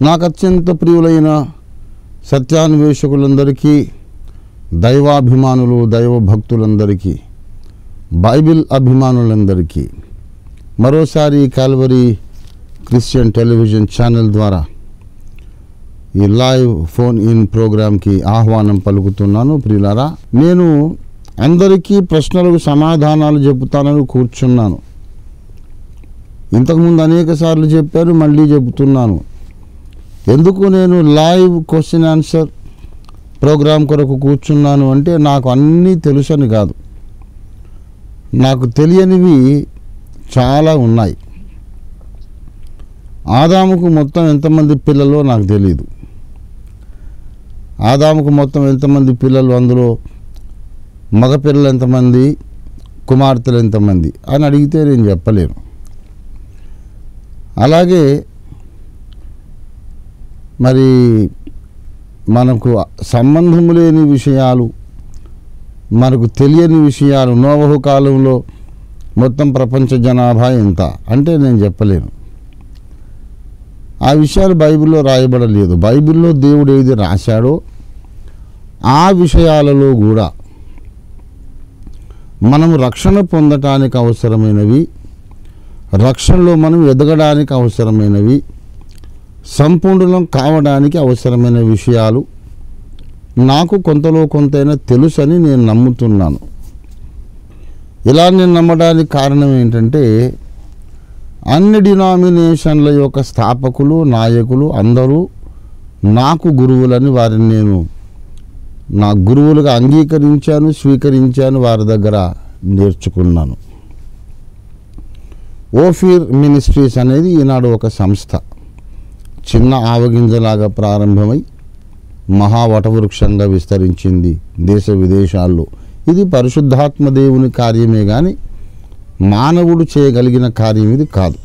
నాకు అత్యంత ప్రియులైన సత్యాన్వేషకులందరికీ దైవాభిమానులు దైవ భక్తులందరికీ బైబిల్ అభిమానులందరికీ మరోసారి కాల్వరీ క్రిస్టియన్ టెలివిజన్ ఛానల్ ద్వారా ఈ లైవ్ ఫోన్ ఇన్ ప్రోగ్రాంకి ఆహ్వానం పలుకుతున్నాను ప్రియులారా నేను అందరికీ ప్రశ్నలకు సమాధానాలు చెబుతానని కూర్చున్నాను ఇంతకుముందు అనేక సార్లు చెప్పారు మళ్ళీ చెబుతున్నాను ఎందుకు నేను లైవ్ క్వశ్చన్ ఆన్సర్ ప్రోగ్రాం కొరకు కూర్చున్నాను అంటే నాకు అన్నీ తెలుసని కాదు నాకు తెలియనివి చాలా ఉన్నాయి ఆదాముకు మొత్తం ఎంతమంది పిల్లలో నాకు తెలియదు ఆదాముకు మొత్తం ఎంతమంది పిల్లలు అందులో మగపిల్లలు ఎంతమంది కుమార్తెలు ఎంతమంది అని అడిగితే నేను చెప్పలేను అలాగే మరి మనకు సంబంధము లేని విషయాలు మనకు తెలియని విషయాలు నోవహు కాలంలో మొత్తం ప్రపంచ జనాభా ఎంత అంటే నేను చెప్పలేను ఆ విషయాలు బైబిల్లో రాయబడలేదు బైబిల్లో దేవుడు ఏది రాశాడో ఆ విషయాలలో కూడా మనం రక్షణ పొందటానికి అవసరమైనవి రక్షణలో మనం ఎదగడానికి అవసరమైనవి సంపూర్ణం కావడానికి అవసరమైన విషయాలు నాకు కొంతలో కొంతైనా తెలుసని నేను నమ్ముతున్నాను ఇలా నేను నమ్మడానికి కారణం ఏంటంటే అన్ని డినామినేషన్ల యొక్క స్థాపకులు నాయకులు అందరూ నాకు గురువులని వారిని నేను నా గురువులుగా అంగీకరించాను స్వీకరించాను వారి దగ్గర నేర్చుకున్నాను ఓఫీర్ మినిస్ట్రీస్ అనేది ఈనాడు ఒక సంస్థ చిన్న ఆవగింజలాగా ప్రారంభమై మహావటవృక్షంగా విస్తరించింది దేశ విదేశాల్లో ఇది పరిశుద్ధాత్మ దేవుని కార్యమే కానీ మానవుడు చేయగలిగిన కార్యం ఇది కాదు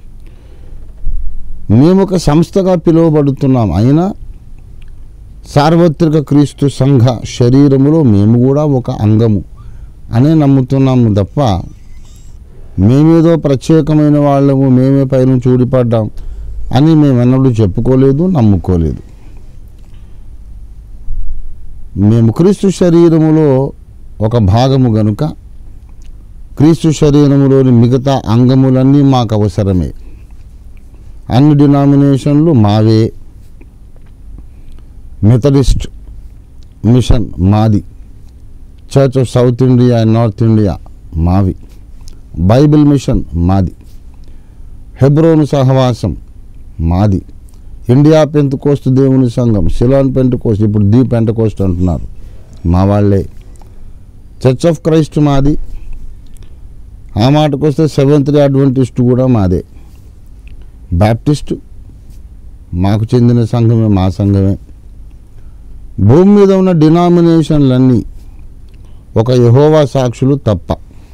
మేము ఒక సంస్థగా పిలువబడుతున్నాం అయినా సార్వత్రిక క్రీస్తు సంఘ శరీరములో మేము కూడా ఒక అంగము అనే నమ్ముతున్నాము తప్ప మేమేదో ప్రత్యేకమైన వాళ్ళము మేమే పైన చూడిపడ్డాం అని మేమెన్నడూ చెప్పుకోలేదు నమ్ముకోలేదు మేము క్రీస్తు శరీరములో ఒక భాగము గనుక క్రీస్తు శరీరములోని మిగతా అంగములన్నీ మాకు అవసరమే అన్ని డినామినేషన్లు మావే మెథడిస్ట్ మిషన్ మాది church of South India and North India మావి బైబిల్ మిషన్ మాది హెబ్రోను సహవాసం మాది ఇండియా పెంత్ కోస్ట్ దేవుని సంఘం సిలాన్ పెంట్ కోస్ట్ ఇప్పుడు దీ పెంట కోస్ట్ అంటున్నారు మా వాళ్ళే చర్చ్ ఆఫ్ క్రైస్ట్ మాది ఆ మాటకు వస్తే సెవెంత్ డే అడ్వెంటిస్ట్ కూడా మాదే బ్యాప్టిస్ట్ మాకు చెందిన సంఘమే మా సంఘమే భూమి మీద ఉన్న డినామినేషన్లన్నీ ఒక యహోవా సాక్షులు తప్ప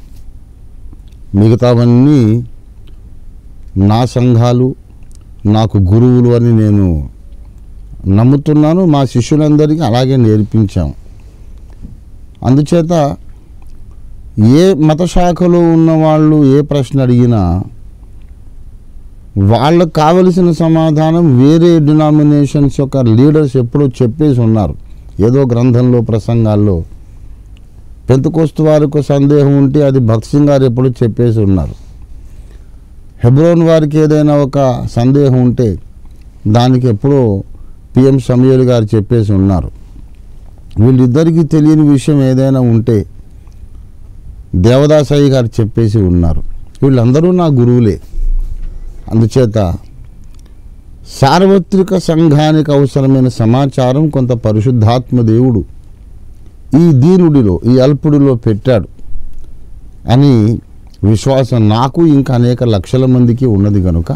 మిగతావన్నీ నా సంఘాలు నాకు గురువులు అని నేను నమ్ముతున్నాను మా శిష్యులందరికీ అలాగే నేర్పించాం అందుచేత ఏ మత శాఖలో ఉన్న వాళ్ళు ఏ ప్రశ్న అడిగినా వాళ్ళకు కావలసిన సమాధానం వేరే డినామినేషన్స్ యొక్క లీడర్స్ ఎప్పుడో చెప్పేసి ఉన్నారు ఏదో గ్రంథంలో ప్రసంగాల్లో పెంతకోస్తు వారికి సందేహం ఉంటే అది భక్త్ సింగ్ గారు ఎప్పుడో చెప్పేసి ఉన్నారు హెబ్రోన్ వారికి ఏదైనా ఒక సందేహం ఉంటే దానికి ఎప్పుడో పిఎం సమయలు గారు చెప్పేసి ఉన్నారు వీళ్ళిద్దరికీ తెలియని విషయం ఏదైనా ఉంటే దేవదాసయ్య గారు చెప్పేసి ఉన్నారు వీళ్ళందరూ నా గురువులే అందుచేత సార్వత్రిక సంఘానికి అవసరమైన సమాచారం కొంత పరిశుద్ధాత్మ దేవుడు ఈ దీనుడిలో ఈ అల్పుడిలో పెట్టాడు అని విశ్వాసం నాకు ఇంకా అనేక లక్షల మందికి ఉన్నది కనుక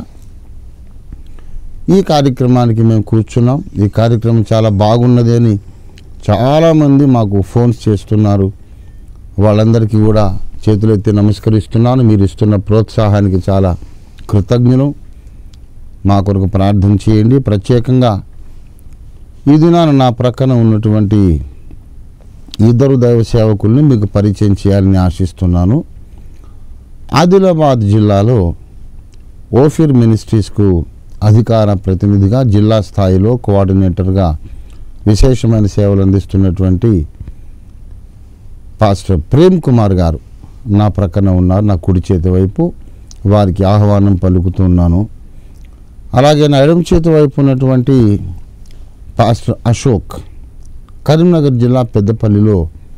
ఈ కార్యక్రమానికి మేము కూర్చున్నాం ఈ కార్యక్రమం చాలా బాగున్నది అని చాలామంది మాకు ఫోన్స్ చేస్తున్నారు వాళ్ళందరికీ కూడా చేతులెత్తి నమస్కరిస్తున్నాను మీరు ఇస్తున్న ప్రోత్సాహానికి చాలా కృతజ్ఞులు మా కొరకు ప్రార్థన చేయండి ప్రత్యేకంగా ఈ దినాన నా ప్రక్కన ఉన్నటువంటి ఇద్దరు దైవ సేవకుల్ని మీకు పరిచయం చేయాలని ఆశిస్తున్నాను ఆదిలాబాద్ జిల్లాలో ఓఫిర్ మినిస్ట్రీస్కు అధికార ప్రతినిధిగా జిల్లా స్థాయిలో కోఆర్డినేటర్గా విశేషమైన సేవలు అందిస్తున్నటువంటి పాస్టర్ ప్రేమ్ కుమార్ గారు నా ప్రక్కన ఉన్నారు నా కుడి చేతి వైపు వారికి ఆహ్వానం పలుకుతున్నాను అలాగే నా ఎడమ చేతి వైపు ఉన్నటువంటి పాస్టర్ అశోక్ కరీంనగర్ జిల్లా పెద్దపల్లిలో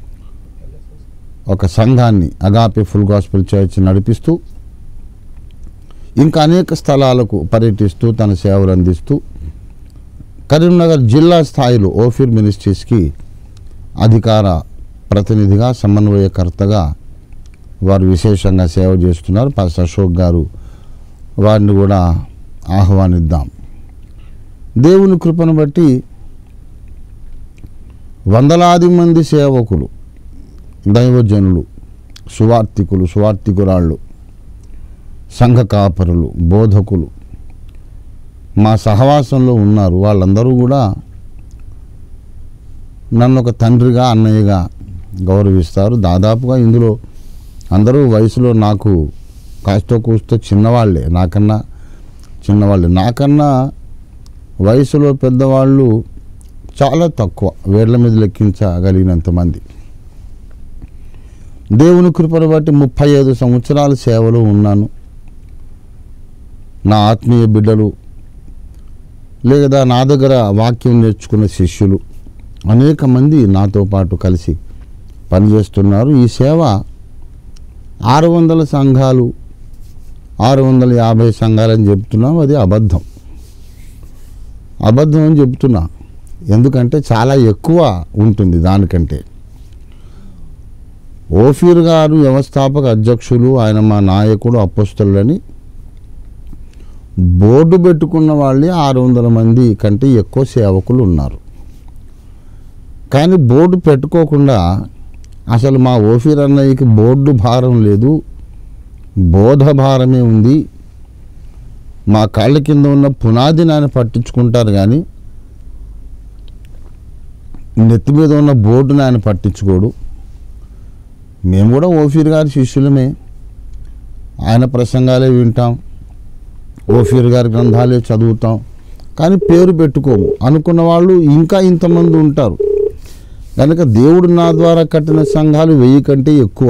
ఒక సంఘాన్ని అగాపే ఫుల్ గాస్పుల్ చర్చ్ నడిపిస్తూ ఇంకా అనేక స్థలాలకు పర్యటిస్తూ తన సేవలు అందిస్తూ కరీంనగర్ జిల్లా స్థాయిలో ఓఫిర్ మినిస్ట్రీస్కి అధికార ప్రతినిధిగా సమన్వయకర్తగా వారు విశేషంగా సేవ చేస్తున్నారు పాస్టర్ అశోక్ గారు వారిని కూడా ఆహ్వానిద్దాం దేవుని కృపను బట్టి వందలాది మంది సేవకులు దైవజనులు సువార్థికులు సువార్థికురాళ్ళు సంఘ కాపరులు బోధకులు మా సహవాసంలో ఉన్నారు వాళ్ళందరూ కూడా నన్ను ఒక తండ్రిగా అన్నయ్యగా గౌరవిస్తారు దాదాపుగా ఇందులో అందరూ వయసులో నాకు కాస్తో కూస్తో చిన్నవాళ్ళే నాకన్నా చిన్నవాళ్ళే నాకన్నా వయసులో పెద్దవాళ్ళు చాలా తక్కువ వేళ్ల మీద లెక్కించగలిగినంత మంది దేవుని కృపను బట్టి ముప్పై ఐదు సంవత్సరాల సేవలో ఉన్నాను నా ఆత్మీయ బిడ్డలు లేదా నా దగ్గర వాక్యం నేర్చుకున్న శిష్యులు అనేక మంది నాతో పాటు కలిసి పనిచేస్తున్నారు ఈ సేవ ఆరు వందల సంఘాలు ఆరు వందల యాభై సంఘాలని చెప్తున్నాం అది అబద్ధం అబద్ధం అని చెప్తున్నా ఎందుకంటే చాలా ఎక్కువ ఉంటుంది దానికంటే ఓఫీర్ గారు వ్యవస్థాపక అధ్యక్షులు ఆయన మా నాయకుడు అప్పస్తులని బోర్డు పెట్టుకున్న వాళ్ళే ఆరు వందల మంది కంటే ఎక్కువ సేవకులు ఉన్నారు కానీ బోర్డు పెట్టుకోకుండా అసలు మా ఓఫీర్ అన్నయ్యకి బోర్డు భారం లేదు బోధ భారమే ఉంది మా కాళ్ళ కింద ఉన్న పునాదిని ఆయన పట్టించుకుంటారు కానీ నెత్తి మీద ఉన్న బోర్డుని ఆయన పట్టించుకోడు మేము కూడా ఓఫీర్ గారి శిష్యులమే ఆయన ప్రసంగాలే వింటాం ఓఫీర్ గారి గ్రంథాలే చదువుతాం కానీ పేరు పెట్టుకోము అనుకున్న వాళ్ళు ఇంకా ఇంతమంది ఉంటారు కనుక దేవుడు నా ద్వారా కట్టిన సంఘాలు వెయ్యి కంటే ఎక్కువ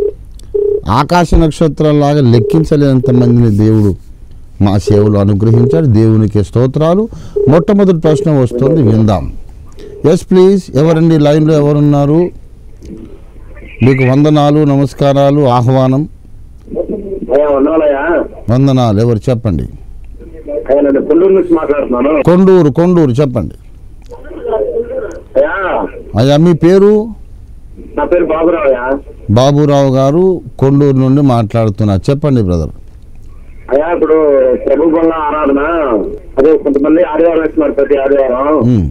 ఆకాశ నక్షత్రాలాగా లెక్కించలేనంత మందిని దేవుడు మా సేవలు అనుగ్రహించాడు దేవునికి స్తోత్రాలు మొట్టమొదటి ప్రశ్న వస్తుంది విందాం ఎస్ ప్లీజ్ ఎవరండి లైన్లో ఎవరున్నారు మీకు వందనాలు నమస్కారాలు ఆహ్వానం అయ్యా ఉన్నాలయ్యా వందనాలు ఎవరు చెప్పండి అయ్యా నేను కొల్లూరు నుంచి మాట్లాడుతున్నాను కొండూరు కొండూరు చెప్పండి అయ్యా అయ్యా మీ పేరు నా పేరు బాబురావు అయ్యా బాబురావు గారు కొండూరు నుండి మాట్లాడుతున్నారు చెప్పండి బ్రదర్ అయ్యా ఇప్పుడు ప్రభు బల్ల ఆరాధన అదే కొంతమంది ఆదివారం ఇస్తున్నారు ప్రతి ఆదివారం ఉమ్,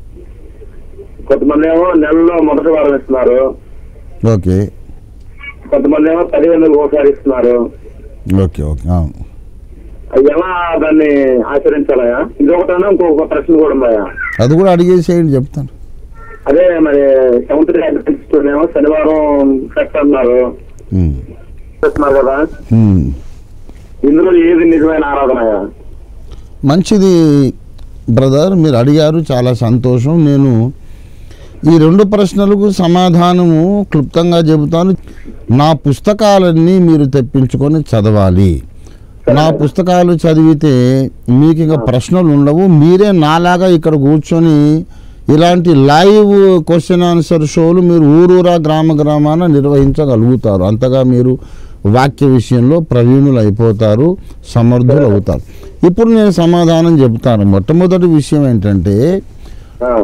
కొంతమంది ఏమో నెలలో మొదటి వారం ఇస్తున్నారు ఓకే కొంతమంది ఏమో పదిహేను ఒకసారి ఇస్తున్నారు ఓకే ఓకే అవును అవి ఎలా దాన్ని ఆచరించాలయ్యా ఇంకొకటన్నా ఇంకొక ప్రశ్న కూడా ఉన్నాయా అది కూడా అడిగేసేయండి చెప్తాను అదే మరి సెవెంత్ ఏమో శనివారం సెట్ అన్నారు ఉమ్, చెప్తున్నారు కదా ఉమ్. ఇందులో ఏది నిజమైన ఆరాధనయా మంచిది బ్రదర్ మీరు అడిగారు చాలా సంతోషం నేను ఈ రెండు ప్రశ్నలకు సమాధానము క్లుప్తంగా చెబుతాను నా పుస్తకాలన్నీ మీరు తెప్పించుకొని చదవాలి నా పుస్తకాలు చదివితే మీకు ఇంకా ప్రశ్నలు ఉండవు మీరే నాలాగా ఇక్కడ కూర్చొని ఇలాంటి లైవ్ క్వశ్చన్ ఆన్సర్ షోలు మీరు ఊరూరా గ్రామ గ్రామాన నిర్వహించగలుగుతారు అంతగా మీరు వాక్య విషయంలో ప్రవీణులు అయిపోతారు సమర్థులు అవుతారు ఇప్పుడు నేను సమాధానం చెబుతాను మొట్టమొదటి విషయం ఏంటంటే ఆ,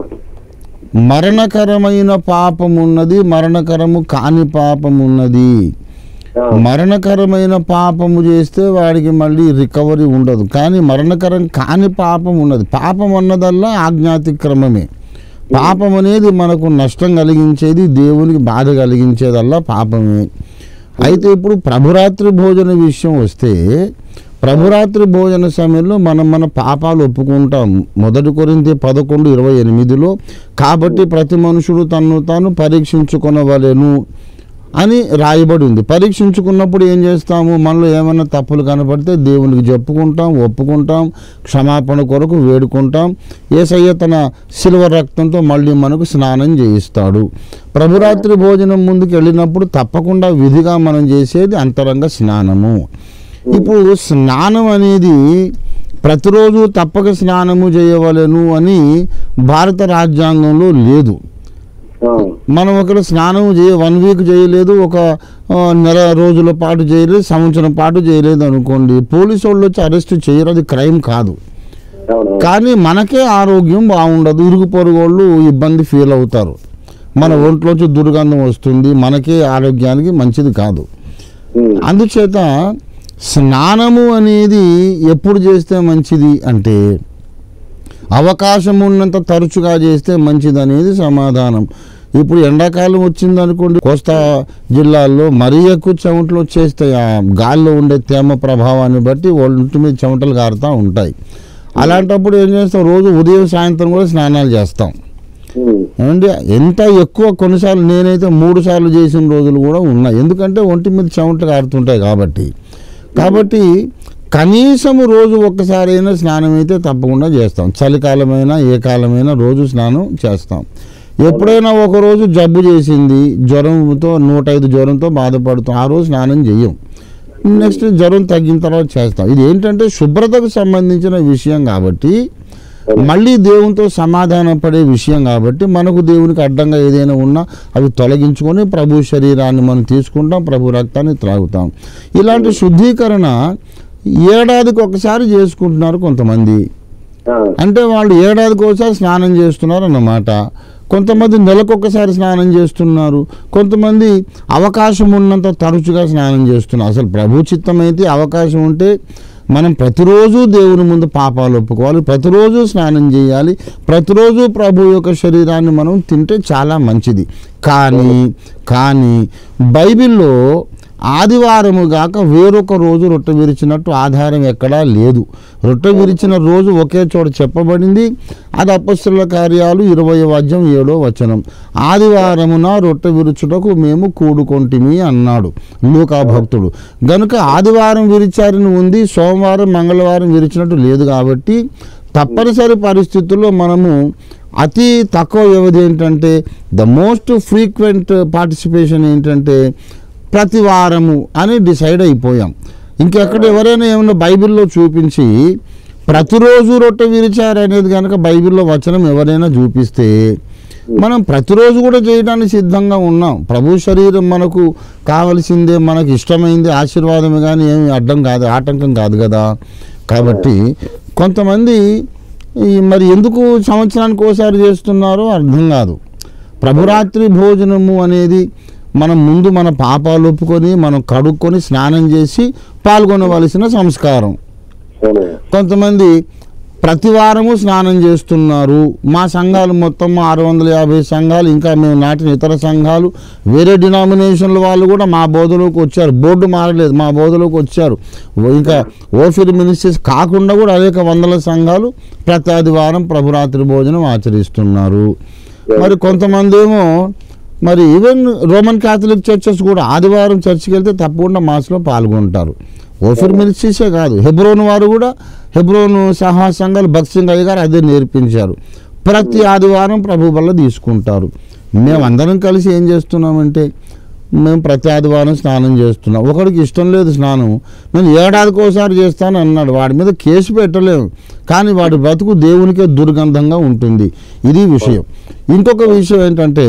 మరణకరమైన పాపం ఉన్నది మరణకరము కాని పాపం ఉన్నది ఆ, మరణకరమైన పాపము చేస్తే వాడికి మళ్ళీ రికవరీ ఉండదు కానీ మరణకరం కాని పాపం ఉన్నది పాపం అన్నదల్లా ఆజ్ఞాతిక్రమమే పాపం అనేది మనకు నష్టం కలిగించేది దేవునికి బాధ కలిగించేదల్లా పాపమే అయితే ఇప్పుడు ప్రభురాత్రి భోజన విషయం వస్తే ప్రభురాత్రి భోజన సమయంలో మనం మన పాపాలు ఒప్పుకుంటాం మొదటి కొరింది పదకొండు ఇరవై ఎనిమిదిలో కాబట్టి ప్రతి మనుషుడు తన్ను తాను పరీక్షించుకొనవలెను అని రాయబడి ఉంది పరీక్షించుకున్నప్పుడు ఏం చేస్తాము మనలో ఏమైనా తప్పులు కనపడితే దేవునికి చెప్పుకుంటాం ఒప్పుకుంటాం క్షమాపణ కొరకు వేడుకుంటాం ఏసయ్య తన శిల్వ రక్తంతో మళ్ళీ మనకు స్నానం చేయిస్తాడు ప్రభురాత్రి భోజనం ముందుకు వెళ్ళినప్పుడు తప్పకుండా విధిగా మనం చేసేది అంతరంగ స్నానము ఇప్పుడు స్నానం అనేది ప్రతిరోజు తప్పక స్నానము చేయవలెను అని భారత రాజ్యాంగంలో లేదు ఆ, మనం ఒకరు స్నానం చేయ వన్ వీక్ చేయలేదు ఒక ఆ, నెల రోజుల పాటు చేయలేదు సంవత్సరం పాటు చేయలేదు అనుకోండి పోలీసు వాళ్ళు వచ్చి అరెస్ట్ చేయరు అది క్రైమ్ కాదు అవును కానీ మనకే ఆరోగ్యం బాగుండదు ఇరుగు పొరుగు వాళ్ళు ఇబ్బంది ఫీల్ అవుతారు మన ఒంట్లోంచి దుర్గంధం వస్తుంది మనకే ఆరోగ్యానికి మంచిది కాదు ఉమ్, అందుచేత స్నానము అనేది ఎప్పుడు చేస్తే మంచిది అంటే అవకాశం ఉన్నంత తరచుగా చేస్తే మంచిది అనేది సమాధానం ఇప్పుడు ఎండాకాలం వచ్చింది అనుకోండి కోస్తా జిల్లాల్లో మరీ ఎక్కువ చెమటలు వచ్చేస్తాయి ఆ గాల్లో ఉండే తేమ ప్రభావాన్ని బట్టి ఒంటి మీద చెమటలు కారుతూ ఉంటాయి అలాంటప్పుడు ఏం చేస్తాం రోజు ఉదయం సాయంత్రం కూడా స్నానాలు చేస్తాం ఉమ్, ఏమంటే ఎంత ఎక్కువ కొన్నిసార్లు నేనైతే మూడు సార్లు చేసిన రోజులు కూడా ఉన్నాయి ఎందుకంటే ఒంటి మీద చెమటలు కారుతుంటాయి కాబట్టి కాబట్టి కనీసము రోజు ఒక్కసారైనా స్నానం అయితే తప్పకుండా చేస్తాం చలికాలమైనా ఏ కాలమైనా రోజు స్నానం చేస్తాం ఎప్పుడైనా ఒక రోజు జబ్బు చేసింది జ్వరంతో నూట ఐదు జ్వరంతో బాధపడుతాం ఆ రోజు స్నానం చెయ్యం నెక్స్ట్ జ్వరం తగ్గిన తర్వాత చేస్తాం ఇది ఏంటంటే శుభ్రతకు సంబంధించిన విషయం కాబట్టి మళ్ళీ దేవునితో సమాధానం పడే విషయం కాబట్టి మనకు దేవునికి అడ్డంగా ఏదైనా ఉన్నా అవి తొలగించుకొని ప్రభు శరీరాన్ని మనం తీసుకుంటాం ప్రభు రక్తాన్ని త్రాగుతాం ఇలాంటి శుద్ధీకరణ ఏడాదికి ఒకసారి చేసుకుంటున్నారు కొంతమంది ఆ, అంటే వాళ్ళు ఏడాదికి ఒకసారి స్నానం చేస్తున్నారు అన్నమాట కొంతమంది నెలకొకసారి స్నానం చేస్తున్నారు కొంతమంది అవకాశం ఉన్నంత తరచుగా స్నానం చేస్తున్నారు అసలు ప్రభు చిత్తం అయితే అవకాశం ఉంటే మనం ప్రతిరోజు దేవుని ముందు పాపాలు ఒప్పుకోవాలి ప్రతిరోజు స్నానం చేయాలి ప్రతిరోజు ప్రభు యొక్క శరీరాన్ని మనం తింటే చాలా మంచిది కానీ కానీ బైబిల్లో ఆదివారము గాక వేరొక రోజు రొట్టె విరిచినట్టు ఆధారం ఎక్కడా లేదు రొట్టె విరిచిన రోజు ఒకే చోట చెప్పబడింది అది అపస్సుల కార్యాలు ఇరవై అధ్యాయం ఏడో వచనం ఆదివారమున రొట్టె విరుచుటకు మేము కూడుకొంటిమి అన్నాడు లూకా భక్తుడు గనుక ఆదివారం విరిచారని ఉంది సోమవారం మంగళవారం విరిచినట్టు లేదు కాబట్టి తప్పనిసరి పరిస్థితుల్లో మనము అతి తక్కువ వ్యవధి ఏంటంటే ద మోస్ట్ ఫ్రీక్వెంట్ పార్టిసిపేషన్ ఏంటంటే ప్రతి వారము అని డిసైడ్ అయిపోయాం ఇంకెక్కడ ఎవరైనా ఏమైనా బైబిల్లో చూపించి ప్రతిరోజు రొట్టె విరిచారు అనేది కనుక బైబిల్లో వచనం ఎవరైనా చూపిస్తే మనం ప్రతిరోజు కూడా చేయడానికి సిద్ధంగా ఉన్నాం ప్రభు శరీరం మనకు కావలసిందే మనకు ఇష్టమైంది ఆశీర్వాదమే కానీ ఏమి అడ్డం కాదు ఆటంకం కాదు కదా కాబట్టి కొంతమంది ఈ మరి ఎందుకు సంవత్సరానికి ఒకసారి చేస్తున్నారో అర్థం కాదు ప్రభురాత్రి భోజనము అనేది మనం ముందు మన పాపాలు ఒప్పుకొని మనం కడుక్కొని స్నానం చేసి పాల్గొనవలసిన సంస్కారం అవును కొంతమంది ప్రతి వారము స్నానం చేస్తున్నారు మా సంఘాలు మొత్తం ఆరు వందల యాభై సంఘాలు ఇంకా మేము నాటిన ఇతర సంఘాలు వేరే డినామినేషన్ల వాళ్ళు కూడా మా బోధలోకి వచ్చారు బోర్డు మారలేదు మా బోధలోకి వచ్చారు ఓ- ఇంకా ఓఫిర్ మినిస్ట్రీస్ కాకుండా కూడా అనేక వందల సంఘాలు ప్రతి ఆదివారం ప్రభురాత్రి భోజనం ఆచరిస్తున్నారు మరి కొంతమంది ఏమో మరి ఈవెన్ రోమన్ క్యాథలిక్ చర్చెస్ కూడా ఆదివారం చర్చికి వెళ్తే తప్పకుండా మాస్లో పాల్గొంటారు ఓఫిర్ మినిస్ట్రీసే కాదు హెబ్రోన్ వారు కూడా హెబ్రోను సహా సంఘాలు భక్సింగ్ అయ్య గారు అదే నేర్పించారు ప్రతి ఆదివారం ప్రభు వల్ల తీసుకుంటారు మేము అందరం కలిసి ఏం చేస్తున్నామంటే మేము ప్రతి ఆదివారం స్నానం చేస్తున్నాం ఒకడికి ఇష్టం లేదు స్నానం నేను ఏడాదికి ఒకసారి చేస్తాను అన్నాడు వాడి మీద కేసు పెట్టలేము కానీ వాడి బ్రతుకు దేవునికే దుర్గంధంగా ఉంటుంది ఇది విషయం ఇంకొక విషయం ఏంటంటే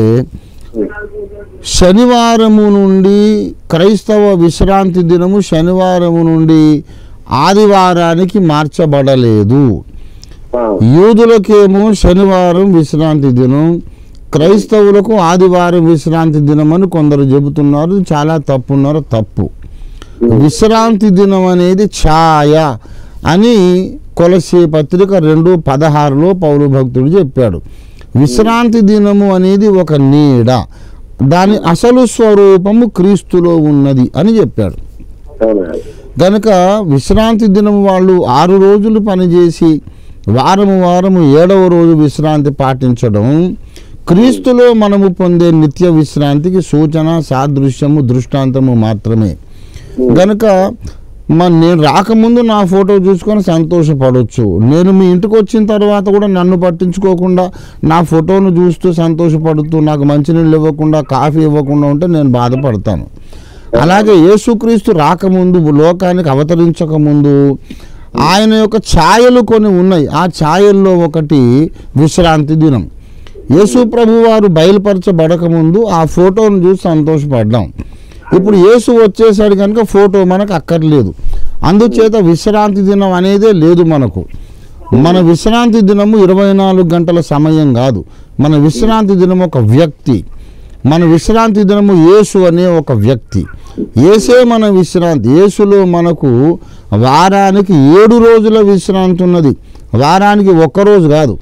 శనివారము నుండి క్రైస్తవ విశ్రాంతి దినము శనివారము నుండి ఆదివారానికి మార్చబడలేదు ఆ, యూదులకేమో శనివారం విశ్రాంతి దినం క్రైస్తవులకు ఆదివారం విశ్రాంతి దినం అని కొందరు చెబుతున్నారు ఇది చాలా తప్పున్నారు తప్పు విశ్రాంతి దినం అనేది ఛాయ అని కొలసే పత్రిక రెండు పదహారులో పౌరు భక్తుడు చెప్పాడు విశ్రాంతి దినము అనేది ఒక నీడ దాని అసలు స్వరూపము క్రీస్తులో ఉన్నది అని చెప్పాడు అవును గనుక విశ్రాంతి దినం వాళ్ళు ఆరు రోజులు పనిచేసి వారము వారము ఏడవ రోజు విశ్రాంతి పాటించడం క్రీస్తులో మనము పొందే నిత్య విశ్రాంతికి సూచన సాదృశ్యము దృష్టాంతము మాత్రమే గనుక మన నేను రాకముందు నా ఫోటో చూసుకొని సంతోషపడవచ్చు నేను మీ ఇంటికి వచ్చిన తర్వాత కూడా నన్ను పట్టించుకోకుండా నా ఫోటోను చూస్తూ సంతోషపడుతూ నాకు మంచినీళ్ళు ఇవ్వకుండా కాఫీ ఇవ్వకుండా ఉంటే నేను బాధపడతాను అలాగే యేసుక్రీస్తు రాకముందు లోకానికి అవతరించక ముందు ఆయన యొక్క ఛాయలు కొన్ని ఉన్నాయి ఆ ఛాయల్లో ఒకటి విశ్రాంతి దినం యేసు ప్రభు వారు బయలుపరచబడక ముందు ఆ ఫోటోను చూసి సంతోషపడ్డాం ఇప్పుడు యేసు వచ్చేసాడు కనుక ఫోటో మనకు అక్కర్లేదు అందుచేత విశ్రాంతి దినం అనేదే లేదు మనకు మన విశ్రాంతి దినము ఇరవై నాలుగు గంటల సమయం కాదు మన విశ్రాంతి దినం ఒక వ్యక్తి మన విశ్రాంతి దినము యేసు అనే ఒక వ్యక్తి ఏసే మన విశ్రాంతి యేసులో మనకు వారానికి ఏడు రోజుల విశ్రాంతి ఉన్నది వారానికి ఒక్క రోజు కాదు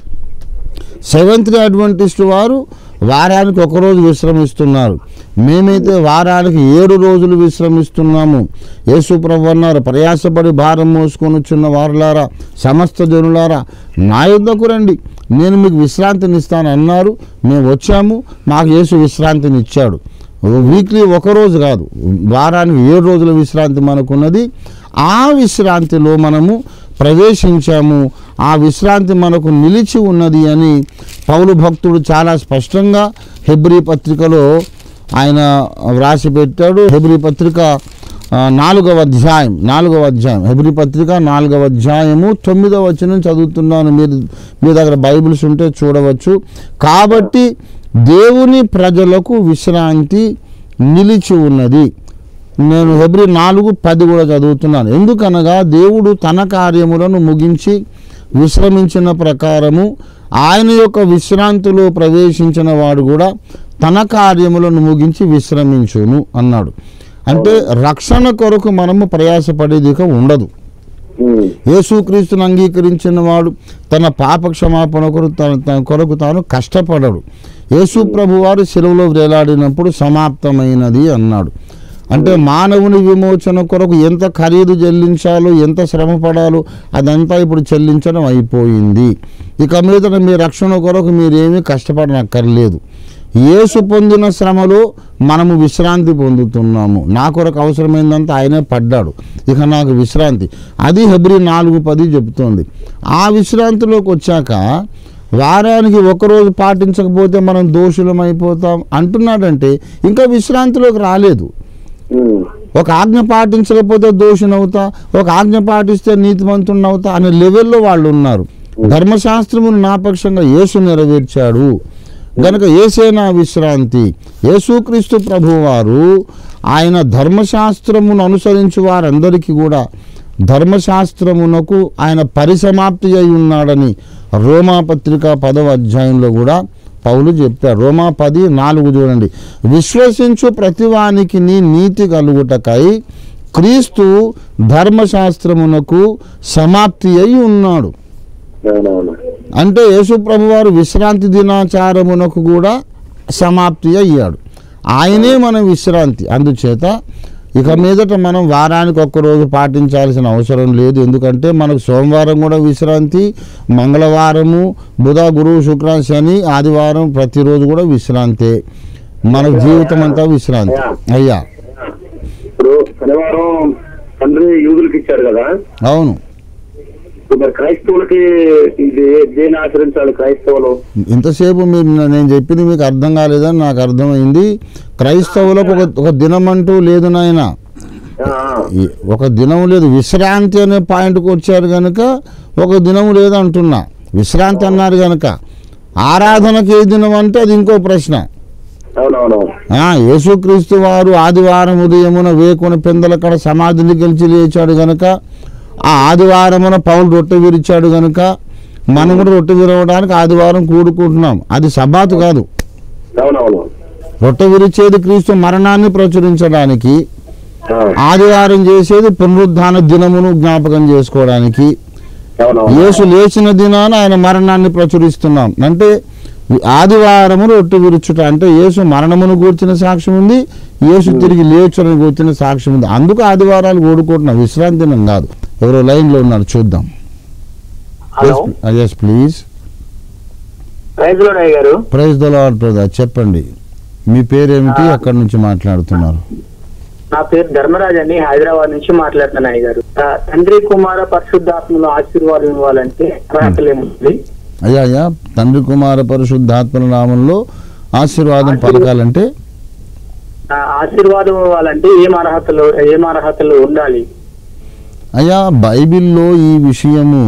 సెవెంత్ డే అడ్వెంటిస్ట్ వారు వారానికి ఒక రోజు విశ్రమిస్తున్నారు మేమైతే వారానికి ఏడు రోజులు విశ్రమిస్తున్నాము యేసు ప్రభు అన్నారు ప్రయాసపడి భారం మోసుకొని వచ్చిన వారులారా సమస్త జనులారా నా యుద్ధకు రండి నేను మీకు విశ్రాంతిని ఇస్తాను అన్నారు మేము వచ్చాము మాకు యేసు విశ్రాంతిని ఇచ్చాడు వీక్లీ ఒక రోజు కాదు వారానికి ఏడు రోజుల విశ్రాంతి మనకున్నది ఆ విశ్రాంతిలో మనము ప్రవేశించాము ఆ విశ్రాంతి మనకు నిలిచి ఉన్నది అని పౌలు భక్తుడు చాలా స్పష్టంగా హెబ్రీ పత్రికలో ఆయన వ్రాసి పెట్టాడు హెబ్రీ పత్రిక ఆ, నాలుగవ అధ్యాయం నాలుగవ అధ్యాయం హెబ్రీ పత్రిక నాలుగవ అధ్యాయము తొమ్మిదవ వచనం చదువుతున్నాను మీరు మీ దగ్గర బైబిల్స్ ఉంటే చూడవచ్చు కాబట్టి దేవుని ప్రజలకు విశ్రాంతి నిలిచి ఉన్నది నేను హెబ్రి నాలుగు పది కూడా చదువుతున్నాను ఎందుకనగా దేవుడు తన కార్యములను ముగించి విశ్రమించిన ప్రకారము ఆయన యొక్క విశ్రాంతిలో ప్రవేశించిన వాడు కూడా తన కార్యములను ముగించి విశ్రమించును అన్నాడు అంటే రక్షణ కొరకు మనము ప్రయాసపడేది ఇక ఉండదు ఉమ్. యేసుక్రీస్తును అంగీకరించిన వాడు తన పాప క్షమాపణ కొరకు తన తన కొరకు తాను కష్టపడడు యేసు ప్రభు వారు సెలవులో వేలాడినప్పుడు సమాప్తమైనది అన్నాడు అంటే మానవుని విమోచన కొరకు ఎంత ఖరీదు చెల్లించాలో ఎంత శ్రమ పడాలో అదంతా ఇప్పుడు చెల్లించడం అయిపోయింది ఇక మీద మీ రక్షణ కొరకు మీరేమీ కష్టపడనక్కర్లేదు యేసు పొందిన శ్రమలో మనము విశ్రాంతి పొందుతున్నాము నా కొరకు అవసరమైందంతా ఆయనే పడ్డాడు ఇక నాకు విశ్రాంతి అది హెబ్రి నాలుగు పది చెబుతోంది ఆ విశ్రాంతిలోకి వచ్చాక వారానికి ఒకరోజు పాటించకపోతే మనం దోషులం అయిపోతాం అంటున్నాడంటే ఇంకా విశ్రాంతిలోకి రాలేదు ఉమ్. ఒక ఆజ్ఞ పాటించకపోతే దోషునవుతా ఒక ఆజ్ఞ పాటిస్తే నీతిమంతుడిని అవుతా అనే లెవెల్లో వాళ్ళు ఉన్నారు ధర్మశాస్త్రమును నాపక్షంగా యేసు నెరవేర్చాడు గనక ఏసే నా విశ్రాంతి యేసుక్రీస్తు ప్రభువారు ఆయన ధర్మశాస్త్రమును అనుసరించు వారందరికీ కూడా ధర్మశాస్త్రమునకు ఆయన పరిసమాప్తి అయి ఉన్నాడని రోమా పత్రిక పదవ అధ్యాయంలో కూడా పౌలు చెప్పారు రోమా పది నాలుగు చూడండి విశ్వసించు ప్రతివానికి నీ నీతి కలుగుటకై క్రీస్తు ధర్మశాస్త్రమునకు సమాప్తి అయి ఉన్నాడు అవునవును అంటే యేసుప్రభు వారు విశ్రాంతి దినాచారమునకు కూడా సమాప్తి అయ్యాడు ఆయనే మన విశ్రాంతి అందుచేత ఇక మీదట మనం వారానికి ఒక్క రోజు పాటించాల్సిన అవసరం లేదు ఎందుకంటే మనకు సోమవారం కూడా విశ్రాంతి మంగళవారము బుధ గురువు శుక్ర శని ఆదివారం ప్రతిరోజు కూడా విశ్రాంతే మన జీవితం అంతా విశ్రాంతి అయ్యా ఇప్పుడు శనివారం తండ్రి యూదులకు ఇచ్చారు కదా అవును ఇప్పుడు మరి క్రైస్తవులకి ఇది దేని ఆచరించాలి క్రైస్తవులు ఇంతసేపు మీరు న- నేను చెప్పింది మీకు అర్థం కాలేదని నాకు అర్థమైంది క్రైస్తవులకు ఒక ఒక దినం అంటూ లేదు నాయన ఆ, ఆ. ఈ- ఒక దినం లేదు విశ్రాంతి అనే పాయింట్కి వచ్చారు కనుక ఒక దినం లేదు అంటున్నా విశ్రాంతి అన్నారు కనుక ఆరాధనకి ఏ దినం అంటే అది ఇంకో ప్రశ్న అవునవును ఆ, యేసుక్రీస్తు వారు ఆదివారం ఉదయమున వేకున పెందల కడ సమాధిని గెలిచి లేచాడు గనుక ఆ ఆదివారమున పౌలు రొట్టె విరిచాడు గనుక మనం కూడా రొట్టె విరవడానికి ఆదివారం కూడుకుంటున్నాం అది సబాతు కాదు అవునవును రొట్టె విరిచేది క్రీస్తు మరణాన్ని ప్రచురించడానికి ఆ, ఆదివారం చేసేది పునరుద్ధాన దినమును జ్ఞాపకం చేసుకోవడానికి అవునవును యేసు లేచిన దినాన ఆయన మరణాన్ని ప్రచురిస్తున్నాం అంటే ఆదివారము రొట్టె విరుచుట అంటే యేసు మరణమును గూర్చిన సాక్ష్యం ఉంది యేసు తిరిగి లేచుని గూర్చిన సాక్ష్యం ఉంది అందుకు ఆదివారాలు కూడుకుంటున్నాం విశ్రాంతి దినం కాదు ఎవరో లైన్లో ఉన్నారు చూద్దాం hello yes please praise lord గారు ప్రైజ్ దొలవాడు బ్రదర్ చెప్పండి మీ పేరేమిటి ఆ. అక్కడి నుంచి మాట్లాడుతున్నారు నా పేరు ధర్మరాజ్ అండి హైదరాబాద్ నుంచి మాట్లాడుతున్నా అయ్య గారు ఆ, తండ్రి కుమార పరిశుద్ధాత్మలో ఆశీర్వాదం ఇవ్వాలంటే అర్హతలు ఏముంది అయ్యా అయ్యా తండ్రి కుమార పరిశుద్ధాత్మల నామంలో ఆశీర్వాదం ఆశీర్వా- పలకాలంటే ఆ, ఆశీర్వాదం ఇవ్వాలంటే ఏం అర్హతలు ఏం అర్హతలు ఉండాలి అయ్యా బైబిల్లో ఈ విషయము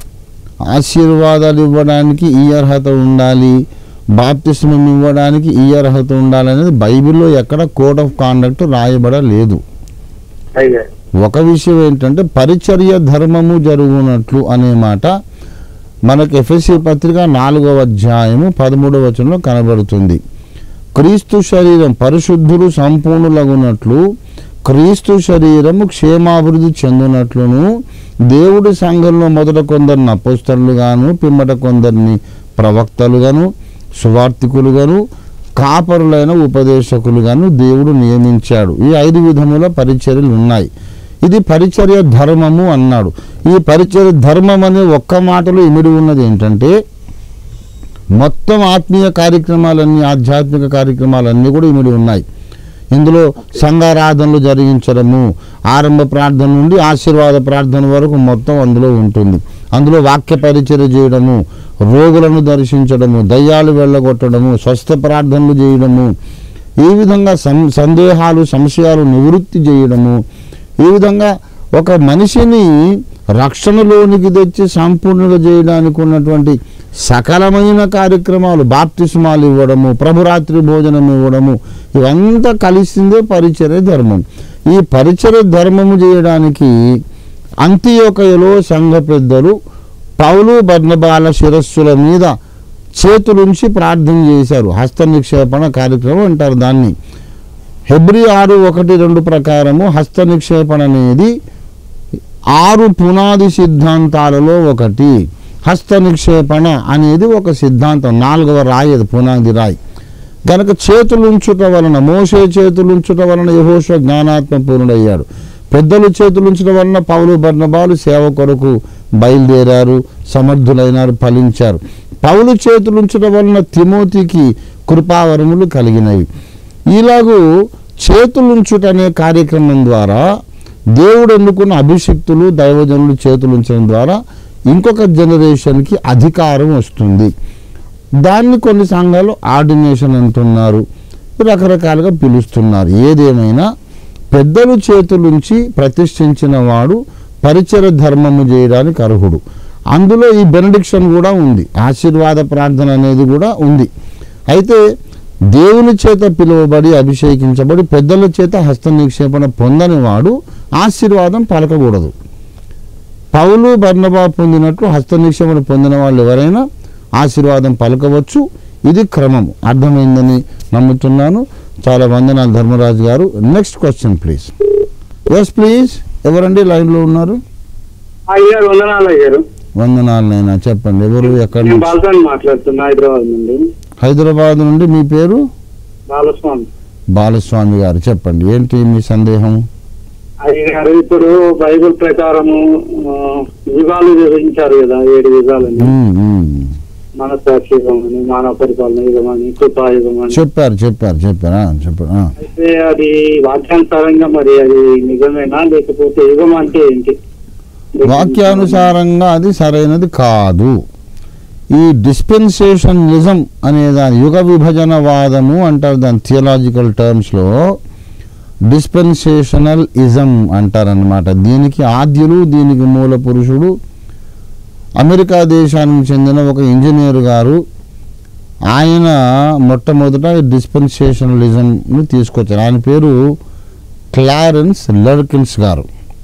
ఆశీర్వాదాలు ఇవ్వడానికి ఈ అర్హత ఉండాలి బాప్తిస్మం ఇవ్వడానికి ఈ అర్హత ఉండాలి అనేది బైబిల్లో ఎక్కడ కోడ్ ఆఫ్ కాండక్ట్ రాయబడలేదు అయ్య గారు ఒక విషయం ఏంటంటే పరిచర్య ధర్మము జరుగునట్లు అనే మాట మనకు ఎఫ్ఎస్సి పత్రిక నాలుగవ అధ్యాయము పదమూడవ వచనంలో కనబడుతుంది క్రీస్తు శరీరం పరిశుద్ధులు సంపూర్ణులగునట్లు క్రీస్తు శరీరము క్షేమాభివృద్ధి చెందినట్లును దేవుడి సంఘంలో మొదట కొందరిని అపోస్తలుగాను పిమ్మట కొందరిని ప్రవక్తలుగాను సువార్థికులుగాను కాపరులైన ఉపదేశకులుగాను దేవుడు నియమించాడు ఈ ఐదు విధముల పరిచర్యలు ఉన్నాయి ఇది పరిచర్య ధర్మము అన్నాడు ఈ పరిచర్య ధర్మం అనే ఒక్క మాటలో ఇమిడి ఉన్నది ఏంటంటే మొత్తం ఆత్మీయ కార్యక్రమాలన్నీ ఆధ్యాత్మిక కార్యక్రమాలన్నీ కూడా ఇమిడి ఉన్నాయి ఇందులో సంఘారాధనలు జరిగించడము ఆరంభ ప్రార్థన నుండి ఆశీర్వాద ప్రార్థన వరకు మొత్తం అందులో ఉంటుంది అందులో వాక్య పరిచర్య చేయడము రోగులను దర్శించడము దయ్యాలు వెళ్ళగొట్టడము స్వస్థ ప్రార్థనలు చేయడము ఈ విధంగా సం సందేహాలు సంశయాలు నివృత్తి చేయడము ఈ విధంగా ఒక మనిషిని రక్షణలోనికి తెచ్చి సంపూర్ణంగా చేయడానికి ఉన్నటువంటి సకలమైన కార్యక్రమాలు బాప్తిస్మాలు ఇవ్వడము ప్రభురాత్రి భోజనం ఇవ్వడము ఇవంతా కలిసిందే పరిచర్య ధర్మం ఈ పరిచర్య ధర్మము చేయడానికి అంత్యోకయలో సంఘ పెద్దలు పౌలు బర్ణబాల శిరస్సుల మీద చేతులుంచి ప్రార్థన చేశారు హస్త నిక్షేపణ కార్యక్రమం అంటారు దాన్ని హెబ్రి ఆరు ఒకటి రెండు ప్రకారము హస్త నిక్షేపణ అనేది ఆరు పునాది సిద్ధాంతాలలో ఒకటి హస్త నిక్షేపణ అనేది ఒక సిద్ధాంతం నాలుగవ రాయి అది పునాది రాయి గనక చేతులుంచుట వలన మోసే చేతులుంచుట వలన యహోష జ్ఞానాత్మ పూర్ణుడయ్యాడు పెద్దలు చేతులుంచడం వలన పౌలు బర్ణబాలు సేవ కొరకు బయలుదేరారు సమర్థులైనారు ఫలించారు పౌలు చేతులుంచడం వలన తిమోతికి కృపావరములు కలిగినవి ఇలాగూ చేతులుంచుట అనే కార్యక్రమం ద్వారా దేవుడు ఎన్నుకున్న అభిషిక్తులు దైవజనులు చేతులుంచడం ద్వారా ఇంకొక జనరేషన్కి అధికారం వస్తుంది దాన్ని కొన్ని సంఘాలు ఆర్డినేషన్ అంటున్నారు రకరకాలుగా పిలుస్తున్నారు ఏదేమైనా పెద్దలు చేతులుంచి ప్రతిష్ఠించిన వాడు పరిచర ధర్మము చేయడానికి అర్హుడు అందులో ఈ బెనడిక్షన్ కూడా ఉంది ఆశీర్వాద ప్రార్థన అనేది కూడా ఉంది అయితే దేవుని చేత పిలువబడి అభిషేకించబడి పెద్దల చేత హస్త నిక్షేపణ పొందని వాడు ఆశీర్వాదం పలకకూడదు పౌలు బర్ణబా పొందినట్లు హస్త నిక్షేపణ పొందిన వాళ్ళు ఎవరైనా ఆశీర్వాదం పలకవచ్చు ఇది క్రమము అర్థమైందని నమ్ముతున్నాను చాలా వందనాలు ధర్మరాజు గారు next question please yes please ఎవరండి లైన్లో ఉన్నారు అయ్యారు వందనాలు అయ్యారు వందనాలు నైనా చెప్పండి ఎవరు ఎక్కడి నేను నుంచి బాలస్వామి మాట్లాడుతున్నా హైదరాబాద్ నుండి హైదరాబాద్ నుండి మీ పేరు బాలస్వామి బాలస్వామి గారు చెప్పండి ఏంటి మీ సందేహం అయ్యారు ఇప్పుడు బైబిల్ ప్రకారము ఆ, యుగాలు విభజించారు కదా ఏడు యుగాలని మ్మ్, మ్మ్. మనసాక్షి యుగం అని మానవ పరిపాలన యుగం అని కృపాయుగం అని చెప్పారు చెప్పారు చెప్పారా చెప్పారు ఆ. అయితే అది వాక్యానుసారంగా మరి అది నిజమేనా లేకపోతే యుగం అంటే ఏంటి వాక్యానుసారంగా అది సరైనది కాదు ఈ డిస్పెన్సేషనిజం అనే దాని యుగ విభజన వాదము అంటారు దాని థియలాజికల్ టర్మ్స్లో డిస్పెన్సేషనల్ ఇజం అంటారనమాట దీనికి ఆద్యులు దీనికి మూల పురుషుడు అమెరికా దేశానికి చెందిన ఒక ఇంజనీర్ గారు ఆయన మొట్టమొదట డిస్పెన్సేషనలిజంని తీసుకొచ్చారు ఆయన పేరు క్లారెన్స్ లర్కిన్స్ గారు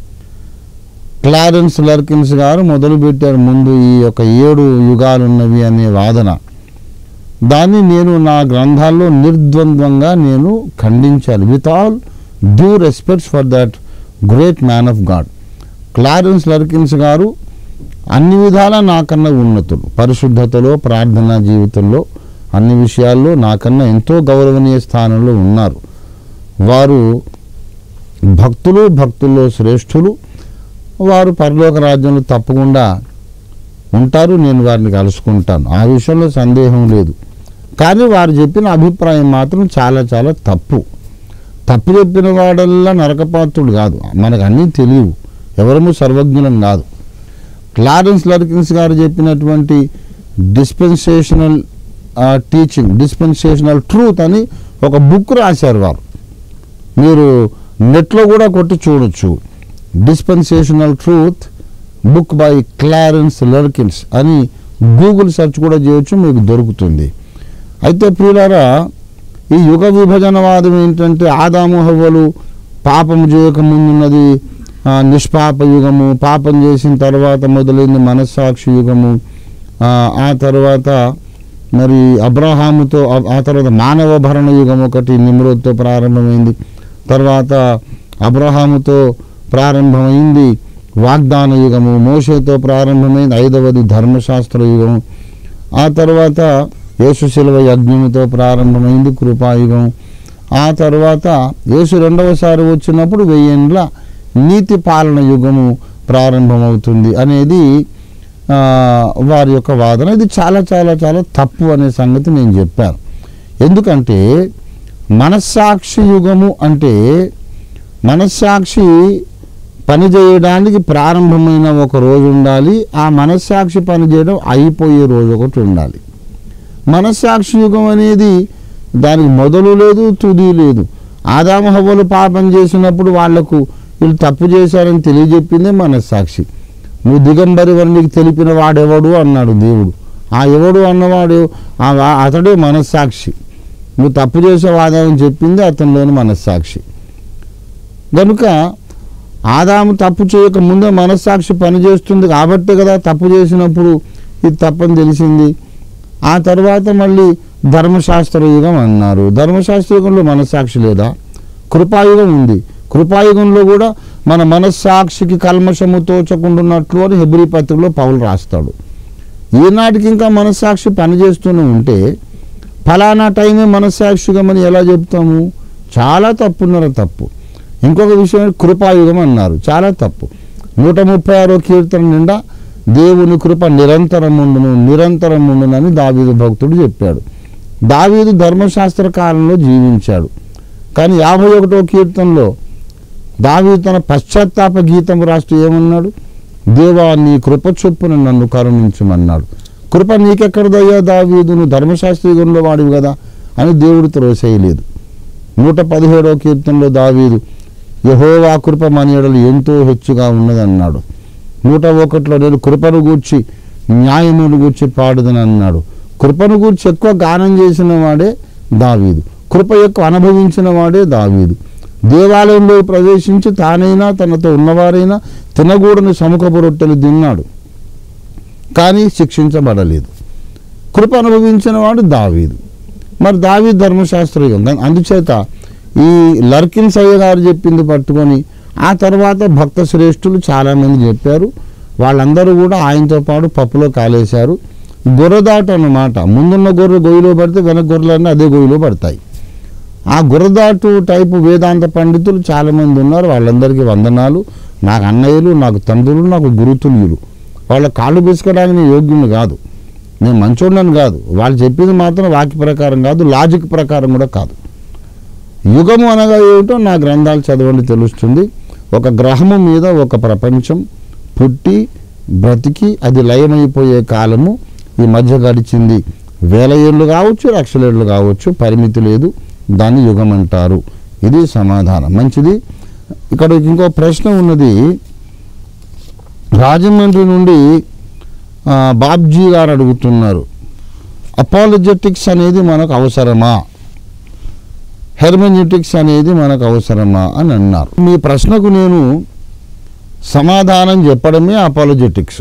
క్లారెన్స్ లర్కిన్స్ గారు మొదలుపెట్టారు ముందు ఈ యొక్క ఏడు యుగాలు ఉన్నవి అనే వాదన దాన్ని నేను నా గ్రంథాల్లో నిర్ద్వంద్వంగా నేను ఖండించాను with all due respects for that great man of God Clarence Larkins గారు అన్ని విధాలా నాకన్నా ఉన్నతులు పరిశుద్ధతలో ప్రార్థనా జీవితంలో అన్ని విషయాల్లో నాకన్నా ఎంతో గౌరవనీయ స్థానంలో ఉన్నారు వారు భక్తులు భక్తుల్లో శ్రేష్ఠులు వారు పరలోక రాజ్యంలో తప్పకుండా ఉంటారు నేను వారిని కలుసుకుంటాను ఆ విషయంలో సందేహం లేదు కానీ వారు చెప్పిన అభిప్రాయం మాత్రం చాలా చాలా తప్పు తప్పు చెప్పిన వాడల్లా నరకపాత్రుడు కాదు మనకు అన్నీ తెలియవు ఎవరము సర్వజ్ఞులం కాదు క్లారెన్స్ లర్కిన్స్ గారు చెప్పినటువంటి డిస్పెన్సేషనల్ టీచింగ్ డిస్పెన్సేషనల్ ట్రూత్ అని ఒక బుక్ రాశారు వారు మీరు నెట్లో కూడా కొట్టి చూడొచ్చు dispensational truth book by Clarence Larkins అని గూగుల్ సెర్చ్ కూడా చేయొచ్చు మీకు దొరుకుతుంది అయితే ప్రియులారా ఈ యుగ విభజనవాదం ఏంటంటే ఆదాము హవ్వలు పాపం చేయక ముందున్నది ఆ, నిష్పాప యుగము పాపం చేసిన తర్వాత మొదలైంది మనస్సాక్షి యుగము ఆ, ఆ తర్వాత మరి అబ్రహాముతో ఆ- ఆ తర్వాత మానవ భరణ యుగం ఒకటి నిమ్రోద్తో ప్రారంభమైంది తర్వాత అబ్రహాముతో ప్రారంభమైంది వాగ్దాన యుగము మోషేతో ప్రారంభమైంది ఐదవది ధర్మశాస్త్ర యుగము ఆ తర్వాత యేసు శిలువ యజ్ఞముతో ప్రారంభమైంది కృపాయుగం ఆ తర్వాత యేసు రెండవసారి వచ్చినప్పుడు వెయ్యేండ్ల నీతి పాలన యుగము ప్రారంభమవుతుంది అనేది ఆ, వారి యొక్క వాదన ఇది చాలా చాలా చాలా తప్పు అనే సంగతి నేను చెప్పాను ఎందుకంటే మనస్సాక్షి యుగము అంటే మనస్సాక్షి పని చేయడానికి ప్రారంభమైన ఒక రోజు ఉండాలి ఆ మనస్సాక్షి పని చేయడం అయిపోయే రోజు ఒకటి ఉండాలి మనస్సాక్షి యుగం అనేది దానికి మొదలు లేదు తుది లేదు ఆదాము హవ్వలు పాపం చేసినప్పుడు వాళ్లకు వీళ్ళు తప్పు చేశారని తెలియజెప్పిందే మనస్సాక్షి నువ్వు దిగంబరి నీకు తెలిపిన వాడెవడు అన్నాడు దేవుడు ఆ ఎవడు అన్నవాడు ఆ వా- అతడే మనస్సాక్షి నువ్వు తప్పు చేసేవాదని చెప్పింది అతనిలోని మనస్సాక్షి కనుక ఆదాము తప్పు చేయక ముందే మనస్సాక్షి పనిచేస్తుంది కాబట్టే కదా తప్పు చేసినప్పుడు ఇది తప్పని తెలిసింది ఆ తర్వాత మళ్ళీ ధర్మశాస్త్ర యుగం అన్నారు ధర్మశాస్త్ర యుగంలో మనస్సాక్షి లేదా కృపాయుగం ఉంది కృపాయుగంలో కూడా మన మనస్సాక్షికి కల్మషము తోచకుండున్నట్లు అని హెబ్రి పత్రికలో పౌలు రాస్తాడు ఈనాటికి ఇంకా మనస్సాక్షి పనిచేస్తూనే ఉంటే ఫలానా టైమే మనస్సాక్షిగం అని ఎలా చెప్తాము చాలా తప్పున్నర తప్పు ఇంకొక విషయం కృపాయుగం అన్నారు చాలా తప్పు నూట ముప్పై ఆరో కీర్తన నిండా దేవుని కృప నిరంతరం ఉండును నిరంతరం ఉండును అని దావీదు భక్తుడు చెప్పాడు దావీదు ధర్మశాస్త్ర కాలంలో జీవించాడు కానీ యాభై ఒకటో కీర్తనలో దావీదు తన పశ్చాత్తాప గీతం రాస్తూ ఏమన్నాడు దేవా నీ కృప చొప్పున నన్ను కరుణించమన్నాడు కృప నీకెక్కడదయ్యా దావీదు నువ్వు ధర్మశాస్త్ర యుగంలో వాడివి కదా అని దేవుడు త్రోసేయలేదు నూట పదిహేడో కీర్తనలో దావీదు యహోవా కృప మన ఎడలు ఎంతో హెచ్చుగా ఉన్నదన్నాడు నూట ఒకటిలో నేను కృపను గూర్చి న్యాయమును గూర్చి పాడుదని అన్నాడు కృపను గూర్చి ఎక్కువ గానం చేసిన వాడే దావీదు కృప ఎక్కువ అనుభవించిన వాడే దావీదు దేవాలయంలో ప్రవేశించి తానైనా తనతో ఉన్నవారైనా తినగూడని సముఖపు రొట్టెలు తిన్నాడు కానీ శిక్షించబడలేదు కృప అనుభవించిన వాడు దావీదు మరి దావీదు ధర్మశాస్త్రయుగం కానీ అందుచేత ఈ లర్కిన్స్ అయ్య గారు చెప్పింది పట్టుకొని ఆ తర్వాత భక్త శ్రేష్ఠులు చాలామంది చెప్పారు వాళ్ళందరూ కూడా ఆయనతో పాటు పప్పులో కాలేశారు గొర్రెదాటు అన్నమాట ముందున్న గొర్రె గొయ్యిలో పడితే వెనక గొర్రెలన్నీ అదే గొయ్యిలో పడతాయి ఆ గుర్రదాటు టైపు వేదాంత పండితులు చాలామంది ఉన్నారు వాళ్ళందరికీ వందనాలు నాకు అన్నయ్యలు నాకు తండ్రులు నాకు గురుతుల్యులు వాళ్ళ కాళ్ళు పిసుకడానికి నేను యోగ్యుని కాదు నేను మంచోళ్ళని కాదు వాళ్ళు చెప్పింది మాత్రం వాక్య ప్రకారం కాదు లాజిక్ ప్రకారం కూడా కాదు యుగము అనగా ఏమిటో నా గ్రంథాలు చదవండి తెలుస్తుంది ఒక గ్రహము మీద ఒక ప్రపంచం పుట్టి బ్రతికి అది లయమైపోయే కాలము ఈ మధ్య గడిచింది వేల ఏళ్ళు కావచ్చు లక్షల ఏళ్ళు కావచ్చు పరిమితి లేదు దాన్ని యుగం అంటారు ఇది సమాధానం మంచిది ఇక్కడ ఇంకో ప్రశ్న ఉన్నది రాజమండ్రి నుండి ఆ, బాబ్జీ గారు అడుగుతున్నారు అపాలజెటిక్స్ అనేది మనకు అవసరమా హెర్మెన్యూటిక్స్ అనేది మనకు అవసరమా అని అన్నారు మీ ప్రశ్నకు నేను సమాధానం చెప్పడమే అపాలజెటిక్స్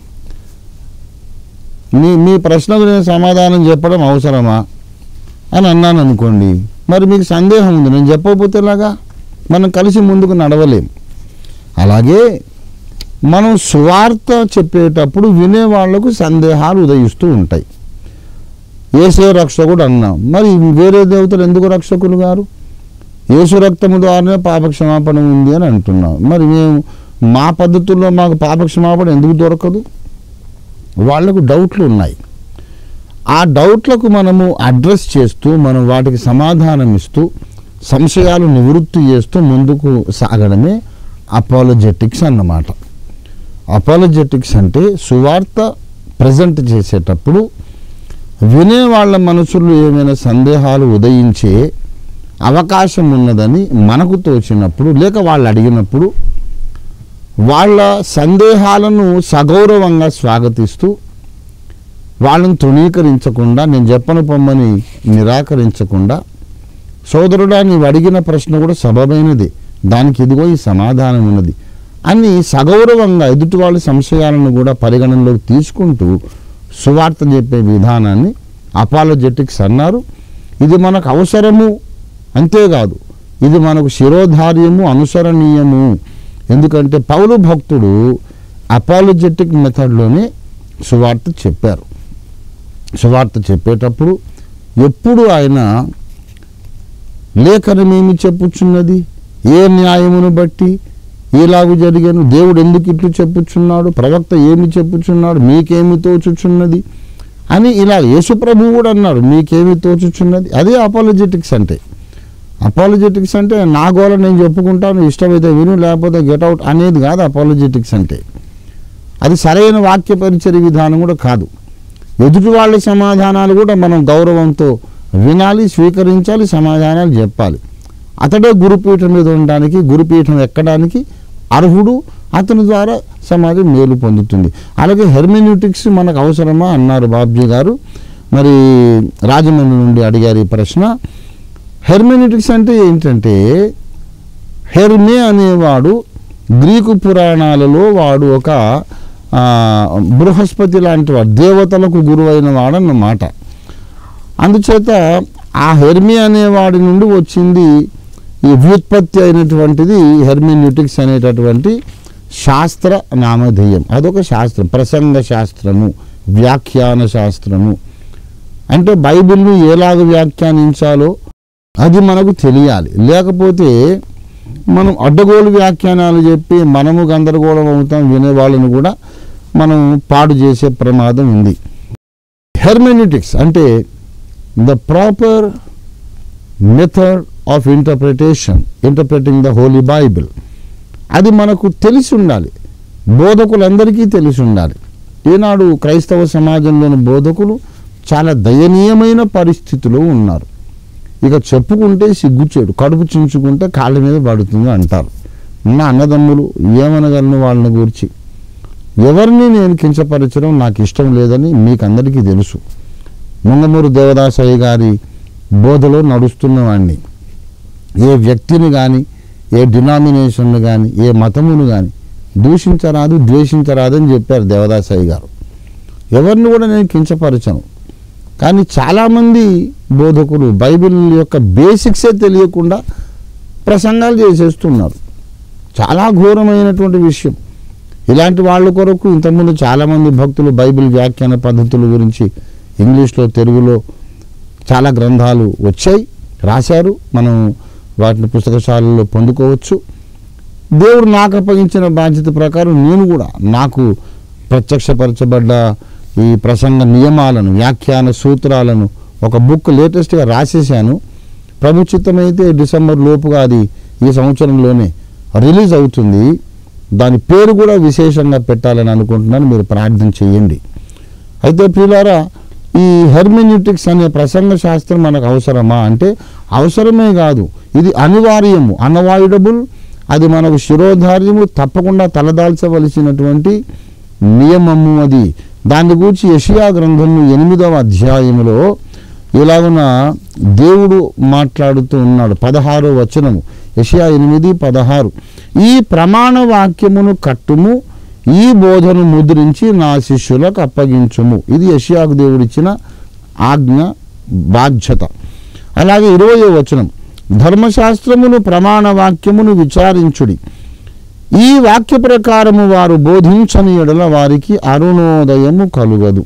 మీ మీ ప్రశ్నకు నేను సమాధానం చెప్పడం అవసరమా అని అన్నాను అనుకోండి మరి మీకు సందేహం ఉంది నేను చెప్పకపోతే ఎలాగా మనం కలిసి ముందుకు నడవలేం అలాగే మనం సువార్త చెప్పేటప్పుడు వినే వాళ్లకు సందేహాలు ఉదయిస్తూ ఉంటాయి ఏసే రక్షకుడు అన్నాం మరి వేరే దేవతలు ఎందుకు రక్షకులు గారు యేసు రక్తము ద్వారానే పాపక్షమాపణ ఉంది అని అంటున్నాం మరి మేము మా పద్ధతుల్లో మాకు పాపక్షమాపణ ఎందుకు దొరకదు వాళ్లకు డౌట్లు ఉన్నాయి ఆ డౌట్లకు మనము అడ్రస్ చేస్తూ మనం వాటికి సమాధానం ఇస్తూ సంశయాలు నివృత్తి చేస్తూ ముందుకు సాగడమే అపాలజెటిక్స్ అన్నమాట అపాలజెటిక్స్ అంటే సువార్త ప్రజెంట్ చేసేటప్పుడు వినే వాళ్ళ మనసులో ఏమైనా సందేహాలు ఉదయించే అవకాశం ఉన్నదని మనకు తోచినప్పుడు లేక వాళ్ళు అడిగినప్పుడు వాళ్ళ సందేహాలను సగౌరవంగా స్వాగతిస్తూ వాళ్ళని తృణీకరించకుండా నేను చెప్పను పొమ్మని నిరాకరించకుండా సోదరుడా నీవు అడిగిన ప్రశ్న కూడా సబబైనది దానికి ఇదిగో ఈ సమాధానం ఉన్నది అని సగౌరవంగా ఎదుటి వాళ్ళ సంశయాలను కూడా పరిగణనలోకి తీసుకుంటూ సువార్త చెప్పే విధానాన్ని అపాలజెటిక్స్ అన్నారు ఇది మనకు అవసరము అంతేకాదు ఇది మనకు శిరోధార్యము అనుసరణీయము ఎందుకంటే పౌలు భక్తుడు అపాలజెటిక్ మెథడ్లోనే సువార్త చెప్పారు సువార్త చెప్పేటప్పుడు ఎప్పుడు ఆయన లేఖనమేమి చెప్పుచున్నది ఏ న్యాయమును బట్టి ఎలాగు జరిగాను దేవుడు ఎందుకు ఇట్లు చెప్పుచున్నాడు ప్రవక్త ఏమి చెప్పుచున్నాడు మీకేమి తోచుచున్నది అని ఇలా యేసుప్రభు కూడా అన్నారు మీకేమి తోచుచున్నది అదే అపాలజెటిక్స్ అంటే అపాలజెటిక్స్ అంటే నా గోల నేను చెప్పుకుంటాను ఇష్టమైతే విను లేకపోతే గెట్ అవుట్ అనేది కాదు అపాలజెటిక్స్ అంటే అది సరైన వాక్య పరిచయ విధానం కూడా కాదు ఎదుటి వాళ్ళ సమాధానాలు కూడా మనం గౌరవంతో వినాలి స్వీకరించాలి సమాధానాలు చెప్పాలి అతడే గురుపీఠం మీద ఉండడానికి గురుపీఠం ఎక్కడానికి అర్హుడు అతని ద్వారా సమాజం మేలు పొందుతుంది అలాగే హెర్మెన్యూటిక్స్ మనకు అవసరమా అన్నారు బాబ్జీ గారు మరి రాజమండ్రి నుండి అడిగారు ఈ ప్రశ్న హెర్మెన్యూటిక్స్ అంటే ఏంటంటే హెర్మే అనేవాడు గ్రీకు పురాణాలలో వాడు ఒక ఆ, బృహస్పతి లాంటి వాడు దేవతలకు గురువైన వాడన్నమాట అందుచేత ఆ హెర్మి అనేవాడి నుండి వచ్చింది ఈ వ్యుత్పత్తి అయినటువంటిది హెర్మిన్యూటిక్స్ అనేటటువంటి శాస్త్ర నామధేయం అదొక శాస్త్రం ప్రసంగ శాస్త్రము వ్యాఖ్యాన శాస్త్రము అంటే బైబిల్ను ఎలాగ వ్యాఖ్యానించాలో అది మనకు తెలియాలి లేకపోతే మనం అడ్డగోలు వ్యాఖ్యానాలు చెప్పి మనము గందరగోళం అవుతాం వినేవాళ్ళని కూడా మనం పాడు చేసే ప్రమాదం ఉంది హెర్మెన్యూటిక్స్ అంటే the proper method of interpretation interpreting the holy Bible అది మనకు తెలిసి ఉండాలి బోధకులందరికీ తెలిసి ఉండాలి ఈనాడు క్రైస్తవ సమాజంలోని బోధకులు చాలా దయనీయమైన పరిస్థితిలో ఉన్నారు ఇక చెప్పుకుంటే సిగ్గుచేడు కడుపు చించుకుంటే కాళ్ళ మీద పడుతుంది అంటారు నా అన్నదమ్ములు ఏమనగలను వాళ్ళని గురించి ఎవరిని నేను కించపరచడం నాకు ఇష్టం లేదని మీకు అందరికీ తెలుసు ముంగమూరు దేవదాసయ్య గారి బోధలో నడుస్తున్నవాడిని ఏ వ్యక్తిని కానీ ఏ డినామినేషన్ను కానీ ఏ మతమును కానీ దూషించరాదు ద్వేషించరాదని చెప్పారు దేవదాసయ్య గారు ఎవరిని కూడా నేను కించపరచను కానీ చాలామంది బోధకులు బైబిల్ యొక్క బేసిక్సే తెలియకుండా ప్రసంగాలు చేసేస్తున్నారు చాలా ఘోరమైనటువంటి విషయం ఇలాంటి వాళ్ళ కొరకు ఇంతకుముందు చాలామంది భక్తులు బైబిల్ వ్యాఖ్యాన పద్ధతుల గురించి ఇంగ్లీష్లో తెలుగులో చాలా గ్రంథాలు వచ్చాయి రాశారు మనం వాటిని పుస్తకశాలలో పొందుకోవచ్చు దేవుడు నాకు అప్పగించిన బాధ్యత ప్రకారం నేను కూడా నాకు ప్రత్యక్షపరచబడ్డ ఈ ప్రసంగ నియమాలను వ్యాఖ్యాన సూత్రాలను ఒక బుక్ లేటెస్ట్గా రాసేసాను ప్రభుచితమైతే డిసెంబర్ లోపుగా అది ఈ సంవత్సరంలోనే రిలీజ్ అవుతుంది దాని పేరు కూడా విశేషంగా పెట్టాలని అనుకుంటున్నాను మీరు ప్రార్థన చేయండి అయితే ప్రియులారా ఈ హెర్మెన్యూటిక్స్ అనే ప్రసంగ శాస్త్రం మనకు అవసరమా అంటే అవసరమే కాదు ఇది అనివార్యము అన్అవాయిడబుల్ అది మనకు శిరోధార్యము తప్పకుండా తలదాల్చవలసినటువంటి నియమము అది దాని గురించి యషియా గ్రంథము ఎనిమిదవ అధ్యాయములో ఇలాగున దేవుడు మాట్లాడుతూ ఉన్నాడు పదహారో వచనము యషియా ఎనిమిది పదహారు ఈ ప్రమాణ వాక్యమును కట్టుము ఈ బోధను ముద్రించి నా శిష్యులకు అప్పగించుము ఇది యషియాకు దేవుడిచ్చిన ఆజ్ఞ బాధ్యత అలాగే ఇరవయో వచనం ధర్మశాస్త్రమును ప్రమాణ వాక్యమును విచారించుడి ఈ వాక్య ప్రకారము వారు బోధించని ఎడల వారికి అరుణోదయము కలుగదు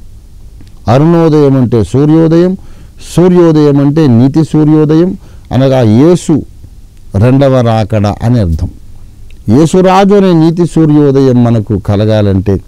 అరుణోదయం అంటే సూర్యోదయం సూర్యోదయం అంటే నీతి సూర్యోదయం అనగా యేసు రెండవ రాకడ అని అర్థం యేసురాజు అనే నీతి సూర్యోదయం మనకు కలగాలంటే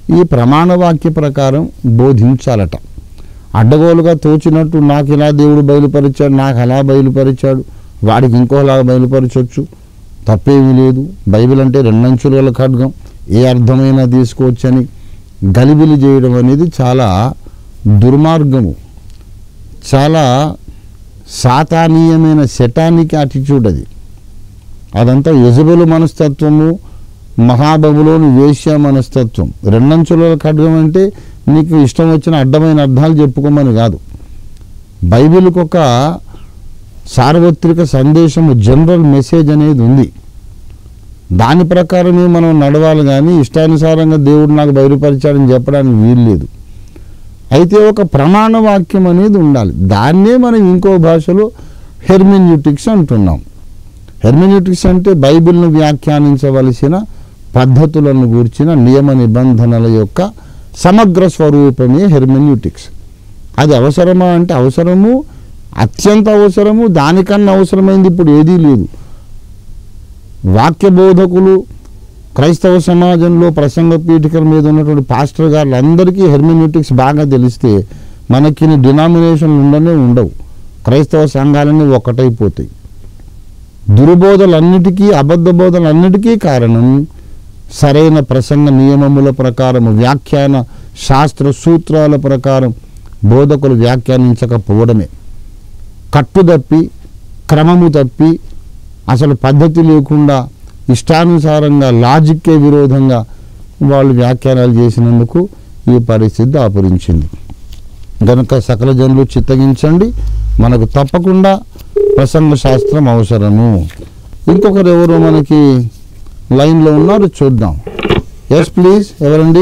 ఈ ప్రమాణ వాక్య ప్రకారం బోధించాలట అడ్డగోలుగా తోచినట్టు నాకు ఇలా దేవుడు బయలుపరిచాడు నాకు అలా బయలుపరిచాడు వాడికి ఇంకోలా బయలుపరచవచ్చు తప్పేమీ లేదు బైబిల్ అంటే రెండంచుల గల ఖడ్గం ఏ అర్థమైనా తీసుకోవచ్చని గలిబిలి చేయడం అనేది చాలా దుర్మార్గము చాలా సాతానీయమైన శటానిక్ యాటిట్యూడ్ అది అదంతా యజబులు మనస్తత్వము మహాబబులోని వేశ్య మనస్తత్వం రెండంచుల ఖడ్గం అంటే నీకు ఇష్టం వచ్చిన అడ్డమైన అర్థాలు చెప్పుకోమని కాదు బైబిల్కి ఒక సార్వత్రిక సందేశము జనరల్ మెసేజ్ అనేది ఉంది దాని ప్రకారమే మనం నడవాలి కానీ ఇష్టానుసారంగా దేవుడు నాకు బయలుపరిచాడని చెప్పడానికి వీలు లేదు అయితే ఒక ప్రమాణ వాక్యం అనేది ఉండాలి దాన్నే మనం ఇంకో భాషలో హెర్మిన్యూటిక్స్ అంటున్నాం హెర్మిన్యూటిక్స్ అంటే బైబిల్ను వ్యాఖ్యానించవలసిన పద్ధతులను గూర్చిన నియమ నిబంధనల యొక్క సమగ్ర స్వరూపమే హెర్మిన్యూటిక్స్ అది అవసరమా అంటే అవసరము అత్యంత అవసరము దానికన్నా అవసరమైంది ఇప్పుడు ఏదీ లేదు వాక్య బోధకులు క్రైస్తవ సమాజంలో ప్రసంగ పీఠికల మీద ఉన్నటువంటి పాస్టర్ గారులు అందరికీ హెర్మిన్యూటిక్స్ బాగా తెలిస్తే మనకి డినామినేషన్లు ఉండనే ఉండవు క్రైస్తవ సంఘాలన్నీ ఒకటైపోతాయి దుర్బోధలన్నిటికీ అబద్ధ బోధలన్నిటికీ కారణం సరైన ప్రసంగ నియమముల ప్రకారం వ్యాఖ్యాన శాస్త్ర సూత్రాల ప్రకారం బోధకులు వ్యాఖ్యానించకపోవడమే కట్టుదప్పి క్రమము తప్పి అసలు పద్ధతి లేకుండా ఇష్టానుసారంగా లాజిక్కే విరోధంగా వాళ్ళు వ్యాఖ్యానాలు చేసినందుకు ఈ పరిస్థితి దాపురించింది గనుక సకల జనులు చిత్తగించండి మనకు తప్పకుండా ప్రసంగ శాస్త్రం అవసరము ఇంకొకరు ఎవరు మనకి లైన్లో ఉన్నారు చూద్దాం ఎస్ ప్లీజ్ ఎవరండి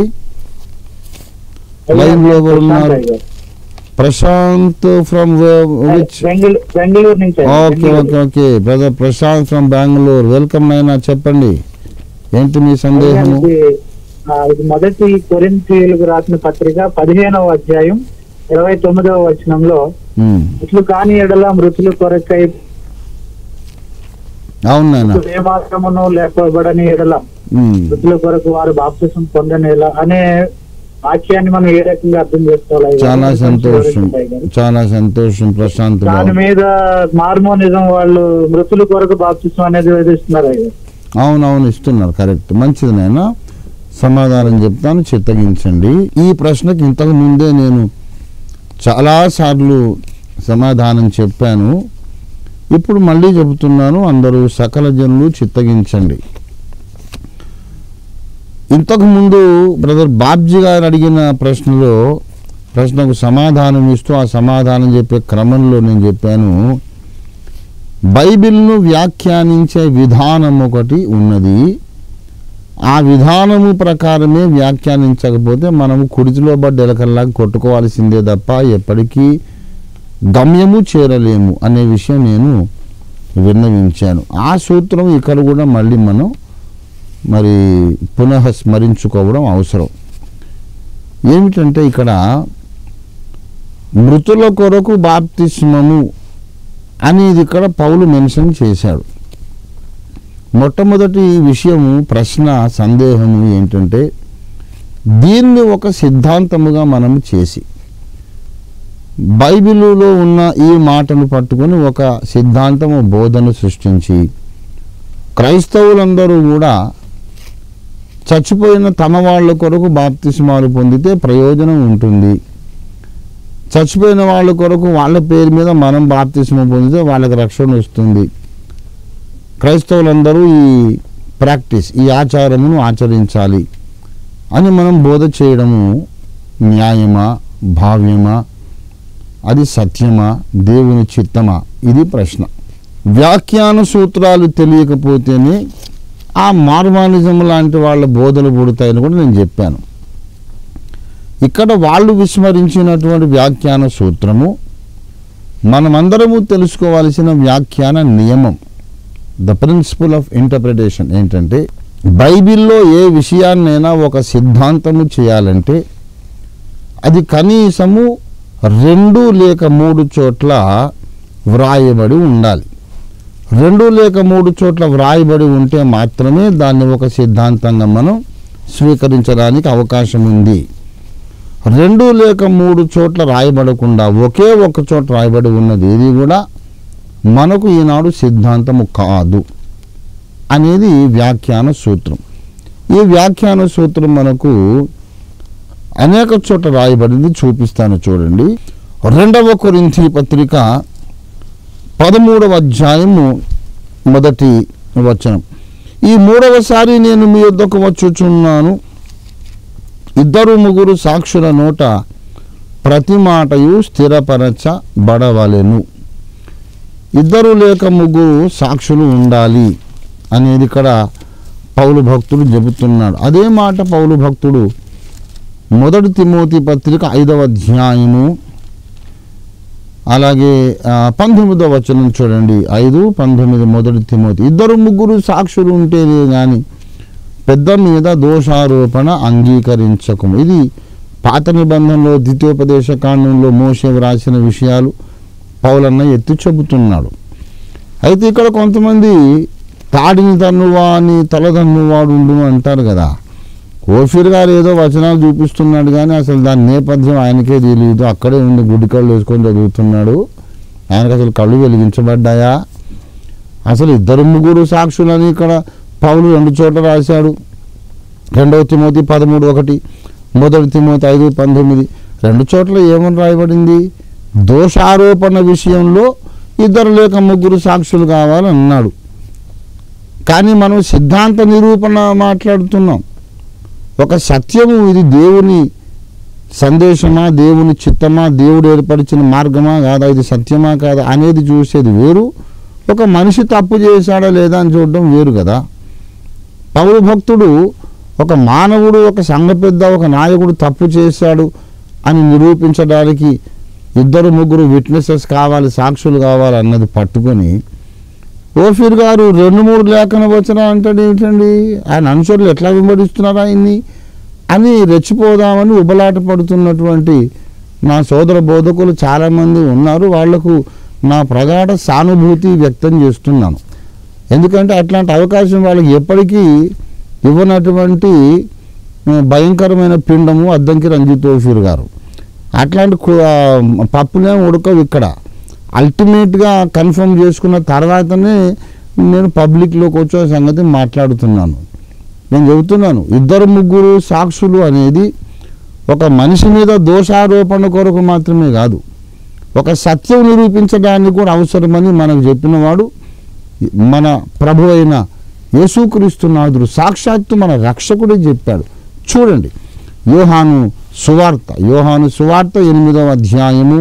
లైన్ లో ఎవరు ఉన్నారు ప్రశాంత్ ఫ్రమ్ విచ్ బెంగళూరు బెంగళూరు నుంచి అండి. Okay Bengaluru. Okay okay brother Prashant from Bengaluru welcome నైనా చెప్పండి ఏంటి మీ సందేహము ఇది, ఆ, ఇది మొదటి కొరింథీయులకు రాసిన పత్రిక పదిహేనవ అధ్యాయం ఇరవై తొమ్మిదవ వచనంలో ఉమ్, ఇట్లు కాని ఎడల మృతుల కొరకై అవును నాయన ఏమాత్రమును లేపబడని ఎడల ఉమ్, మృతుల కొరకు వారు బాప్తిసం పొందనేలా అనే వాక్యాన్ని మనం ఏ రకంగా అర్థం చేసుకోవాలి చాలా కొంచెం సంతోషం వివరించండి గారు. చాలా సంతోషం ప్రశాంత్ దాని బాబు మీద మార్మోనిజం వాళ్ళు మృతుల కొరకు బాప్తిసం అనేది వేధిస్తున్నారు అయ్యా అవునవును ఇస్తున్నారు కరెక్ట్ మంచిది నాయన సమాధానం చెప్తాను చిత్తగించండి ఈ ప్రశ్నకి ఇంతకు ముందే నేను చాలాసార్లు సమాధానం చెప్పాను ఇప్పుడు మళ్ళీ చెబుతున్నాను అందరూ సకల జనులు చిత్తగించండి ఇంతకు ముందు బ్రదర్ బాబ్జీ గారు అడిగిన ప్రశ్నలో ప్రశ్నకు సమాధానం ఇస్తూ ఆ సమాధానం చెప్పే క్రమంలో నేను చెప్పాను బైబిల్ను వ్యాఖ్యానించే విధానం ఒకటి ఉన్నది ఆ విధానము ప్రకారమే వ్యాఖ్యానించకపోతే మనము కుడితిలో పడ్డ ఎలకల్లాగా కొట్టుకోవాల్సిందే తప్ప ఎప్పటికీ గమ్యము చేరలేము అనే విషయం నేను విన్నవించాను ఆ సూత్రం ఇక్కడ కూడా మళ్ళీ మనం మరి పునః స్మరించుకోవడం అవసరం ఏమిటంటే ఇక్కడ మృతుల కొరకు బాప్తిస్మము అనేది ఇక్కడ పౌలు మెన్షన్ చేశాడు మొట్టమొదటి విషయము ప్రశ్న సందేహము ఏంటంటే దీన్ని ఒక సిద్ధాంతముగా మనము చేసి బైబిలులో ఉన్న ఈ మాటను పట్టుకొని ఒక సిద్ధాంతము బోధన సృష్టించి క్రైస్తవులందరూ కూడా చచ్చిపోయిన తమ వాళ్ళ కొరకు బాప్తిస్మాలు పొందితే ప్రయోజనం ఉంటుంది చచ్చిపోయిన వాళ్ళ కొరకు వాళ్ళ పేరు మీద మనం బాప్తిస్మ పొందితే వాళ్ళకి రక్షణ వస్తుంది క్రైస్తవులందరూ ఈ ప్రాక్టీస్ ఈ ఆచారమును ఆచరించాలి అని మనం బోధ చేయడము న్యాయమా భావ్యమా అది సత్యమా దేవుని చిత్తమా ఇది ప్రశ్న వ్యాఖ్యాన సూత్రాలు తెలియకపోతేనే ఆ మార్మానిజం లాంటి వాళ్ళ బోధలు పుడతాయని కూడా నేను చెప్పాను ఇక్కడ వాళ్ళు విస్మరించినటువంటి వ్యాఖ్యాన సూత్రము మనమందరము తెలుసుకోవాల్సిన వ్యాఖ్యాన నియమం ద ప్రిన్సిపల్ ఆఫ్ ఇంటర్ప్రిటేషన్ ఏంటంటే బైబిల్లో ఏ విషయాన్నైనా ఒక సిద్ధాంతము చేయాలంటే అది కనీసము రెండు లేక మూడు చోట్ల వ్రాయబడి ఉండాలి రెండు లేక మూడు చోట్ల వ్రాయబడి ఉంటే మాత్రమే దాన్ని ఒక సిద్ధాంతంగా మనం స్వీకరించడానికి అవకాశం ఉంది రెండు లేక మూడు చోట్ల రాయబడకుండా ఒకే ఒక చోట రాయబడి ఉన్నది ఏది కూడా మనకు ఈనాడు సిద్ధాంతము కాదు అనేది వ్యాఖ్యాన సూత్రం ఈ వ్యాఖ్యాన సూత్రం మనకు అనేక చోట్ల రాయబడింది చూపిస్తాను చూడండి రెండవ కొరింథీ పత్రిక పదమూడవ అధ్యాయము మొదటి వచనం ఈ మూడవసారి నేను మీ యొద్దకు వచ్చుచున్నాను ఇద్దరు ముగ్గురు సాక్షుల నోట ప్రతి మాటయు స్థిరపరచబడవలెను ఇద్దరు లేక ముగ్గురు సాక్షులు ఉండాలి అనేది ఇక్కడ పౌలు భక్తుడు చెబుతున్నాడు అదే మాట పౌలు భక్తుడు మొదటి తిమోతి పత్రిక ఐదవ అధ్యాయము అలాగే ఆ, పంతొమ్మిదవ వచనం చూడండి ఐదు పంతొమ్మిది మొదటి తిమోతి ఇద్దరు ముగ్గురు సాక్షులు ఉంటేనే కానీ పెద్ద మీద దోషారోపణ అంగీకరించకము ఇది పాత నిబంధనలో ద్వితీయోపదేశ కాండంలో మోసే వ్రాసిన విషయాలు పౌలన్న ఎత్తి చెబుతున్నాడు అయితే ఇక్కడ కొంతమంది తాడిని తన్నువాని తల తన్నువాడు ఉండు అంటారు కదా ఓఫీర్ గారు ఏదో వచనాలు చూపిస్తున్నాడు కానీ అసలు దాని నేపథ్యం ఆయనకే తెలియదు అక్కడే ఉండి గుడి కళ్ళు వేసుకొని చదువుతున్నాడు ఆయనకు అసలు కళ్ళు వెలిగించబడ్డాయా అసలు ఇద్దరు ముగ్గురు సాక్షులని ఇక్కడ పౌలు రెండు చోట్ల రాశాడు రెండవ తిమోతి పదమూడు ఒకటి మొదటి తిమోతి ఐదు పంతొమ్మిది రెండు చోట్ల ఏమని రాయబడింది దోషారోపణ విషయంలో ఇద్దరు లేక ముగ్గురు సాక్షులు కావాలన్నాడు కానీ మనం సిద్ధాంత నిరూపణ మాట్లాడుతున్నాం ఒక సత్యము ఇది దేవుని సందేశమా దేవుని చిత్తమా దేవుడు ఏర్పరిచిన మార్గమా కాదా ఇది సత్యమా కాదా అనేది చూసేది వేరు ఒక మనిషి తప్పు చేశాడా లేదా అని చూడడం వేరు కదా పౌరు భక్తుడు ఒక మానవుడు ఒక సంఘ పెద్ద ఒక నాయకుడు తప్పు చేశాడు అని నిరూపించడానికి ఇద్దరు ముగ్గురు విట్నెసెస్ కావాలి సాక్షులు కావాలి అన్నది పట్టుకొని ఓఫీర్ గారు రెండు మూడు లేఖన వచ్చినా అంటాడు ఏమిటండి ఆయన అనుచరులు ఎట్లా వెంబడిస్తున్నారు ఆయన్ని అని రెచ్చిపోదామని ఉబలాట పడుతున్నటువంటి నా సోదర బోధకులు చాలామంది ఉన్నారు వాళ్లకు నా ప్రగాఢ సానుభూతి వ్యక్తం చేస్తున్నాను ఎందుకంటే అట్లాంటి అవకాశం వాళ్ళకి ఎప్పటికీ ఇవ్వనటువంటి ఆ, భయంకరమైన పిండము అద్దంకి రంజిత్ ఓఫీర్ గారు అట్లాంటి కు- ఆ, పప్పులే ఉడకవు ఇక్కడ అల్టిమేట్గా కన్ఫర్మ్ చేసుకున్న తర్వాతనే నేను పబ్లిక్లోకి వచ్చే సంగతి మాట్లాడుతున్నాను నేను చెబుతున్నాను ఇద్దరు ముగ్గురు సాక్షులు అనేది ఒక మనిషి మీద దోషారోపణ కొరకు మాత్రమే కాదు ఒక సత్యం నిరూపించడానికి కూడా అవసరమని మనకు చెప్పినవాడు మన ప్రభు అయిన యేసుక్రీస్తునాథుడు సాక్షాత్తు మన రక్షకుడే చెప్పాడు చూడండి యోహాను సువార్త యోహాను సువార్త ఎనిమిదవ అధ్యాయము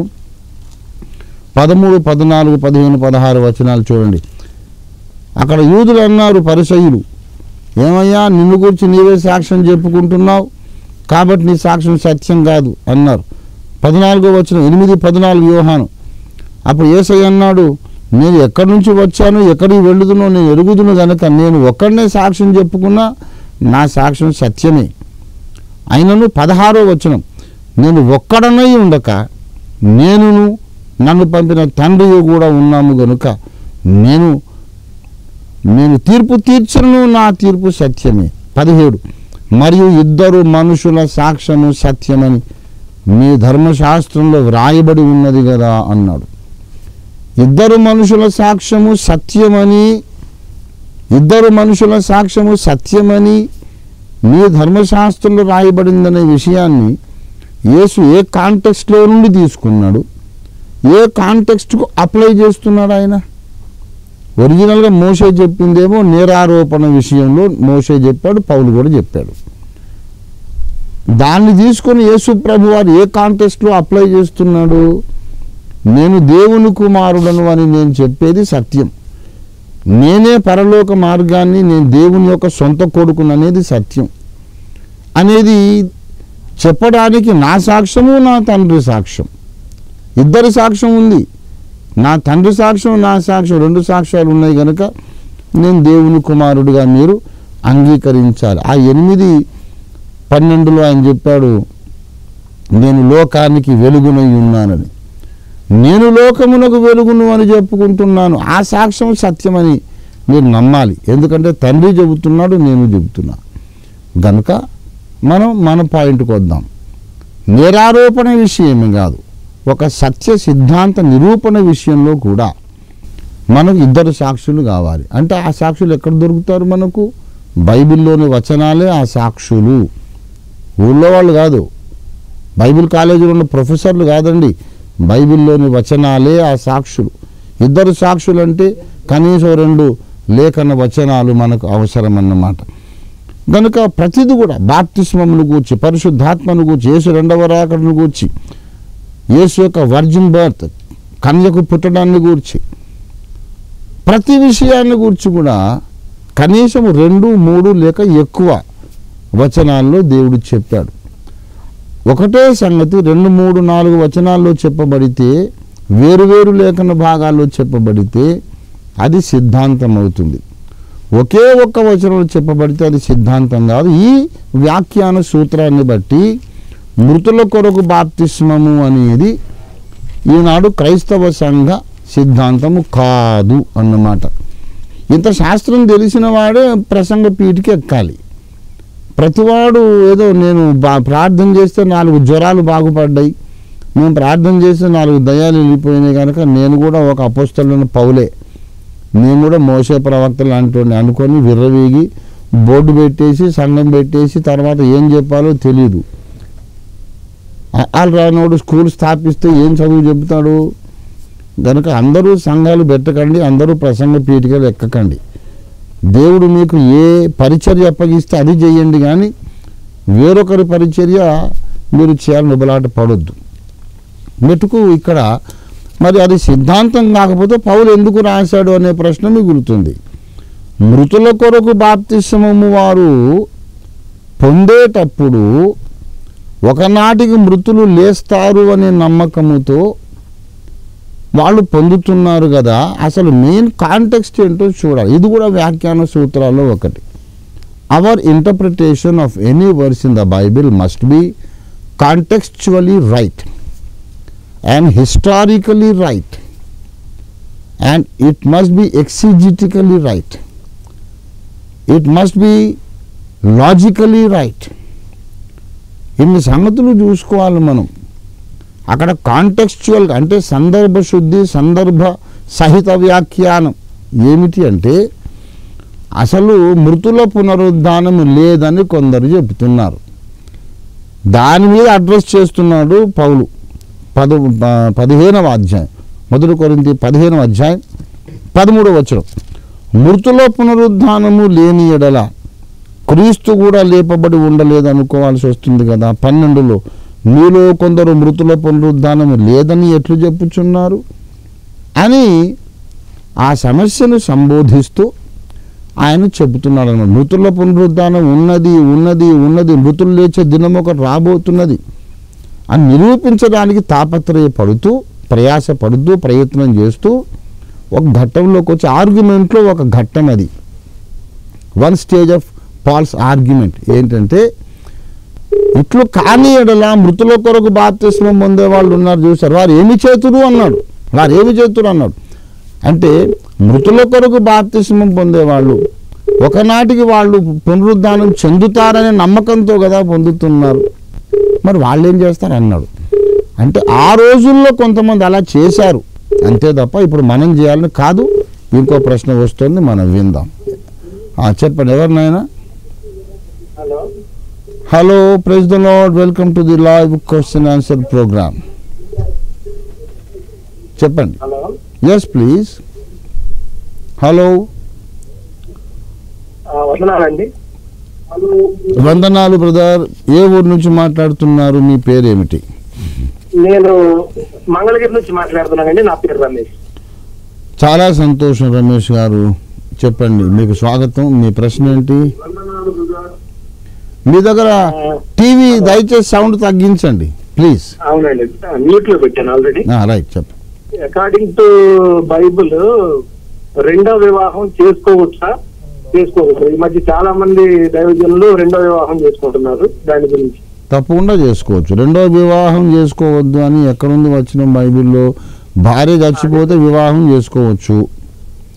పదమూడు పద్నాలుగు పదిహేను పదహారు వచనాలు చూడండి అక్కడ యూదులు అన్నారు పరిసయులు ఏమయ్యా నిన్ను గురించి నీవే సాక్ష్యం చెప్పుకుంటున్నావు కాబట్టి నీ సాక్ష్యం సత్యం కాదు అన్నారు పద్నాలుగో వచ్చిన ఎనిమిది పద్నాలుగు యోహాను అప్పుడు ఏసయ్య అన్నాడు నేను ఎక్కడి నుంచి వచ్చాను ఎక్కడికి వెళ్ళుదునో నేను ఎరుగుదును గనక నేను ఒక్కడనే సాక్ష్యం చెప్పుకున్నా నా సాక్ష్యం సత్యమే అయినను పదహారో వచనం నేను ఒక్కడనై ఉండక నేనును నన్ను పంపిన తండ్రి కూడా ఉన్నాము గనుక నేను నేను తీర్పు తీర్చను నా తీర్పు సత్యమే పదిహేడు మరియు ఇద్దరు మనుషుల సాక్ష్యము సత్యమని మీ ధర్మశాస్త్రంలో వ్రాయబడి ఉన్నది కదా అన్నాడు ఇద్దరు మనుషుల సాక్ష్యము సత్యమని ఇద్దరు మనుషుల సాక్ష్యము సత్యమని మీ ధర్మశాస్త్రంలో రాయబడిందనే విషయాన్ని యేసు ఏ కాంటెక్స్ట్లో నుండి తీసుకున్నాడు ఏ కాంటెక్స్ట్కు అప్లై చేస్తున్నాడు ఆయన ఒరిజినల్గా మోసే చెప్పిందేమో నేరారోపణ విషయంలో మోసే చెప్పాడు పౌలు కూడా చెప్పాడు దాన్ని తీసుకొని యేసు ప్రభు వారు ఏ కాంటెస్ట్లో అప్లై చేస్తున్నాడు నేను దేవుని కుమారుడను అని నేను చెప్పేది సత్యం నేనే పరలోక మార్గాన్ని నేను దేవుని యొక్క సొంత కొడుకును అనేది సత్యం అనేది చెప్పడానికి నా సాక్ష్యము నా తండ్రి సాక్ష్యం ఇద్దరి సాక్ష్యం ఉంది నా తండ్రి సాక్ష్యం నా సాక్ష్యం రెండు సాక్ష్యాలు ఉన్నాయి కనుక నేను దేవుని కుమారుడిగా మీరు అంగీకరించాలి ఆ ఎనిమిది పన్నెండులో ఆయన చెప్పాడు నేను లోకానికి వెలుగునై ఉన్నానని నేను లోకమునకు వెలుగును అని చెప్పుకుంటున్నాను ఆ సాక్ష్యం సత్యమని మీరు నమ్మాలి ఎందుకంటే తండ్రి చెబుతున్నాడు నేను చెబుతున్నా గనుక మనం మన పాయింట్కి వద్దాం నిరారోపణ విషయమే కాదు ఒక సత్య సిద్ధాంత నిరూపణ విషయంలో కూడా మనకు ఇద్దరు సాక్షులు కావాలి అంటే ఆ సాక్షులు ఎక్కడ దొరుకుతారు మనకు బైబిల్లోని వచనాలే ఆ సాక్షులు ఊళ్ళో వాళ్ళు కాదు బైబిల్ కాలేజీలో ఉన్న ప్రొఫెసర్లు కాదండి బైబిల్లోని వచనాలే ఆ సాక్షులు ఇద్దరు సాక్షులు అంటే కనీసం రెండు లేఖన వచనాలు మనకు అవసరం అన్నమాట కనుక ప్రతిది కూడా బాప్తిస్మమును గూర్చి పరిశుద్ధాత్మను గూర్చి యేసు రెండవ రాకడను గూర్చి యేసు యొక్క వర్జిన్ బర్త్ కన్యకు పుట్టడాన్ని గూర్చి ప్రతి విషయాన్ని గురించి కూడా కనీసం రెండు మూడు లేక ఎక్కువ వచనాల్లో దేవుడు చెప్పాడు ఒకటే సంగతి రెండు మూడు నాలుగు వచనాల్లో చెప్పబడితే వేరువేరు లేఖన భాగాల్లో చెప్పబడితే అది సిద్ధాంతం అవుతుంది ఒకే ఒక్క వచనంలో చెప్పబడితే అది సిద్ధాంతం కాదు ఈ వ్యాఖ్యాన సూత్రాన్ని బట్టి మృతుల కొరకు బాప్తిస్మము అనేది ఈనాడు క్రైస్తవ సంఘ సిద్ధాంతము కాదు అన్నమాట ఇంత శాస్త్రం తెలిసిన వాడే ప్రసంగ పీఠకి ఎక్కాలి ప్రతివాడు ఏదో నేను బా ప్రార్థన చేస్తే నాలుగు జ్వరాలు బాగుపడ్డాయి నేను ప్రార్థన చేస్తే నాలుగు దయాలు వెళ్ళిపోయినాయి కనుక నేను కూడా ఒక అపోస్తలను పౌలే నేను కూడా మోసే ప్రవక్త లాంటి అనుకొని విర్రవీగి బోర్డు పెట్టేసి సంఘం పెట్టేసి తర్వాత ఏం చెప్పాలో తెలియదు వాళ్ళు రానోడు స్కూల్ స్థాపిస్తే ఏం చదువు చెబుతాడు కనుక అందరూ సంఘాలు పెట్టకండి అందరూ ప్రసంగ పీఠికలు ఎక్కకండి దేవుడు మీకు ఏ పరిచర్య అప్పగిస్తే అది చేయండి కానీ వేరొకరి పరిచర్య మీరు చేయాలని నిబలాట పడొద్దు మెటుకు ఇక్కడ మరి అది సిద్ధాంతం కాకపోతే పౌలు ఎందుకు రాశాడు అనే ప్రశ్న మిగులుతుంది మృతుల కొరకు బాప్తిస్మము వారు పొందేటప్పుడు ఒకనాటికి మృతులు లేస్తారు అనే నమ్మకముతో వాళ్ళు పొందుతున్నారు కదా అసలు మెయిన్ కాంటెక్స్ట్ ఏంటో చూడాలి ఇది కూడా వ్యాఖ్యాన సూత్రాల్లో ఒకటి our interpretation of any verse in the Bible must be contextually right and historically right and it must be exegetically right it must be logically right ఇన్ని సంగతులు చూసుకోవాలి మనం అక్కడ కాంటెక్స్చువల్ అంటే సందర్భ శుద్ధి సందర్భ సహిత వ్యాఖ్యానం ఏమిటి అంటే అసలు మృతుల పునరుద్ధానం లేదని కొందరు చెబుతున్నారు దాని మీద అడ్రస్ చేస్తున్నాడు పౌలు పద ప- పదిహేనవ అధ్యాయం మొదటి కొరింది పదిహేనవ అధ్యాయం పదమూడవ వచనం మృతుల పునరుద్ధానము లేని ఎడల క్రీస్తు కూడా లేపబడి ఉండలేదు అనుకోవాల్సి వస్తుంది కదా పన్నెండులో మీలో కొందరు మృతుల పునరుద్ధానం లేదని ఎట్లు చెప్పుచున్నారు అని ఆ సమస్యను సంబోధిస్తూ ఆయన చెబుతున్నాడు అన్నమాట మృతుల పునరుద్ధానం ఉన్నది ఉన్నది ఉన్నది మృతులు లేచే దినం ఒకటి రాబోతున్నది అని నిరూపించడానికి తాపత్రయపడుతూ ప్రయాసపడుతూ ప్రయత్నం చేస్తూ ఒక ఘట్టంలోకి వచ్చి ఆర్గ్యుమెంట్లో ఒక ఘట్టం అది one stage of Paul's argument ఏంటంటే ఇట్లు కాని ఎడల మృతుల కొరకు బాప్తిస్మం పొందే వాళ్ళు ఉన్నారు చూసారు వారు ఏమి చేతురు అన్నాడు వారు ఏమి చేతురు అన్నాడు అంటే మృతుల కొరకు బాప్తిస్మం పొందేవాళ్ళు ఒకనాటికి వాళ్ళు పునరుద్ధానం చెందుతారనే నమ్మకంతో కదా పొందుతున్నారు మరి వాళ్ళు ఏం చేస్తారు అన్నాడు అంటే ఆ రోజుల్లో కొంతమంది అలా చేశారు అంతే తప్ప ఇప్పుడు మనం చేయాలని కాదు ఇంకో ప్రశ్న వస్తుంది మనం విందాం ఆ, చెప్పండి ఎవరినైనా hello hello praise the lord welcome to the live question answer program చెప్పండి హలో ఎస్ ప్లీజ్ హలో వదనాలండి వందనాలు బ్రదర్ ఏ ఊరు నుంచి మాట్లాడుతున్నారు మీ పేరేమిటి నేను మంగళగిరి నుంచి మాట్లాడుతున్నానండి నా పేరు రమేష్ చాలా సంతోషం రమేష్ గారు చెప్పండి మీకు స్వాగతం మీ ప్రశ్న ఏంటి మీ దగ్గర టీవీ దయచేసి సౌండ్ తగ్గించండి ప్లీజ్ అవునండి మ్యూట్ లో పెట్టాను ఆల్రెడీ రైట్ చెప్పండి అకార్డింగ్ టు బైబుల్ రెండో వివాహం చేసుకోవచ్చా చేసుకోవచ్చు ఈ మధ్య చాలా మంది దైవజనులు రెండో వివాహం చేసుకుంటున్నారు దాని గురించి తప్పకుండా చేసుకోవచ్చు రెండో వివాహం చేసుకోవద్దు అని ఎక్కడుంది వచ్చిన బైబిల్లో భార్య చచ్చిపోతే వివాహం చేసుకోవచ్చు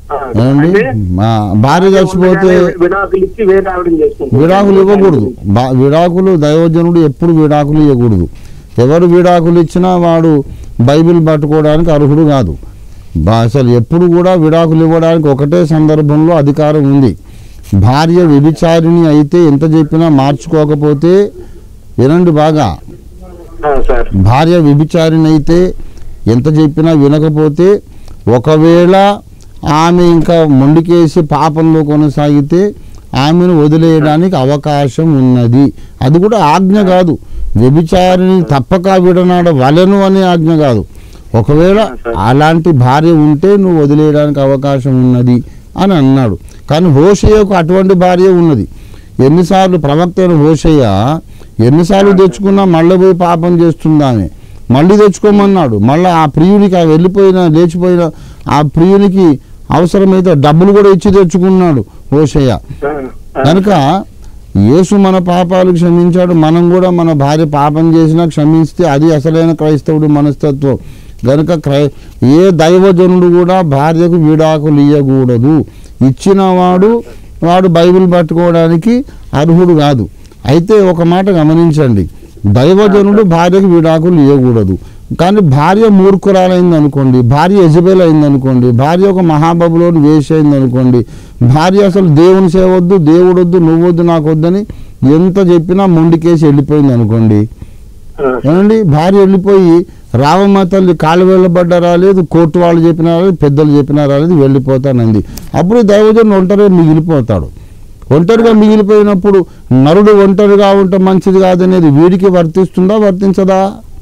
ఆ, ఏమండి అంటే మా భార్య చచ్చిపోతే ఉండగానే విడాకులు ఇచ్చి వేరే ఆవిడని చేసుకుంటారు విడాకులు ఇవ్వకూడదు బా- విడాకులు దైవజనుడు ఎప్పుడు విడాకులు ఇవ్వకూడదు ఎవరు విడాకులు ఇచ్చినా వాడు బైబిల్ పట్టుకోవడానికి అర్హుడు కాదు బా- అసలు ఎప్పుడు కూడా విడాకులు ఇవ్వడానికి ఒకటే సందర్భంలో అధికారం ఉంది భార్య వ్యభిచారిణి అయితే ఎంత చెప్పినా మార్చుకోకపోతే వినండి బాగా ఆ, సార్ భార్య వ్యభిచారిణి అయితే ఎంత చెప్పినా వినకపోతే ఒకవేళ ఆమె ఇంకా మొండికేసి పాపంలో కొనసాగితే ఆమెను వదిలేయడానికి అవకాశం ఉన్నది అది కూడా ఆజ్ఞ కాదు వ్యభిచారిని తప్పక విడనాడ వలెను అనే ఆజ్ఞ కాదు ఒకవేళ అలాంటి భార్య ఉంటే నువ్వు వదిలేయడానికి అవకాశం ఉన్నది అని అన్నాడు కానీ హోషయ్యకు అటువంటి భార్య ఉన్నది ఎన్నిసార్లు ప్రవక్త అయిన హోషయ్య ఎన్నిసార్లు తెచ్చుకున్నా మళ్ళీ పోయి పాపం చేస్తుంది ఆమె మళ్ళీ తెచ్చుకోమన్నాడు మళ్ళీ ఆ ప్రియునికి ఆ వెళ్ళిపోయిన లేచిపోయిన ఆ ప్రియునికి అవసరమైతే డబ్బులు కూడా ఇచ్చి తెచ్చుకున్నాడు హోషయ్య ఆ, ఆ, కనుక యేసు మన పాపాలు క్షమించాడు మనం కూడా మన భార్య పాపం చేసినా క్షమిస్తే అది అసలైన క్రైస్తవుడు మనస్తత్వం కనుక క్రై ఏ దైవజనుడు కూడా భార్యకు విడాకులు ఇవ్వకూడదు ఇచ్చిన వాడు వాడు బైబిల్ పట్టుకోవడానికి అర్హుడు కాదు అయితే ఒక మాట గమనించండి దైవజనుడు భార్యకు విడాకులు ఇవ్వకూడదు కానీ భార్య మూర్ఖురాలైంది అనుకోండి భార్య ఎజబెల్ అయింది అనుకోండి భార్య ఒక మహాబబులోని వేష అయింది అనుకోండి భార్య అసలు దేవుని సేవద్దు దేవుడొద్దు నువ్వొద్దు నాకు వద్దని ఎంత చెప్పినా మొండికేసి వెళ్ళిపోయింది అనుకోండి ఆ, ఏమండి భార్య వెళ్ళిపోయి రావమ్మ తల్లి కాళ్ళు వెళ్ళబడ్డ రాలేదు కోర్టు వాళ్ళు చెప్పినా రాలేదు పెద్దలు చెప్పినా రాలేదు వెళ్ళిపోతానంది అప్పుడు దైవజన్ ఒంటరిగా మిగిలిపోతాడు ఒంటరిగా మిగిలిపోయినప్పుడు నరుడు ఒంటరిగా ఉంటే మంచిది కాదనేది వీడికి వర్తిస్తుందా వర్తించదా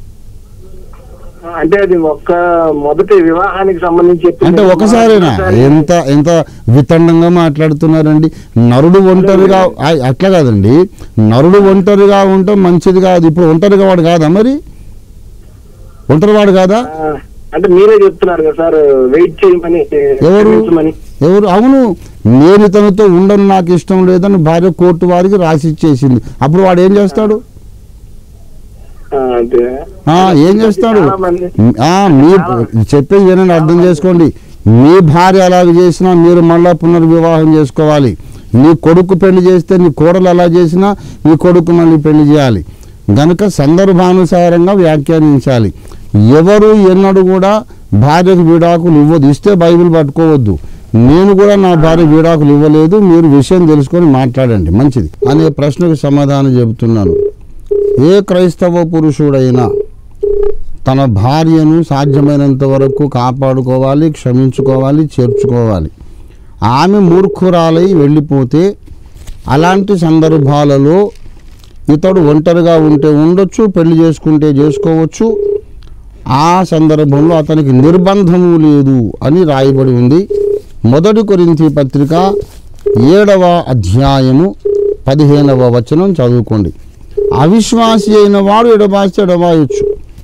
అంటే అది ఒక్క మొదటి వివాహానికి సంబంధించి చెప్పింది. అంటే ఒకసారేనా ఒకసారి- ఎంత ఎంత వితండంగా మాట్లాడుతున్నారండి నరుడు ఒంటరిగా ఆ- అట్లా కాదండి నరుడు ఒంటరిగా ఉంటే మంచిది కాదు ఇప్పుడు ఒంటరిగా వాడు కాదా మరి ఒంటరి వాడు కాదా ఆ, అంటే మీరే చెప్తున్నారు కదా సార్ వెయిట్ చేయమని ఎవరు? క్షమించమని. ఎవరు అవును నేను ఇతనితో ఉండను నాకు ఇష్టం లేదని భార్య కోర్టు వారికి రాసి ఇచ్చేసింది అప్పుడు వాడు ఏం చేస్తాడు ఆ, అదే. ఆ, ఏం చేస్తాడు చాలా మంది ఆ, మీ చెప్పేది వినండి అర్థం చేసుకోండి మీ భార్య అలాగ చేసినా మీరు మళ్ళా పునర్వివాహం చేసుకోవాలి నీ కొడుకు పెళ్లి చేస్తే నీ కోడలు అలా చేసినా నీ కొడుకు మళ్ళీ పెళ్లి చేయాలి గనుక సందర్భానుసారంగా వ్యాఖ్యానించాలి ఎవరు ఎన్నడూ కూడా భార్యకు విడాకులు ఇవ్వదు ఇస్తే బైబిల్ పట్టుకోవద్దు నేను కూడా నా భార్య విడాకులు ఇవ్వలేదు మీరు విషయం తెలుసుకొని మాట్లాడండి మంచిది అనే ప్రశ్నకు సమాధానం చెబుతున్నాను ఏ క్రైస్తవ పురుషుడైనా తన భార్యను సాధ్యమైనంత వరకు కాపాడుకోవాలి క్షమించుకోవాలి చేర్చుకోవాలి ఆమె మూర్ఖురాలై వెళ్ళిపోతే అలాంటి సందర్భాలలో ఇతడు ఒంటరిగా ఉంటే ఉండొచ్చు పెళ్లి చేసుకుంటే చేసుకోవచ్చు ఆ సందర్భంలో అతనికి నిర్బంధము లేదు అని రాయబడి ఉంది మొదటి కొరింథీ పత్రిక ఏడవ అధ్యాయము పదిహేనవ వచనం చదువుకోండి అవిశ్వాసి అయిన వాడు ఎడబాస్తే ఎడబాయొచ్చు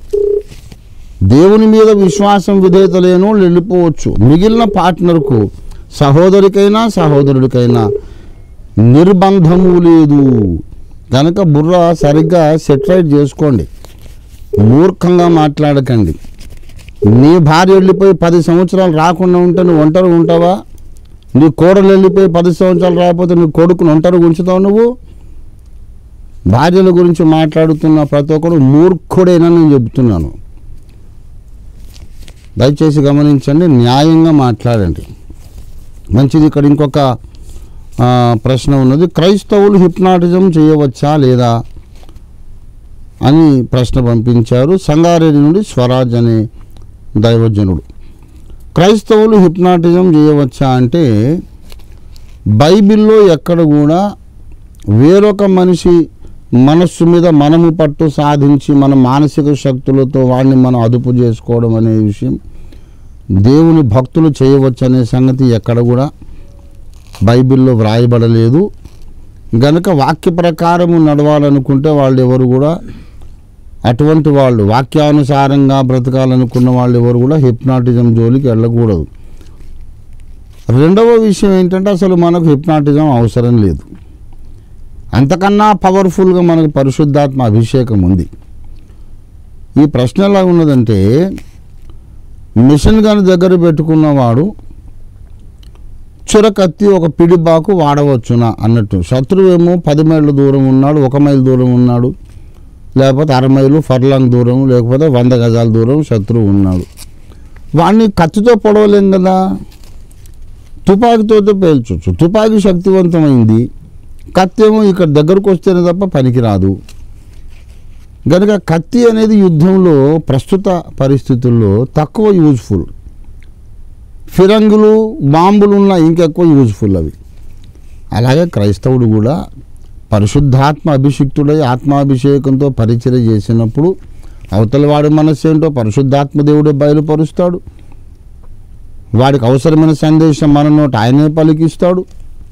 దేవుని మీద విశ్వాసం విధేయత లేని వాళ్ళు వెళ్ళిపోవచ్చు మిగిలిన పార్ట్నర్కు సహోదరికైనా సహోదరుడికైనా నిర్బంధము లేదు కనుక బుర్ర సరిగ్గా సెటిలైట్ చేసుకోండి మూర్ఖంగా మాట్లాడకండి నీ భార్య వెళ్ళిపోయి పది సంవత్సరాలు రాకుండా ఉంటే నువ్వు ఒంటరి ఉంటావా నీ కోడలు వెళ్ళిపోయి పది సంవత్సరాలు రాకపోతే నీ కొడుకుని ఒంటరిగా ఉంచుతావు నువ్వు భార్యల గురించి మాట్లాడుతున్న ప్రతి ఒక్కరు మూర్ఖుడేనని నేను చెబుతున్నాను దయచేసి గమనించండి న్యాయంగా మాట్లాడండి మంచిది ఇక్కడ ఇంకొక ఆ, ప్రశ్న ఉన్నది క్రైస్తవులు హిప్నాటిజం చేయవచ్చా లేదా అని ప్రశ్న పంపించారు సంగారెడ్డి నుండి స్వరాజ్ అనే దైవజనుడు క్రైస్తవులు హిప్నాటిజం చేయవచ్చా అంటే బైబిల్లో ఎక్కడ కూడా వేరొక మనిషి మనస్సు మీద మనము పట్టు సాధించి మన మానసిక శక్తులతో వాడిని మనం అదుపు చేసుకోవడం అనే విషయం దేవుని భక్తులు చేయవచ్చు అనే సంగతి ఎక్కడ కూడా బైబిల్లో వ్రాయబడలేదు గనుక వాక్య ప్రకారము నడవాలనుకుంటే వాళ్ళు ఎవరు కూడా అటువంటి వాళ్ళు వాక్యానుసారంగా బ్రతకాలనుకున్న వాళ్ళు ఎవరు కూడా హిప్నాటిజం జోలికి వెళ్ళకూడదు రెండవ విషయం ఏంటంటే అసలు మనకు హిప్నాటిజం అవసరం లేదు అంతకన్నా పవర్ఫుల్గా మనకు పరిశుద్ధాత్మ అభిషేకం ఉంది ఈ ప్రశ్న ఎలా ఉన్నదంటే మిషన్ గన్ దగ్గర పెట్టుకున్నవాడు చురకత్తి ఒక పిడిబాకు వాడవచ్చునా అన్నట్టు శత్రువేమో పది మైళ్ళ దూరం ఉన్నాడు ఒక మైల్ దూరం ఉన్నాడు లేకపోతే అర మైలు ఫర్లాంగ్ దూరం లేకపోతే వంద గజాల దూరం శత్రువు ఉన్నాడు వాడిని కత్తితో పొడవలేం కదా తుపాకీతో పేల్చొచ్చు తుపాకీ శక్తివంతమైంది కత్తి ఏమో ఇక్కడ దగ్గరకు వస్తేనే తప్ప పనికిరాదు కనుక కత్తి అనేది యుద్ధంలో ప్రస్తుత పరిస్థితుల్లో తక్కువ యూజ్ఫుల్ ఫిరంగులు బాంబులు ఉన్న ఇంకెక్కువ యూజ్ఫుల్ అవి అలాగే క్రైస్తవుడు కూడా పరిశుద్ధాత్మ అభిషిక్తుడై ఆత్మాభిషేకంతో పరిచయం చేసినప్పుడు అవతల వాడి మనస్సు ఏంటో పరిశుద్ధాత్మ దేవుడే బయలుపరుస్తాడు వాడికి అవసరమైన సందేశం మన నోట ఆయనే పలికిస్తాడు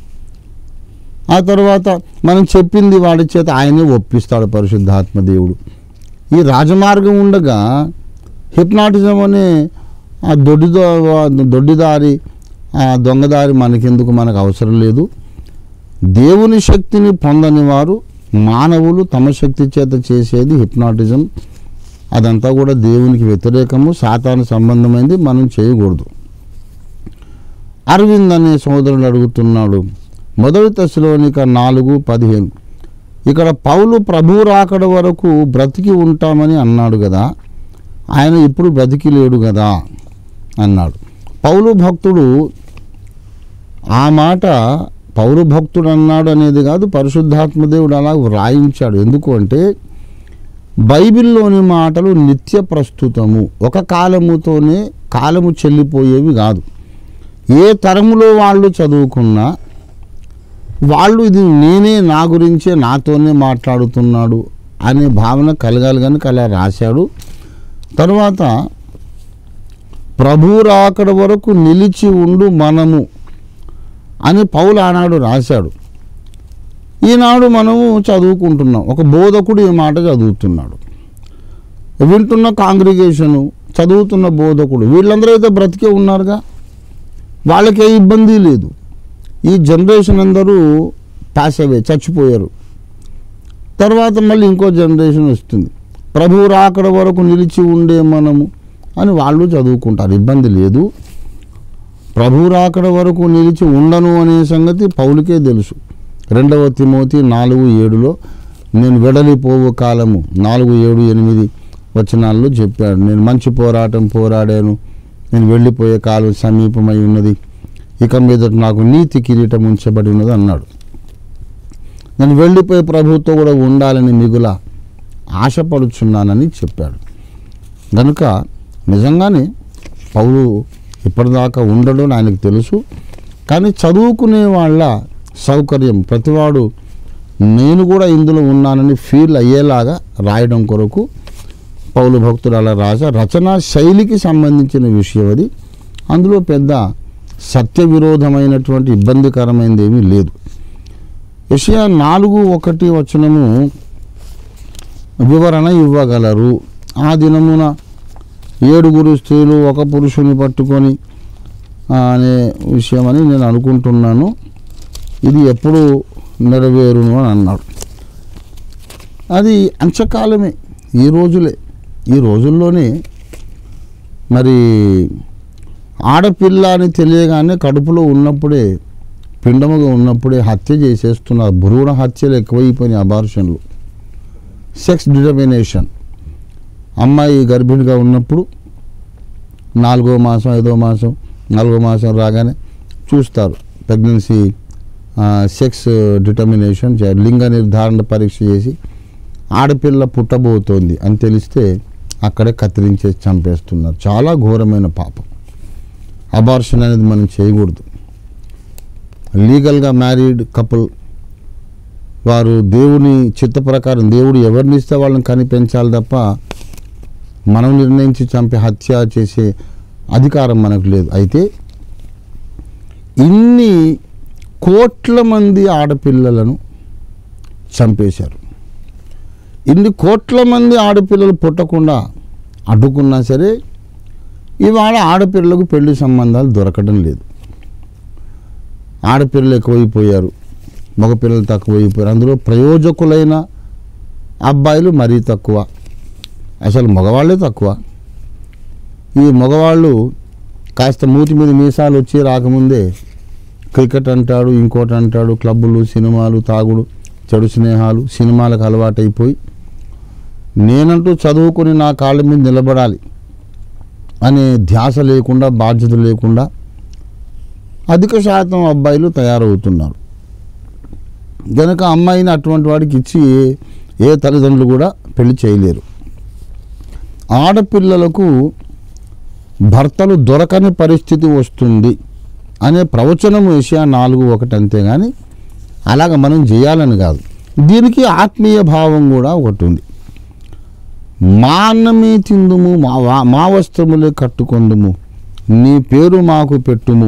ఆ తర్వాత మనం చెప్పింది వాడి చేత ఆయనే ఒప్పిస్తాడు పరిశుద్ధాత్మ దేవుడు ఈ రాజమార్గం ఉండగా హిప్నాటిజం అనే ఆ దొడ్డిదో దొడ్డిదారి ఆ దొంగదారి మనకెందుకు మనకు అవసరం లేదు దేవుని శక్తిని పొందని వారు మానవులు తమ శక్తి చేత చేసేది హిప్నాటిజం అదంతా కూడా దేవునికి వ్యతిరేకము సాతాను సంబంధమైంది మనం చేయకూడదు అరవింద్ అనే సోదరుడు అడుగుతున్నాడు మొదటి దశలోనిక నాలుగు పదిహేను ఇక్కడ పౌలు ప్రభు రాకడ వరకు బ్రతికి ఉంటామని అన్నాడు కదా ఆయన ఇప్పుడు బ్రతికి లేడు కదా అన్నాడు పౌలు భక్తుడు ఆ మాట పౌరు భక్తుడు అన్నాడు అనేది కాదు పరిశుద్ధాత్మ దేవుడు అలా వ్రాయించాడు ఎందుకు అంటే బైబిల్లోని మాటలు నిత్య ప్రస్తుతము ఒక కాలముతోనే కాలము చెల్లిపోయేవి కాదు ఏ తరములో వాళ్ళు చదువుకున్నా వాళ్ళు ఇది నేనే నా గురించే నాతోనే మాట్లాడుతున్నాడు అనే భావన కలగాలి కనుక అలా రాశాడు తర్వాత ప్రభు రాకడ వరకు నిలిచి ఉండు మనము అని పౌలు ఆనాడు రాశాడు ఈనాడు మనము చదువుకుంటున్నాం ఒక బోధకుడు ఈ మాట చదువుతున్నాడు వింటున్న కాంగ్రిగేషను చదువుతున్న బోధకుడు వీళ్ళందరూ అయితే బ్రతికే ఉన్నారుగా వాళ్ళకి ఏ ఇబ్బంది లేదు ఈ జనరేషన్ అందరూ పాస్ అవే చచ్చిపోయారు తర్వాత మళ్ళీ ఇంకో జనరేషన్ వస్తుంది ప్రభు రాకడ వరకు నిలిచి ఉండే మనము అని వాళ్ళు చదువుకుంటారు ఇబ్బంది లేదు ప్రభు రాకడ వరకు నిలిచి ఉండను అనే సంగతి పౌలుకే తెలుసు రెండవ తిమోతి నాలుగు ఏడులో నేను వెడలిపోవు కాలము నాలుగు ఏడు ఎనిమిది వచనాల్లో చెప్పాడు నేను మంచి పోరాటం పోరాడాను నేను వెళ్ళిపోయే కాలం సమీపమై ఉన్నది ఇక మీద నాకు నీతి కిరీటం ఉంచబడి ఉన్నది అన్నాడు నేను వెళ్ళిపోయే ప్రభుతో కూడా ఉండాలని మిగుల ఆశపడుచున్నానని చెప్పాడు కనుక నిజంగానే పౌలు ఇప్పటిదాకా ఉండడు అని ఆయనకు తెలుసు కానీ చదువుకునే వాళ్ళ సౌకర్యం ప్రతివాడు నేను కూడా ఇందులో ఉన్నానని ఫీల్ అయ్యేలాగా రాయడం కొరకు పౌలు భక్తుడు అలా రాసా రచనా శైలికి సంబంధించిన విషయం అది అందులో పెద్ద సత్య విరోధమైనటువంటి ఇబ్బందికరమైనది ఏమీ లేదు యషయా నాలుగు ఒకటి వచనము వివరణ ఇవ్వగలరు ఆ దినమున ఏడుగురు స్త్రీలు ఒక పురుషుని పట్టుకొని ఆ, అనే విషయమని నేను అనుకుంటున్నాను ఇది ఎప్పుడు నెరవేరును అని అన్నాడు అది అంచకాలమే ఈ రోజులే ఈ రోజుల్లోనే మరి ఆడపిల్ల అని తెలియగానే కడుపులో ఉన్నప్పుడే పిండముగా ఉన్నప్పుడే హత్య చేసేస్తున్నారు భ్రూణ హత్యలు ఎక్కువైపోయినాయి అబార్షన్లు సెక్స్ డిటర్మినేషన్ అమ్మాయి గర్భిణిగా ఉన్నప్పుడు నాలుగో మాసం ఐదో మాసం నాలుగో మాసం రాగానే చూస్తారు ప్రెగ్నెన్సీ సెక్స్ డిటర్మినేషన్ చే- లింగ నిర్ధారణ పరీక్ష చేసి ఆడపిల్ల పుట్టబోతోంది అని తెలిస్తే అక్కడే కత్తిరించేసి చంపేస్తున్నారు చాలా ఘోరమైన పాపం అబార్షన్ అనేది మనం చేయకూడదు లీగల్గా మ్యారీడ్ కపుల్ వారు దేవుని చిత్త ప్రకారం దేవుడు ఎవరిని ఇస్తే వాళ్ళని కని పెంచాలి తప్ప మనం నిర్ణయించి చంపి హత్య చేసే అధికారం మనకు లేదు అయితే ఇన్ని కోట్ల మంది ఆడపిల్లలను చంపేశారు ఇన్ని కోట్ల మంది ఆడపిల్లలు పుట్టకుండా అడ్డుకున్నా సరే ఇవాళ ఆడపిల్లలకు పెళ్లి సంబంధాలు దొరకడం లేదు ఆడపిల్లలు ఎక్కువైపోయారు మగపిల్లలు తక్కువైపోయారు అందులో ప్రయోజకులైన అబ్బాయిలు మరీ తక్కువ అసలు మగవాళ్ళే తక్కువ ఈ మగవాళ్ళు కాస్త మూతి మీద మీసాలు వచ్చి రాకముందే క్రికెట్ అంటాడు ఇంకోటి అంటాడు క్లబ్బులు సినిమాలు తాగుడు చెడు స్నేహాలు సినిమాలకు అలవాటైపోయి నేనంటూ చదువుకొని నా కాళ్ళ మీద నిలబడాలి అనే ధ్యాస లేకుండా బాధ్యత లేకుండా అధిక శాతం అబ్బాయిలు తయారవుతున్నారు కనుక అమ్మాయిని అటువంటి వాడికి ఇచ్చి ఏ- ఏ తల్లిదండ్రులు కూడా పెళ్లి చేయలేరు ఆడపిల్లలకు భర్తలు దొరకని పరిస్థితి వస్తుంది అనే ప్రవచనం ఏషియా నాలుగు ఒకటి అంతేగాని అలాగ మనం చేయాలని కాదు దీనికి ఆత్మీయ భావం కూడా ఒకటి ఉంది మా అన్నమే తిందుము మా వా- మా వస్త్రములే కట్టుకొందుము నీ పేరు మాకు పెట్టుము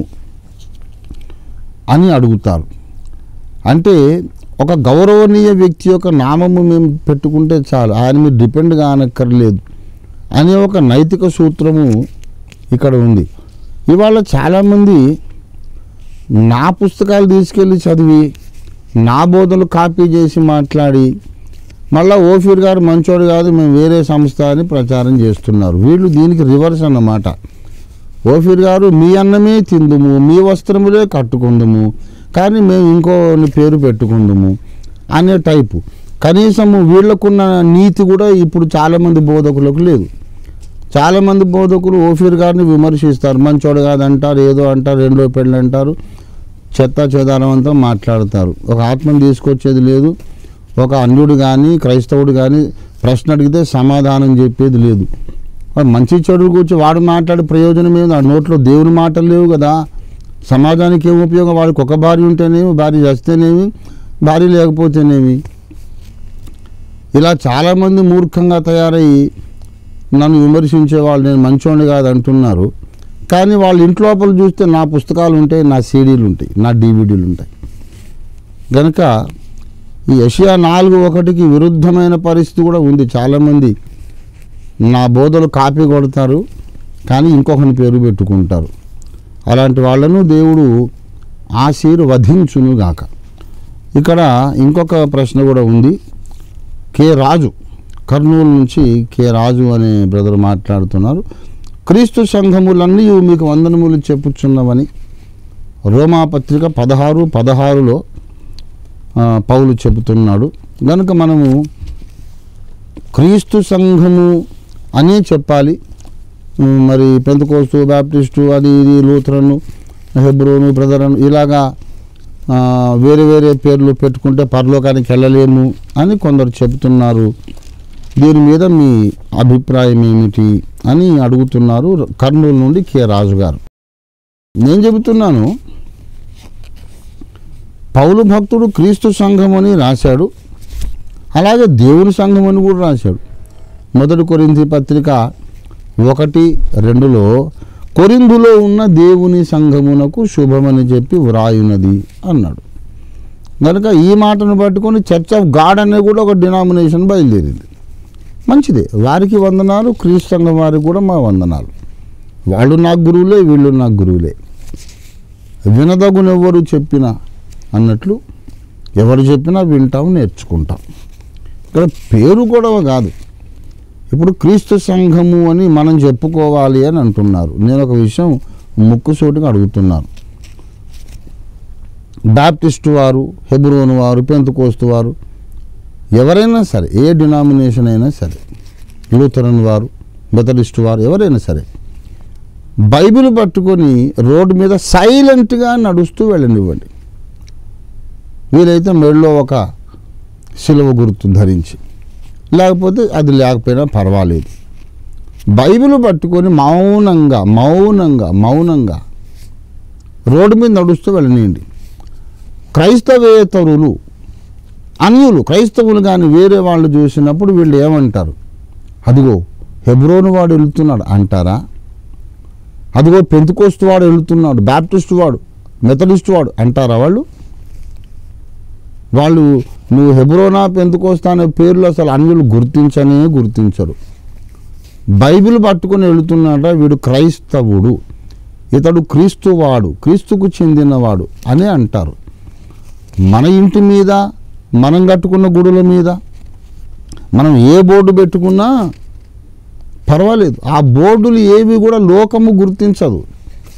అని అడుగుతారు అంటే ఒక గౌరవనీయ వ్యక్తి యొక్క నామము మేము పెట్టుకుంటే చాలు ఆయన మీద డిపెండ్ కానక్కర్లేదు అనే ఒక నైతిక సూత్రము ఇక్కడ ఉంది ఇవాళ చాలామంది నా పుస్తకాలు తీసుకెళ్ళి చదివి నా బోధనలు కాపీ చేసి మాట్లాడి మళ్ళా ఓఫీర్ గారు మంచోడు కాదు మేము వేరే సంస్థ అని ప్రచారం చేస్తున్నారు వీళ్ళు దీనికి రివర్స్ అన్నమాట ఓఫీర్ గారు మీ అన్నమే తిందుము మీ వస్త్రములే కట్టుకుందుము కానీ మేము ఇంకో పేరు పెట్టుకుందుము అనే టైపు కనీసము వీళ్ళకున్న నీతి కూడా ఇప్పుడు చాలామంది బోధకులకు లేదు చాలామంది బోధకులు ఓఫీర్ గారిని విమర్శిస్తారు మంచోడు కాదంటారు ఏదో అంటారు రెండో పెళ్ళి అంటారు చెత్త చెదారం అంతా మాట్లాడతారు ఒక ఆత్మను తీసుకొచ్చేది లేదు ఒక అన్యుడు కానీ క్రైస్తవుడు కానీ ప్రశ్న అడిగితే సమాధానం చెప్పేది లేదు వాడు మంచి చెడు కూర్చో వాడు మాట్లాడే ప్రయోజనం ఏమి ఆ నోట్లో దేవుని మాటలు లేవు కదా సమాజానికి ఏం ఉపయోగం వాడికి ఒక భార్య ఉంటేనేమి భార్య చేస్తేనేమి భార్య లేకపోతేనేమి ఇలా చాలామంది మూర్ఖంగా తయారయ్యి నన్ను విమర్శించే వాళ్ళు నేను మంచోడిని కాదు అంటున్నారు కానీ వాళ్ళ ఇంట్లోపల చూస్తే నా పుస్తకాలు ఉంటాయి నా సీడీలు ఉంటాయి నా డీవీడీలు ఉంటాయి కనుక ఈ యషియా నాలుగు ఒకటికి విరుద్ధమైన పరిస్థితి కూడా ఉంది చాలామంది నా బోధలు కాపీ కొడతారు కానీ ఇంకొకని పేరు పెట్టుకుంటారు అలాంటి వాళ్ళను దేవుడు ఆశీర్వధించునుగాక ఇక్కడ ఇంకొక ప్రశ్న కూడా ఉంది కె రాజు కర్నూలు నుంచి కె రాజు అనే బ్రదర్ మాట్లాడుతున్నారు క్రీస్తు సంఘములన్నీ మీకు వందనములు చెప్పుచున్నవని రోమాపత్రిక పదహారు పదహారులో ఆ, పౌలు చెబుతున్నాడు కనుక మనము క్రీస్తు సంఘము అనే చెప్పాలి ఉమ్, మరి పెంతకోస్తు బ్యాప్టిస్టు అది ఇది లూథరను హెబ్రోను బ్రదరను ఇలాగా ఆ, వేరే వేరే పేర్లు పెట్టుకుంటే పరలోకానికి వెళ్ళలేము అని కొందరు చెబుతున్నారు దీని మీద మీ అభిప్రాయం ఏమిటి అని అడుగుతున్నారు కర్నూలు నుండి కె రాజు గారు నేను చెబుతున్నాను పౌలు భక్తుడు క్రీస్తు సంఘం అని రాశాడు అలాగే దేవుని సంఘం అని కూడా రాశాడు మొదటి కొరింథీ పత్రిక ఒకటి రెండులో కొరిందులో ఉన్న దేవుని సంఘమునకు శుభమని చెప్పి వ్రాయునది అన్నాడు కనుక ఈ మాటను పట్టుకొని చర్చ్ ఆఫ్ గాడ్ అనే కూడా ఒక డినామినేషన్ బయలుదేరింది మంచిదే వారికి వందనాలు క్రీస్తు సంఘం వారికి కూడా మా వందనాలు వాళ్ళు నాకు గురువులే వీళ్ళు నాకు గురువులే వినదగునెవ్వరు చెప్పినా అన్నట్లు ఎవరు చెప్పినా వింటాం నేర్చుకుంటాం ఇక్కడ పేరు గొడవ కాదు ఇప్పుడు క్రీస్తు సంఘము అని మనం చెప్పుకోవాలి అని అంటున్నారు నేను ఒక విషయం ముక్కుసూటిగా అడుగుతున్నాను బాప్టిస్టు వారు హెబ్రోను వారు పెంతుకోస్తు వారు ఎవరైనా సరే ఏ డినామినేషన్ అయినా సరే లూథరన్ వారు మెథడిస్టు వారు ఎవరైనా సరే బైబిల్ పట్టుకొని రోడ్డు మీద సైలెంట్గా నడుస్తూ వెళ్ళనివ్వండి వీలైతే మెడలో ఒక సిలువ గుర్తు ధరించి లేకపోతే అది లేకపోయినా పర్వాలేదు బైబిల్ పట్టుకొని మౌనంగా మౌనంగా మౌనంగా రోడ్డు మీద నడుస్తూ వెళ్ళనియండి క్రైస్తవేతరులు అన్యులు క్రైస్తవులు కానీ వేరే వాళ్ళు చూసినప్పుడు వీళ్ళు ఏమంటారు అదిగో హెబ్రోను వాడు వెళుతున్నాడు అంటారా అదిగో పెంతుకోస్తు వాడు వెళుతున్నాడు బ్యాప్టిస్ట్ వాడు మెథడిస్ట్ వాడు అంటారా వాళ్ళు వాళ్ళు నువ్వు హెబ్రోనా పెంతుకోస్తా అనే పేర్లు అసలు అన్యులు గుర్తించనే గుర్తించరు బైబిల్ పట్టుకొని వెళుతున్నాడ వీడు క్రైస్తవుడు ఇతడు క్రీస్తువాడు క్రీస్తుకు చెందినవాడు అని అంటారు మన ఇంటి మీద మనం కట్టుకున్న గుడుల మీద మనం ఏ బోర్డు పెట్టుకున్నా పర్వాలేదు ఆ బోర్డులు ఏవి కూడా లోకము గుర్తించదు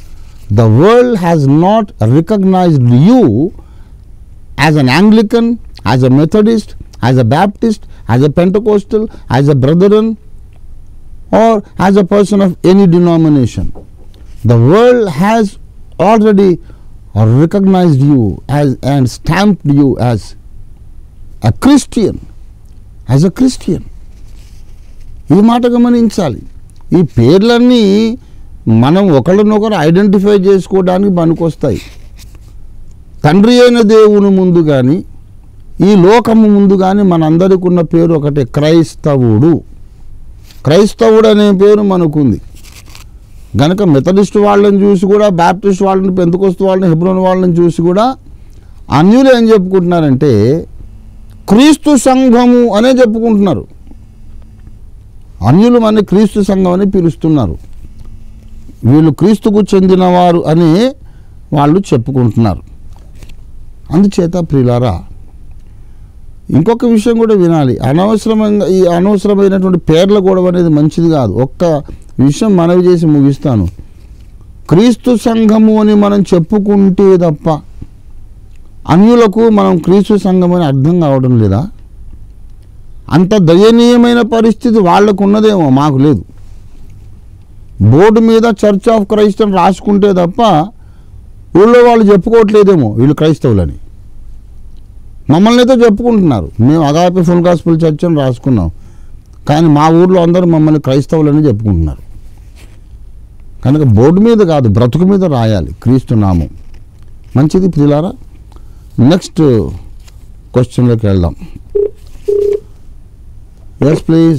the world has not recognized you as an Anglican, as a Methodist, as a Baptist, as a Pentecostal, as a Brethren, or as a person of any denomination. The world has already recognized you as and stamped you as a Christian, as a Christian. ఈ మాట గమనించాలి ఈ పేర్లన్నీ మనం ఒకరినొకరు identify చేసుకోవడానికి పనికొస్తాయి తండ్రి అయిన దేవుని ముందు కానీ ఈ లోకము ముందు కానీ మనందరికి ఉన్న పేరు ఒకటే క్రైస్తవుడు క్రైస్తవుడు అనే పేరు మనకుంది గనక మెథడిస్ట్ వాళ్ళని చూసి కూడా బ్యాప్టిస్ట్ వాళ్ళని పెంతుకొస్తు వాళ్ళని హెబ్రోన్ వాళ్ళని చూసి కూడా అన్యులు ఏం చెప్పుకుంటున్నారంటే క్రీస్తు సంఘము అనే చెప్పుకుంటున్నారు అన్యులు మన క్రీస్తు సంఘం అని పిలుస్తున్నారు వీళ్ళు క్రీస్తుకు చెందినవారు అని వాళ్ళు చెప్పుకుంటున్నారు అందుచేత ప్రియులారా ఇంకొక విషయం కూడా వినాలి అనవసరమైన ఈ అనవసరమైనటువంటి పేర్ల గొడవ అనేది మంచిది కాదు ఒక్క విషయం మనవి చేసి ముగిస్తాను క్రీస్తు సంఘము అని మనం చెప్పుకుంటే తప్ప అన్యులకు మనం క్రీస్తు సంఘం అని అర్థం కావడం లేదా అంత దయనీయమైన పరిస్థితి వాళ్ళకు ఉన్నదేమో మాకు లేదు బోర్డు మీద చర్చ్ ఆఫ్ క్రైస్ట్ అని రాసుకుంటే తప్ప ఊళ్ళో వాళ్ళు చెప్పుకోవట్లేదేమో వీళ్ళు క్రైస్తవులని మమ్మల్ని అయితే చెప్పుకుంటున్నారు మేము అగాపి ఫుల్ గాస్పుల్ చర్చ్ అని రాసుకున్నాం కానీ మా ఊర్లో అందరూ మమ్మల్ని క్రైస్తవులని చెప్పుకుంటున్నారు కనుక బోర్డు మీద కాదు బ్రతుకు మీద రాయాలి క్రీస్తు నామం మంచిది ప్రియులారా నెక్స్ట్ క్వశ్చన్లోకి వెళ్దాం yes please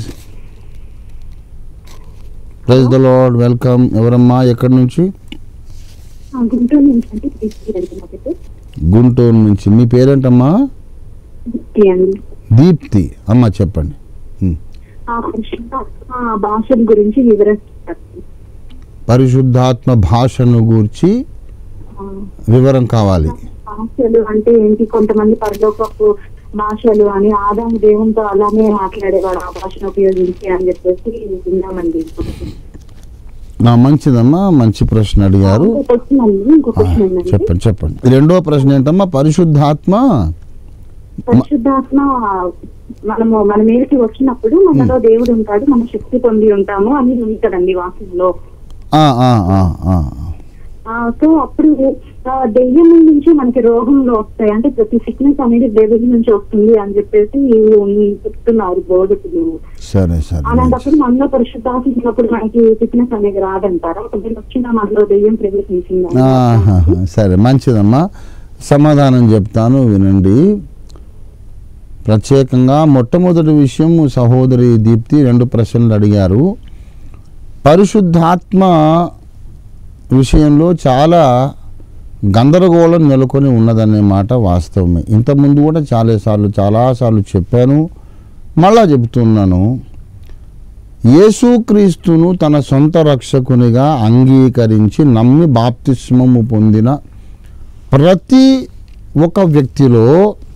praise the lord welcome ఎవరమ్మా ఎక్కడి నుంచి ఆ, గుంటూరు నుంచి అంటే తీసుకెళ్ళండి నా పేరు గుంటూరు నుంచి మీ పేరేంటమ్మా దీప్తి అండి దీప్తి అమ్మ చెప్పండి ఉమ్. ఆ పరిశుద్ధాత్మ భాషల గురించి వివరిస్తారు పరిశుద్ధాత్మ భాషను గూర్చి ఆ, వివరం కావాలి భాషలు అంటే ఏంటి కొంతమంది పరలోకపు భాషలు అని ఆదాము దేవునితో అలానే మాట్లాడేవాడు ఆ భాషను ఉపయోగించి అని చెప్పేసి విన్నామండి నా మంచిదమ్మా మంచి ప్రశ్న అడిగారు ఇంకో క్వశ్చన్ అండి ఇంకో ఆ, క్వశ్చన్ ఏంటంటే చెప్పండి చెప్పండి రెండో ప్రశ్న ఏంటమ్మా పరిశుద్ధాత్మ పరిశుద్ధాత్మ మనము మన మీదకి వచ్చినప్పుడు మనలో దేవుడు ఉంటాడు మన శక్తి పొంది ఉంటాము అని ఉంది కదండి వాక్యంలో ఆ, ఆ, ఆ, ఆ. ఆ, సో అప్పుడు ఆ, దెయ్యం నుంచి మనకి రోగంలో వస్తాయి అంటే ప్రతి సిక్నెస్ అనేది దెయ్యం నుంచి వస్తుంది అని చెప్పేసి ఉన్- చెప్తున్నారు బోధకులు సరే సరే మంచిది. అలాంటప్పుడు మనలో పరిశుద్ధాత్మ ఉన్నప్పుడు మనకి సిక్నెస్ అనేది రాదంటారా ఒకవేళ వచ్చిన మనలో దెయ్యం ప్రవేశించింది ఆహాహా, సరే మంచిదమ్మా సమాధానం చెప్తాను వినండి ప్రత్యేకంగా మొట్టమొదటి విషయం సహోదరి దీప్తి రెండు ప్రశ్నలు అడిగారు పరిశుద్ధాత్మ విషయంలో చాలా గందరగోళం నెలకొని ఉన్నదనే మాట వాస్తవమే ఇంతకుముందు కూడా చాలాసార్లు చాలాసార్లు చెప్పాను మళ్ళా చెబుతున్నాను యేసుక్రీస్తును తన సొంత రక్షకునిగా అంగీకరించి నమ్మి బాప్తిస్మము పొందిన ప్రతి ఒక వ్యక్తిలో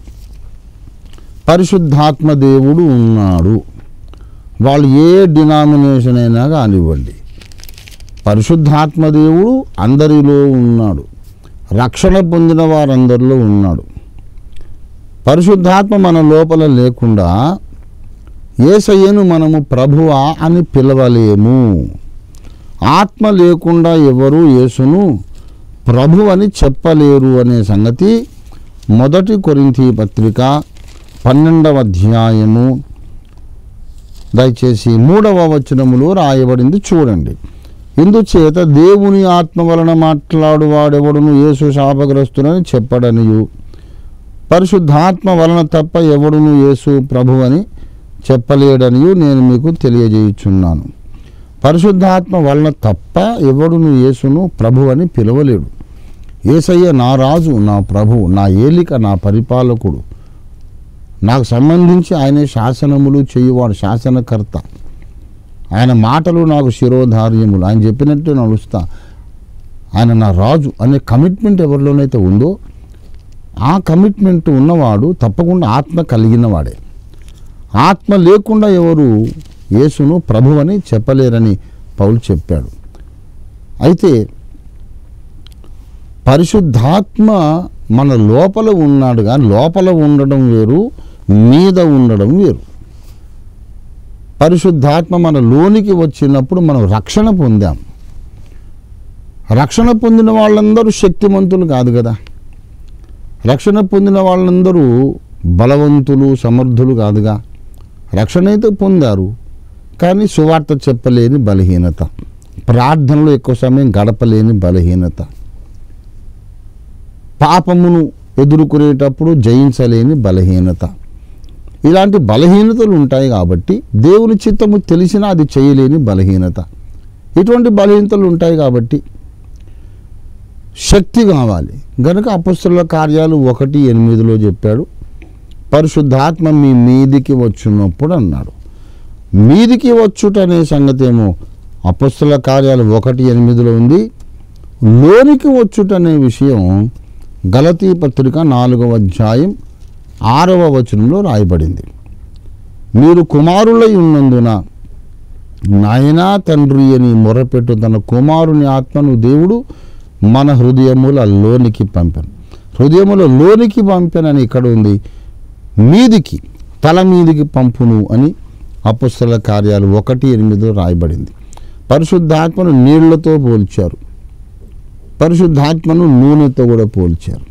పరిశుద్ధాత్మ దేవుడు ఉన్నాడు వాళ్ళు ఏ డినామినేషన్ అయినా కానివ్వండి పరిశుద్ధాత్మ దేవుడు అందరిలో ఉన్నాడు రక్షణ పొందిన వారందరిలో ఉన్నాడు పరిశుద్ధాత్మ మన లోపల లేకుండా ఏసయ్యను మనము ప్రభువా అని పిలవలేము ఆత్మ లేకుండా ఎవరు యేసును ప్రభు అని చెప్పలేరు అనే సంగతి మొదటి కొరింథీ పత్రిక పన్నెండవ అధ్యాయము దయచేసి మూడవ వచనములో రాయబడింది చూడండి ఇందుచేత దేవుని ఆత్మ వలన మాట్లాడువాడెవడును యేసు శాపగ్రస్తులని చెప్పడనియు పరిశుద్ధాత్మ వలన తప్ప ఎవడును యేసు ప్రభు అని చెప్పలేడనియు నేను మీకు తెలియజేయుచున్నాను పరిశుద్ధాత్మ వలన తప్ప ఎవడును యేసును ప్రభు అని పిలవలేడు ఏసయ్య నా రాజు నా ప్రభు నా ఏలిక నా పరిపాలకుడు నాకు సంబంధించి ఆయనే శాసనములు చేయువాడు శాసనకర్త ఆయన మాటలు నాకు శిరోధార్యములు ఆయన చెప్పినట్టు నడుస్తా ఆయన నా రాజు అనే కమిట్మెంట్ ఎవరిలోనైతే ఉందో ఆ కమిట్మెంట్ ఉన్నవాడు తప్పకుండా ఆత్మ కలిగినవాడే ఆత్మ లేకుండా ఎవరు యేసును ప్రభువని చెప్పలేరని పౌలు చెప్పాడు అయితే పరిశుద్ధాత్మ మన లోపల ఉన్నాడు కానీ లోపల ఉండడం వేరు మీద ఉండడం వేరు పరిశుద్ధాత్మ మన లోనికి వచ్చినప్పుడు మనం రక్షణ పొందాం రక్షణ పొందిన వాళ్ళందరూ శక్తిమంతులు కాదు కదా రక్షణ పొందిన వాళ్ళందరూ బలవంతులు సమర్థులు కాదుగా రక్షణ అయితే పొందారు కానీ సువార్త చెప్పలేని బలహీనత ప్రార్థనలో ఎక్కువ సమయం గడపలేని బలహీనత పాపమును ఎదుర్కొనేటప్పుడు జయించలేని బలహీనత ఇలాంటి బలహీనతలు ఉంటాయి కాబట్టి దేవుని చిత్తము తెలిసినా అది చేయలేని బలహీనత ఇటువంటి బలహీనతలు ఉంటాయి కాబట్టి శక్తి కావాలి గనుక అపస్తుల కార్యాలు ఒకటి ఎనిమిదిలో చెప్పాడు పరిశుద్ధాత్మ మీ మీదికి వచ్చినప్పుడు అన్నాడు మీదికి వచ్చుట అనే సంగతి ఏమో అపస్తుల కార్యాలు ఒకటి ఎనిమిదిలో ఉంది లోనికి వచ్చుట అనే విషయం గలతీ పత్రిక నాలుగవ అధ్యాయం ఆరవ వచనంలో రాయబడింది మీరు కుమారులై ఉన్నందున నాయనా తండ్రి అని మొరపెట్టు తన కుమారుని ఆత్మను దేవుడు మన హృదయముల లోనికి పంపాను హృదయముల లోనికి పంపానని ఇక్కడ ఉంది మీదికి తల మీదికి పంపును అని అపుస్తల కార్యాలు ఒకటి ఎనిమిదిలో రాయబడింది పరిశుద్ధాత్మను నీళ్లతో పోల్చారు పరిశుద్ధాత్మను నూనెతో కూడా పోల్చారు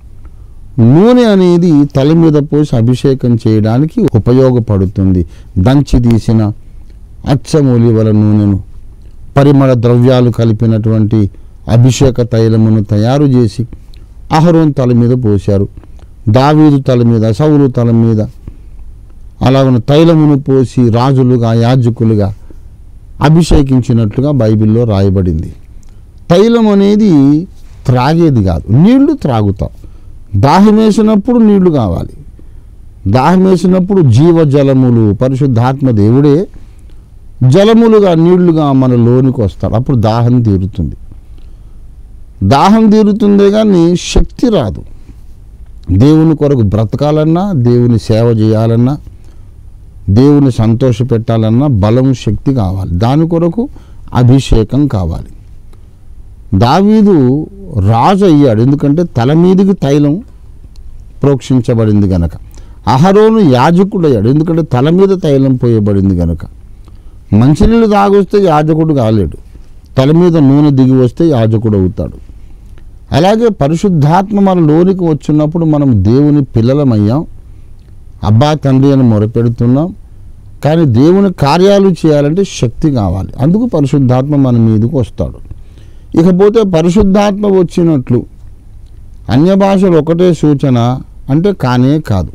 నూనె అనేది తల మీద పోసి అభిషేకం చేయడానికి ఉపయోగపడుతుంది దంచి తీసిన అచ్చమూలివల నూనెను పరిమళ ద్రవ్యాలు కలిపినటువంటి అభిషేక తైలమును తయారు చేసి అహరోన్ తల మీద పోశారు దావీదు తల మీద సౌలు తల మీద అలాగన తైలమును పోసి రాజులుగా యాజకులుగా అభిషేకించినట్లుగా బైబిల్లో రాయబడింది తైలం అనేది త్రాగేది కాదు నీళ్లు త్రాగుతాం దాహం వేసినప్పుడు నీళ్లు కావాలి దాహం వేసినప్పుడు జీవజలములు పరిశుద్ధాత్మ దేవుడే జలములుగా నీళ్లుగా మన లోనికి వస్తాడు అప్పుడు దాహం తీరుతుంది దాహం తీరుతుందే కానీ శక్తి రాదు దేవుని కొరకు బ్రతకాలన్నా దేవుని సేవ చేయాలన్నా దేవుని సంతోష పెట్టాలన్నా బలం శక్తి కావాలి దాని కొరకు అభిషేకం కావాలి దావీదు రాజు అయ్యాడు ఎందుకంటే తల మీదికి తైలం ప్రోక్షించబడింది గనక అహరోను యాజకుడు అయ్యాడు ఎందుకంటే తల మీద తైలం పోయబడింది గనక మంచినీళ్ళు తాగొస్తే యాజకుడు కాలేడు తల మీద నూనె దిగి వస్తే యాజకుడు అవుతాడు అలాగే పరిశుద్ధాత్మ మన లోనికి వచ్చినప్పుడు మనం దేవుని పిల్లలమయ్యాం అబ్బా తండ్రి అని మొరపెడుతున్నాం కానీ దేవుని కార్యాలు చేయాలంటే శక్తి కావాలి అందుకు పరిశుద్ధాత్మ మన మీదకు వస్తాడు ఇకపోతే పరిశుద్ధాత్మ వచ్చినట్లు అన్య భాషలు ఒకటే సూచన అంటే కానే కాదు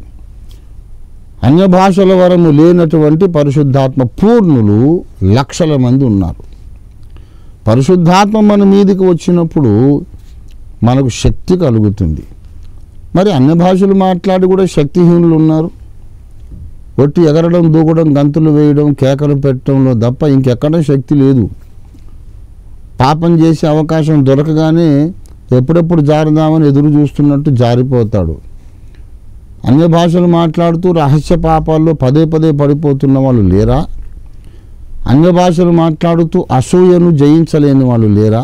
అన్య భాషల వరము లేనటువంటి పరిశుద్ధాత్మ పూర్ణులు లక్షల మంది ఉన్నారు పరిశుద్ధాత్మ మన మీదకి వచ్చినప్పుడు మనకు శక్తి కలుగుతుంది మరి అన్ని భాషలు మాట్లాడి కూడా శక్తిహీనులు ఉన్నారు ఒట్టి ఎగరడం దూకడం గంతులు వేయడం కేకలు పెట్టడంలో తప్ప ఇంకెక్కడ శక్తి లేదు పాపం చేసే అవకాశం దొరకగానే ఎప్పుడెప్పుడు జారుదామని ఎదురు చూస్తున్నట్టు జారిపోతాడు అన్య భాషలు మాట్లాడుతూ రహస్య పాపాల్లో పదే పదే పడిపోతున్న వాళ్ళు లేరా అన్య భాషలు మాట్లాడుతూ అసూయను జయించలేని వాళ్ళు లేరా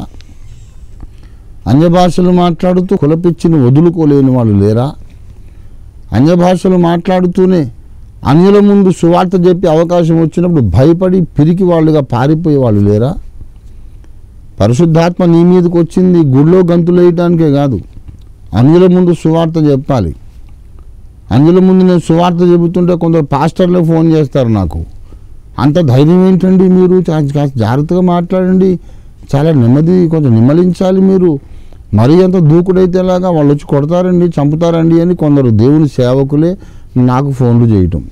అన్య భాషలు మాట్లాడుతూ కులపిచ్చిని వదులుకోలేని వాళ్ళు లేరా అన్య భాషలు మాట్లాడుతూనే అన్యుల ముందు సువార్త చెప్పి అవకాశం వచ్చినప్పుడు భయపడి పిరికి వాళ్ళుగా పారిపోయే వాళ్ళు లేరా పరిశుద్ధాత్మ నీ మీదకి వచ్చింది గుళ్ళో గంతులు వేయటానికే కాదు అన్యుల ముందు సువార్త చెప్పాలి అందుల ముందు నేను సువార్త చెబుతుంటే కొందరు పాస్టర్లే ఫోన్ చేస్తారు నాకు అంత ధైర్యం ఏంటండి మీరు చా- కాస్త జాగ్రత్తగా మాట్లాడండి చాలా నెమ్మది కొంచెం నిమ్మలించాలి మీరు మరీ అంత దూకుడైతే ఎలాగా వాళ్ళు వచ్చి కొడతారండి చంపుతారండి అని కొందరు దేవుని సేవకులే నాకు ఫోన్లు చేయటం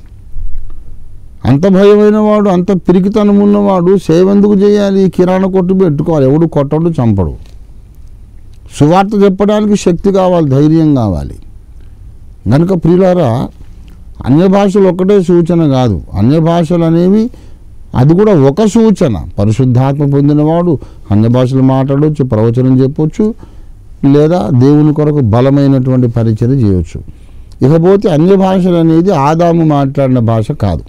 అంత భయమైన వాడు అంత పిరికితనం ఉన్నవాడు సేవ ఎందుకు చేయాలి కిరాణా కొట్టు పెట్టుకోవాలి ఎవడు కొట్టడు చంపడు సువార్త చెప్పడానికి శక్తి కావాలి ధైర్యం కావాలి కనుక ప్రియులారా అన్య భాషలు ఒకటే సూచన కాదు అన్య భాషలు అనేవి అది కూడా ఒక సూచన పరిశుద్ధాత్మ పొందినవాడు అన్య భాషలు మాట్లాడవచ్చు ప్రవచనం చెప్పొచ్చు లేదా దేవుని కొరకు బలమైనటువంటి పరిచయం చేయవచ్చు ఇకపోతే అన్య భాషలు అనేది ఆదాము మాట్లాడిన భాష కాదు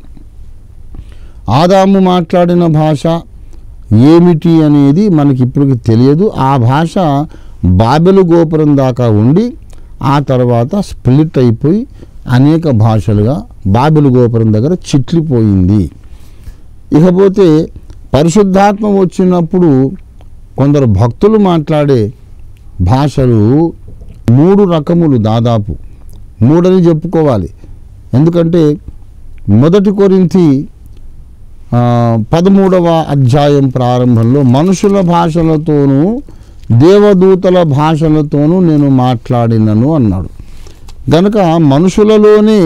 ఆదాము మాట్లాడిన భాష ఏమిటి అనేది మనకి ఇప్పటికి తెలియదు ఆ భాష బాబెలు గోపురం దాకా ఉండి ఆ తర్వాత స్ప్లిట్ అయిపోయి అనేక భాషలుగా బాబెలు గోపురం దగ్గర చిట్లిపోయింది ఇకపోతే పరిశుద్ధాత్మ వచ్చినప్పుడు కొందరు భక్తులు మాట్లాడే భాషలు మూడు రకములు దాదాపు మూడని చెప్పుకోవాలి ఎందుకంటే మొదటి కొరింతి ఆ, పదమూడవ అధ్యాయం ప్రారంభంలో మనుషుల భాషలతోనూ దేవదూతల భాషలతోనూ నేను మాట్లాడినను అన్నాడు గనుక మనుషులలోనే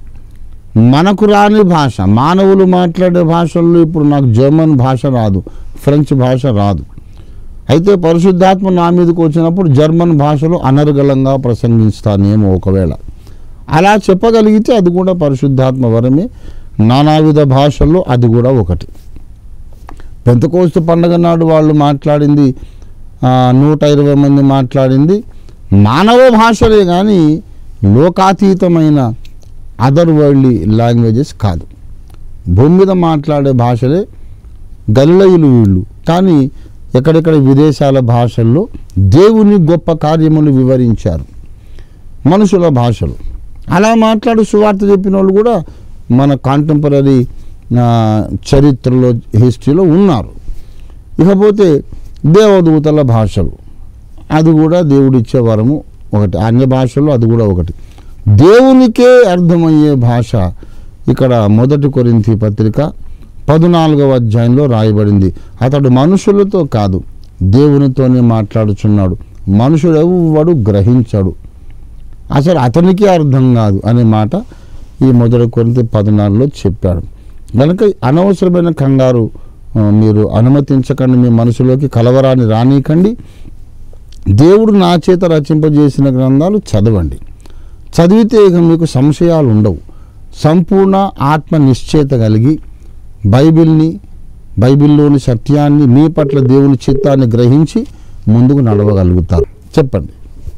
మనకు రాని భాష మానవులు మాట్లాడే భాషల్లో ఇప్పుడు నాకు జర్మన్ భాష రాదు ఫ్రెంచ్ భాష రాదు అయితే పరిశుద్ధాత్మ నా మీదకి వచ్చినప్పుడు జర్మన్ భాషలో అనర్గళంగా ప్రసంగిస్తానేమో ఒకవేళ అలా చెప్పగలిగితే అది కూడా పరిశుద్ధాత్మ వరమే నానావిధ భాషల్లో అది కూడా ఒకటి పెంతకోస్తు పండగ నాడు వాళ్ళు మాట్లాడింది ఆ, నూట ఇరవై మంది మాట్లాడింది మానవ భాషలే కానీ లోకాతీతమైన అదర్ వరల్డ్ లాంగ్వేజెస్ కాదు భూమి మీద మాట్లాడే భాషలే గలిలయులు వీళ్ళు కానీ ఎక్కడెక్కడ విదేశాల భాషల్లో దేవుని గొప్ప కార్యములు వివరించారు మనుషుల భాషలు అలా మాట్లాడు సువార్త చెప్పిన వాళ్ళు కూడా మన కాంటెంపరీ చరిత్రలో హిస్టరీలో ఉన్నారు ఇకపోతే దేవదూతల భాషలు అది కూడా దేవుడిచ్చే వరము ఒకటి అన్య భాషల్లో అది కూడా ఒకటి దేవునికే అర్థమయ్యే భాష ఇక్కడ మొదటి కొరింథీ పత్రిక పద్నాలుగవ అధ్యాయంలో రాయబడింది అతడు మనుషులతో కాదు దేవునితోనే మాట్లాడుచున్నాడు మనుషుడు ఎవడు గ్రహించడు అసలు అతనికి అర్థం కాదు అనే మాట ఈ మొదటి కొరింథీ పద్నాలుగులో చెప్పాడు కనుక అనవసరమైన కంగారు ఆ, మీరు అనుమతించకండి మీ మనసులోకి కలవరాన్ని రానీకండి దేవుడు నా చేత రచింపజేసిన గ్రంథాలు చదవండి చదివితే ఇక మీకు సంశయాలు ఉండవు సంపూర్ణ ఆత్మ నిశ్చయిత కలిగి బైబిల్ని బైబిల్లోని సత్యాన్ని మీ పట్ల దేవుని చిత్తాన్ని గ్రహించి ముందుకు నడవగలుగుతారు చెప్పండి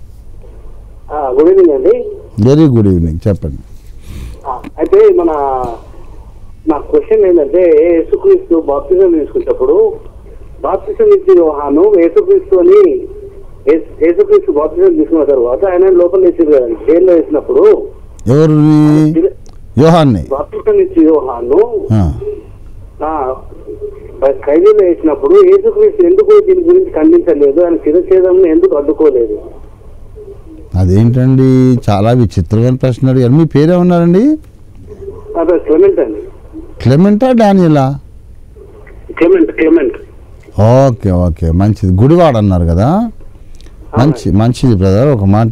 గుడ్ ఈవినింగ్ అండి వెరీ గుడ్ ఈవినింగ్ చెప్పండి ఆ, అయితే మన నా క్వశ్చన్ ఏంటంటే యేసుక్రీస్తు బాప్తిజం తీసుకున్నప్పుడు బాప్తిజం ఇచ్చి యోహాను యేసుక్రీస్తు అని యేసు- యేసుక్రీస్తు బాప్తిజం తీసుకున్న తర్వాత ఆయన లోపల వేసారు కదండి జైల్లో వేసినప్పుడు ఎవరిని యోహాన్ని బాప్తిజం ఇచ్చి యోహాను ఆ, ఆ, ఖైదీలో వేసినప్పుడు యేసుక్రీస్తు ఎందుకు దీని గురించి ఖండించలేదు ఆయన శిరఛేదం ఎందుకు అడ్డుకోలేదు అదేంటండి చాలా విచిత్రమైన ప్రశ్న అడిగారు మీ పేరేమన్నారండి అదే క్లెమెంట్ అండి క్లెమెంటా డానియలా క్లెమెంట్ క్లెమెంట్ ఓకే ఓకే మంచిది గుడివాడ అన్నారు కదా మంచి మంచిది బ్రదర్ ఒక మాట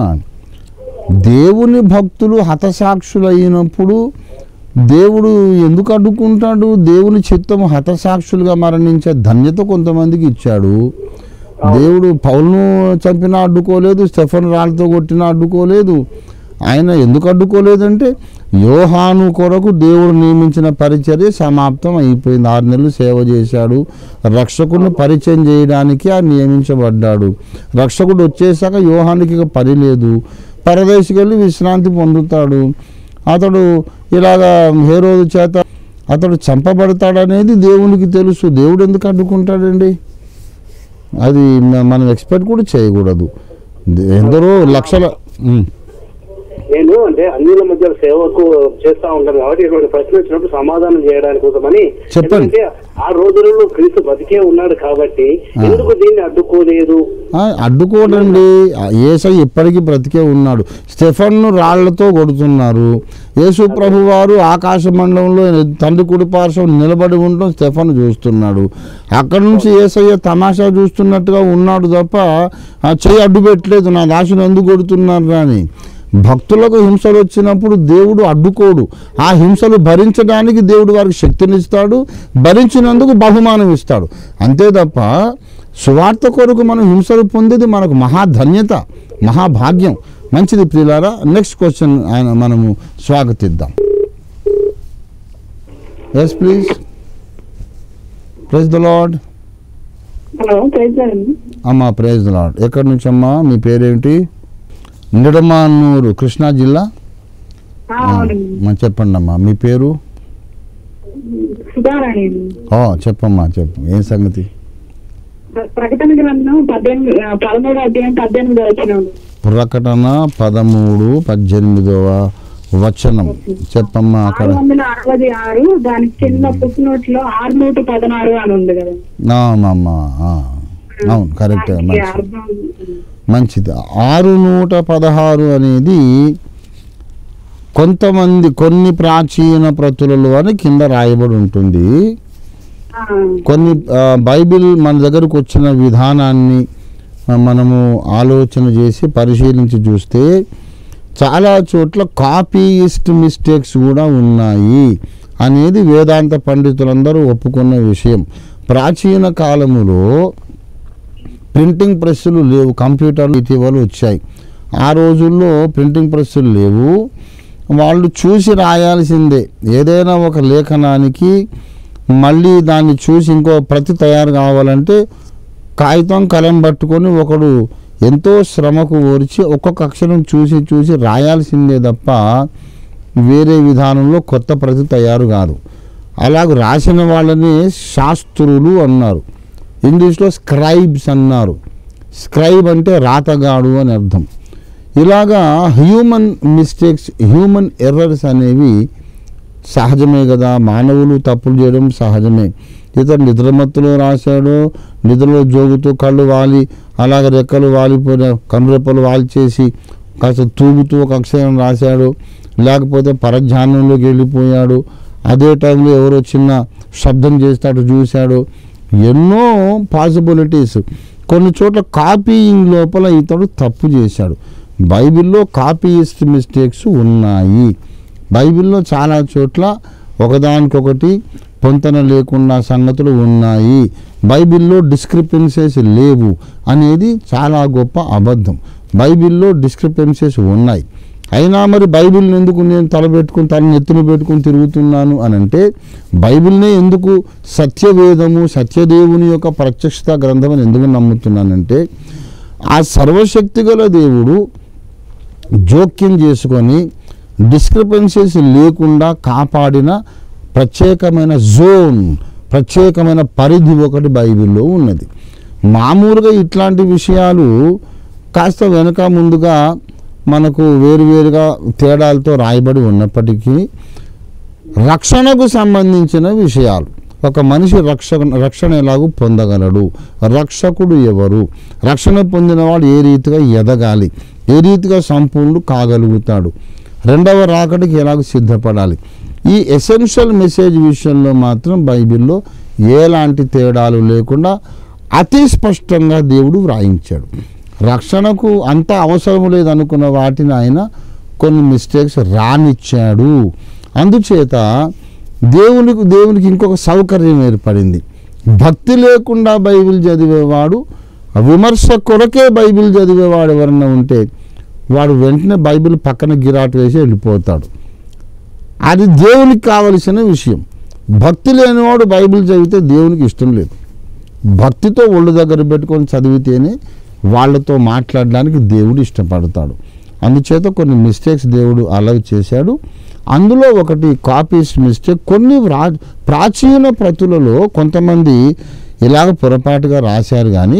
దేవుని భక్తులు హతసాక్షులు అయినప్పుడు దేవుడు ఎందుకు అడ్డుకుంటాడు దేవుని చిత్తం హతసాక్షులుగా మరణించే ధన్యత కొంతమందికి ఇచ్చాడు దేవుడు పౌలను చంపినా అడ్డుకోలేదు స్టెఫన్ రాళ్ళతో కొట్టినా అడ్డుకోలేదు ఆయన ఎందుకు అడ్డుకోలేదంటే యోహాను కొరకు దేవుడు నియమించిన పరిచర్య సమాప్తం అయిపోయింది ఆరు నెలలు సేవ చేశాడు రక్షకుడిని పరిచయం చేయడానికి ఆయన నియమించబడ్డాడు రక్షకుడు వచ్చేసాక యోహానికి ఇక పని లేదు పరదేశికి వెళ్ళి విశ్రాంతి పొందుతాడు అతడు ఇలాగా హేరోదు చేత అతడు చంపబడతాడనేది దేవునికి తెలుసు దేవుడు ఎందుకు అడ్డుకుంటాడండి అది మ- మనం ఎక్స్పెక్ట్ కూడా చేయకూడదు ఎందరో లక్షల ఉమ్. నేను అంటే అన్యుల మధ్య సేవకు చేస్తా ఉంటాను కాబట్టి ఇటువంటి ప్రశ్న వచ్చినప్పుడు సమాధానం చేయడానికి కోసమని చెప్పండి. ఎందుకంటే ఆ రోజులలో క్రీస్తు బతికే ఉన్నాడు కాబట్టి ఆ. ఎందుకు దీన్ని అడ్డుకోలేదు ఆ, అడ్డుకోడండి ఆ, ఏసై ఇప్పటికీ బ్రతికే ఉన్నాడు స్టెఫన్ను రాళ్లతో కొడుతున్నారు యేసు ప్రభు వారు ఆకాశ మండలంలో తండ్రి కుడి పార్శ్వం నిలబడి ఉండటం స్టెఫన్ చూస్తున్నాడు అక్కడ నుంచి ఏసయ్య తమాషా చూస్తున్నట్టుగా ఉన్నాడు తప్ప ఆ చెయ్యి అడ్డు పెట్టలేదు నా దాసును ఎందుకు కొడుతున్నారు అని భక్తులకు హింసలు వచ్చినప్పుడు దేవుడు అడ్డుకోడు ఆ హింసలు భరించడానికి దేవుడు వారికి శక్తినిస్తాడు భరించినందుకు బహుమానం ఇస్తాడు అంతే తప్ప సువార్త కొరకు మనం హింసలు పొందేది మనకు మహాధన్యత మహాభాగ్యం మంచిది ప్రియులారా నెక్స్ట్ క్వశ్చన్ ఆయన మనము స్వాగతిద్దాం yes please praise the lord hello praise అండి అమ్మా ప్రైజ్ ద లాడ్ ఎక్కడి నుంచి అమ్మా మీ పేరేంటి నిడమానూరు కృష్ణా జిల్లా అవునండి మా చెప్పండి అమ్మా మీ పేరు సుధారాణి అండి ఓ చెప్పమ్మా చెప్పు ఏం సంగతి ప్ర- ప్రకటన గ్రంథం పద్దెనిమిది ఆ, పదమూడు అధ్యాయం పద్దెనిమిది వచ్చిన ప్రకటన పదమూడు పద్దెనిమిదవ వచనం చెప్పమ్మా అక్కడ ఆరు వందల అరవై ఆరు దాని కింద పుట్టినోట్ లో ఆరు నూట పదనారు అని ఉంది కదా ఆమమ్మా ఆ. అవును కరెక్ట్ దానికి మంచిది అర్థం మంచిది ఆరు నూట పదహారు అనేది కొంతమంది కొన్ని ప్రాచీన ప్రతులలో అని కింద రాయబడి ఉంటుంది ఆ, కొన్ని ఆ, బైబిల్ మన దగ్గరకు వచ్చిన విధానాన్ని ఆ, మనము ఆలోచన చేసి పరిశీలించి చూస్తే చాలా చోట్ల కాపీయిస్ట్ మిస్టేక్స్ కూడా ఉన్నాయి అనేది వేదాంత పండితులందరూ ఒప్పుకున్న విషయం ప్రాచీన కాలములో ప్రింటింగ్ ప్రెస్సులు లేవు కంప్యూటర్లు ఇటీవల వచ్చాయి ఆ రోజుల్లో ప్రింటింగ్ ప్రెస్సులు లేవు వాళ్ళు చూసి రాయాల్సిందే ఏదైనా ఒక లేఖనానికి మళ్ళీ దాన్ని చూసి ఇంకో ప్రతి తయారు కావాలంటే కాగితం కలం పట్టుకొని ఒకడు ఎంతో శ్రమకు ఓర్చి ఒక్కొక్క అక్షరం చూసి చూసి రాయాల్సిందే తప్ప వేరే విధానంలో కొత్త ప్రతి తయారు కాదు అలాగ రాసిన వాళ్ళని శాస్త్రులు అన్నారు ఇంగ్లీష్లో స్క్రైబ్స్ అన్నారు స్క్రైబ్ అంటే రాతగాడు అని అర్థం ఇలాగా హ్యూమన్ మిస్టేక్స్ హ్యూమన్ ఎర్రర్స్ అనేవి సహజమే కదా మానవులు తప్పులు చేయడం సహజమే ఇతను నిద్రమత్తులో రాశాడు నిద్రలో జోగుతూ కళ్ళు వాలి అలాగ రెక్కలు వాలిపోయిన కనురెప్పలు వాల్చేసి కాస్త తూగుతూ ఒక అక్షరం రాశాడు లేకపోతే పరధ్యానంలోకి వెళ్ళిపోయాడు అదే టైంలో ఎవరో చిన్న శబ్దం చేస్తాడు చూశాడు ఎన్నో పాసిబిలిటీస్ కొన్ని చోట్ల కాపీయింగ్ లోపల ఇతడు తప్పు చేశాడు బైబిల్లో కాపీయిస్ట్ మిస్టేక్స్ ఉన్నాయి బైబిల్లో చాలా చోట్ల ఒకదానికొకటి పొంతన లేకుండా సంగతులు ఉన్నాయి బైబిల్లో డిస్క్రిపెన్సీస్ లేవు అనేది చాలా గొప్ప అబద్ధం బైబిల్లో డిస్క్రిపెన్సీస్ ఉన్నాయి అయినా మరి బైబిల్ని ఎందుకు నేను తలబెట్టుకుని తల నెత్తున పెట్టుకుని తిరుగుతున్నాను అని అంటే బైబిల్నే ఎందుకు సత్యవేదము సత్యదేవుని యొక్క ప్రత్యక్షత గ్రంథం అని ఎందుకు నమ్ముతున్నానంటే ఆ సర్వశక్తి గల దేవుడు జోక్యం చేసుకొని డిస్క్రిపెన్సీస్ లేకుండా కాపాడిన ప్రత్యేకమైన జోన్ ప్రత్యేకమైన పరిధి ఒకటి బైబిల్లో ఉన్నది మామూలుగా ఇట్లాంటి విషయాలు కాస్త వెనక ముందుగా మనకు వేరువేరుగా తేడాలతో రాయబడి ఉన్నప్పటికీ రక్షణకు సంబంధించిన విషయాలు ఒక మనిషి రక్షణ రక్షణ ఎలాగూ పొందగలడు రక్షకుడు ఎవరు రక్షణ పొందినవాడు ఏ రీతిగా ఎదగాలి ఏ రీతిగా సంపూర్ణుడు కాగలుగుతాడు రెండవ రాకడికి ఎలాగ సిద్ధపడాలి ఈ ఎసెన్షియల్ మెసేజ్ విషయంలో మాత్రం బైబిల్లో ఎలాంటి తేడాలు లేకుండా అతి స్పష్టంగా దేవుడు వ్రాయించాడు రక్షణకు అంత అవసరం లేదనుకున్న వాటిని ఆయన కొన్ని మిస్టేక్స్ రానిచ్చాడు అందుచేత దేవునికి దేవునికి ఇంకొక సౌకర్యం ఏర్పడింది భక్తి లేకుండా బైబిల్ చదివేవాడు విమర్శ కొరకే బైబిల్ చదివేవాడు ఎవరన్నా ఉంటే వాడు వెంటనే బైబిల్ పక్కన గిరాట్ వేసి వెళ్ళిపోతాడు అది దేవునికి కావలసిన విషయం భక్తి లేనివాడు బైబిల్ చదివితే దేవునికి ఇష్టం లేదు భక్తితో ఒళ్ళు దగ్గర పెట్టుకొని చదివితేనే వాళ్ళతో మాట్లాడడానికి దేవుడు ఇష్టపడతాడు అందుచేత కొన్ని మిస్టేక్స్ దేవుడు అలవ్ చేశాడు అందులో ఒకటి కాపీస్ మిస్టేక్ కొన్ని వ్రా ప్రాచీన ప్రతులలో కొంతమంది ఇలాగ పొరపాటుగా రాశారు కానీ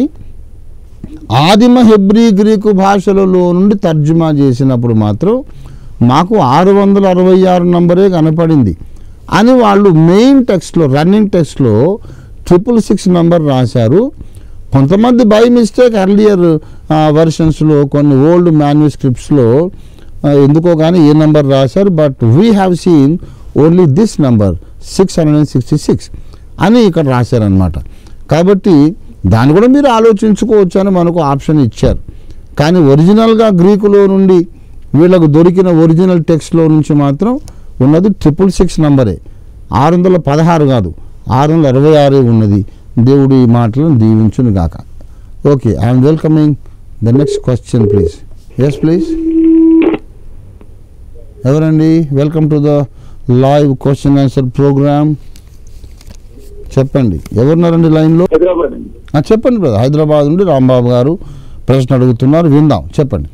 ఆదిమ హెబ్రీ గ్రీకు భాషలలో నుండి తర్జుమా చేసినప్పుడు మాత్రం మాకు ఆరు వందల అరవై ఆరు నంబరే కనపడింది అని వాళ్ళు మెయిన్ టెక్స్ట్లో రన్నింగ్ టెక్స్ట్లో ట్రిపుల్ సిక్స్ నంబర్ రాశారు కొంతమంది బై మిస్టేక్ అర్లియర్ వర్షన్స్లో కొన్ని ఓల్డ్ మాన్యుస్క్రిప్ట్స్లో ఎందుకో కానీ ఏ నంబర్ రాశారు but we have seen only this number six hundred and sixty six అని ఇక్కడ రాశారనమాట కాబట్టి దాన్ని కూడా మీరు ఆలోచించుకోవచ్చు అని మనకు ఆప్షన్ ఇచ్చారు కానీ ఒరిజినల్గా గ్రీకులో నుండి వీళ్ళకు దొరికిన ఒరిజినల్ టెక్స్ట్లో నుంచి మాత్రం ఉన్నది ట్రిపుల్ సిక్స్ నంబరే ఆరు వందల పదహారు కాదు ఆరు వందల ఇరవై ఆరే ఉన్నది దేవుడు ఈ మాటలను దీవించును గాక okay I'm welcoming the next question please yes please ఎవరండి welcome to the live question answer program చెప్పండి ఎవరున్నారండి లైన్లో హైదరాబాద్ అండి ఆ, చెప్పండి బ్రదర్ హైదరాబాద్ నుండి రాంబాబు గారు ప్రశ్న అడుగుతున్నారు విందాం చెప్పండి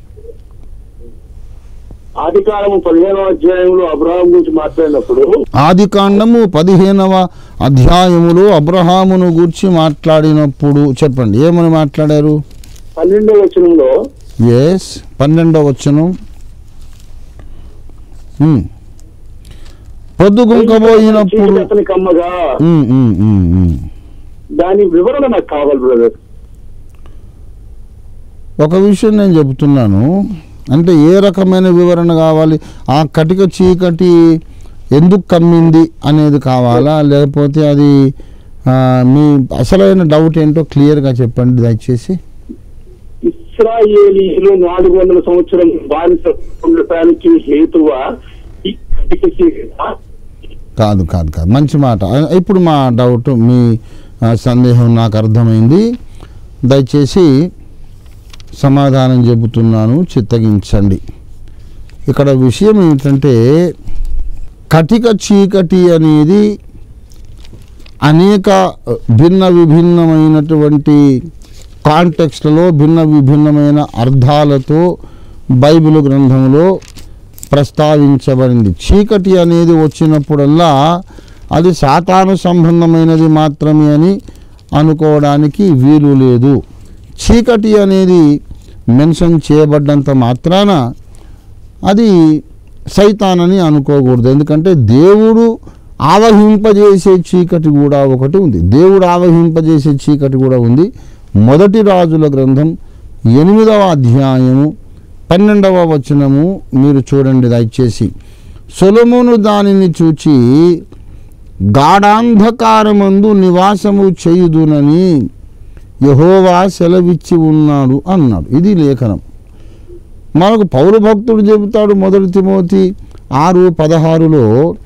ఆది కాలము పదిహేనవ అధ్యాయంలో అబ్రహాం గురించి మాట్లాడినప్పుడు ఆది కాండము పదిహేనవ అధ్యాయములో అబ్రహామును గూర్చి మాట్లాడినప్పుడు చెప్పండి ఏమని మాట్లాడారు పన్నెండో వచనంలో ఎస్ పన్నెండవ వచ్చను పొద్దుగుంకబోయినప్పుడు చీకటి అతనికి అమ్మగా ఉమ్, ఉమ్, ఉమ్, ఉమ్. దాని వివరణ నాకు కావాలి బ్రదర్ ఒక విషయం నేను చెబుతున్నాను అంటే ఏ రకమైన వివరణ కావాలి ఆ కటిక చీకటి ఎందుకు కమ్మింది అనేది కావాలా లేకపోతే అది ఆ, మీ అసలైన డౌట్ ఏంటో క్లియర్గా చెప్పండి దయచేసి ఇస్రాయేలీలు నాలుగు వందల సంవత్సరం బానిస ఉండటానికి హేతువా ఈ కటిక చీకట కాదు కాదు కాదు మంచి మాట ఆ, ఇప్పుడు మా డౌట్ మీ ఆ, సందేహం నాకు అర్థమైంది దయచేసి సమాధానం చెబుతున్నాను చిత్తగించండి ఇక్కడ విషయం ఏంటంటే కటిక చీకటి అనేది అనేక భిన్న విభిన్నమైనటువంటి కాంటెక్స్ట్లో భిన్న విభిన్నమైన అర్థాలతో బైబిల్ గ్రంథంలో ప్రస్తావించబడింది చీకటి అనేది వచ్చినప్పుడల్లా అది సాతాను సంబంధమైనది మాత్రమే అని అనుకోవడానికి వీలు లేదు చీకటి అనేది మెన్షన్ చేయబడ్డంత మాత్రాన అది సైతానని అనుకోకూడదు ఎందుకంటే దేవుడు ఆవహింపజేసే చీకటి కూడా ఒకటి ఉంది దేవుడు ఆవహింపజేసే చీకటి కూడా ఉంది మొదటి రాజుల గ్రంథం ఎనిమిదవ అధ్యాయము పన్నెండవ వచనము మీరు చూడండి దయచేసి సొలమును దానిని చూచి గాఢాంధకారమందు నివాసము చేయుదునని యహోవా సెలవిచ్చి ఉన్నాడు అన్నాడు ఇది లేఖనం మనకు పౌరు భక్తుడు చెబుతాడు మొదటి తిమోతి ఆరు పదహారులో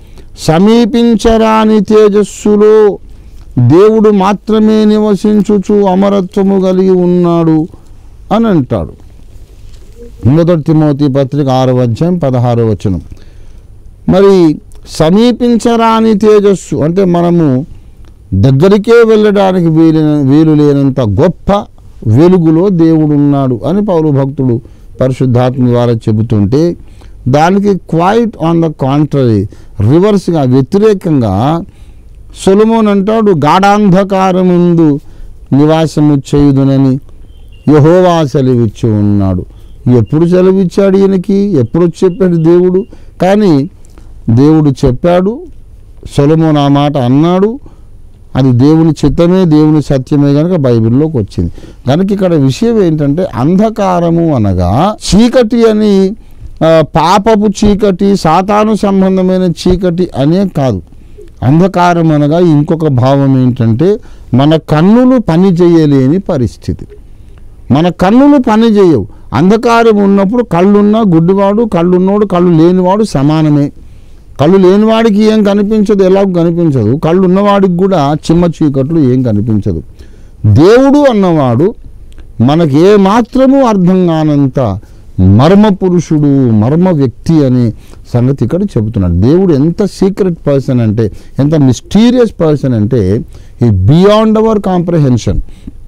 సమీపించరాని తేజస్సులో దేవుడు మాత్రమే నివసించుచు అమరత్వము కలిగి ఉన్నాడు అని అంటాడు మొదటి తిమోతి పత్రిక ఆరో అధ్యాయం పదహారో వచనం మరి సమీపించరాని తేజస్సు అంటే మనము దగ్గరికే వెళ్ళడానికి వీలైన వీలు లేనంత గొప్ప వెలుగులో దేవుడు ఉన్నాడు అని పౌరు భక్తుడు పరిశుద్ధాత్మ ద్వారా చెబుతుంటే దానికి క్వైట్ ఆన్ ద కాంట్రరీ రివర్స్గా వ్యతిరేకంగా సొలమోన్ అంటాడు గాఢాంధకారముందు నివాసము చేయుదునని యహోవా సెలవిచ్చి ఉన్నాడు ఎప్పుడు సెలవిచ్చాడు ఈయనకి ఎప్పుడు చెప్పాడు దేవుడు కానీ దేవుడు చెప్పాడు సొలమోన్ ఆ మాట అన్నాడు అది దేవుని చిత్తమే దేవుని సత్యమే కనుక బైబిల్లోకి వచ్చింది కనుక ఇక్కడ విషయం ఏంటంటే అంధకారము అనగా చీకటి అని ఆ, పాపపు చీకటి సాతాను సంబంధమైన చీకటి అనే కాదు అంధకారం అనగా ఇంకొక భావం ఏంటంటే మన కన్నులు పని చేయలేని పరిస్థితి మన కన్నులు పని చేయవు అంధకారం ఉన్నప్పుడు కళ్ళున్నా గుడ్డివాడు కళ్ళున్నోడు కళ్ళు లేనివాడు సమానమే కళ్ళు లేనివాడికి ఏం కనిపించదు ఎలా కనిపించదు కళ్ళు ఉన్నవాడికి కూడా చిమ్మ చీకట్లు ఏం కనిపించదు దేవుడు అన్నవాడు మనకి ఏ మాత్రము అర్థం కానంత మర్మ పురుషుడు మర్మ వ్యక్తి అనే సంగతి ఇక్కడ చెబుతున్నాడు దేవుడు ఎంత సీక్రెట్ పర్సన్ అంటే ఎంత మిస్టీరియస్ పర్సన్ అంటే ఈ బియాండ్ అవర్ కాంప్రహెన్షన్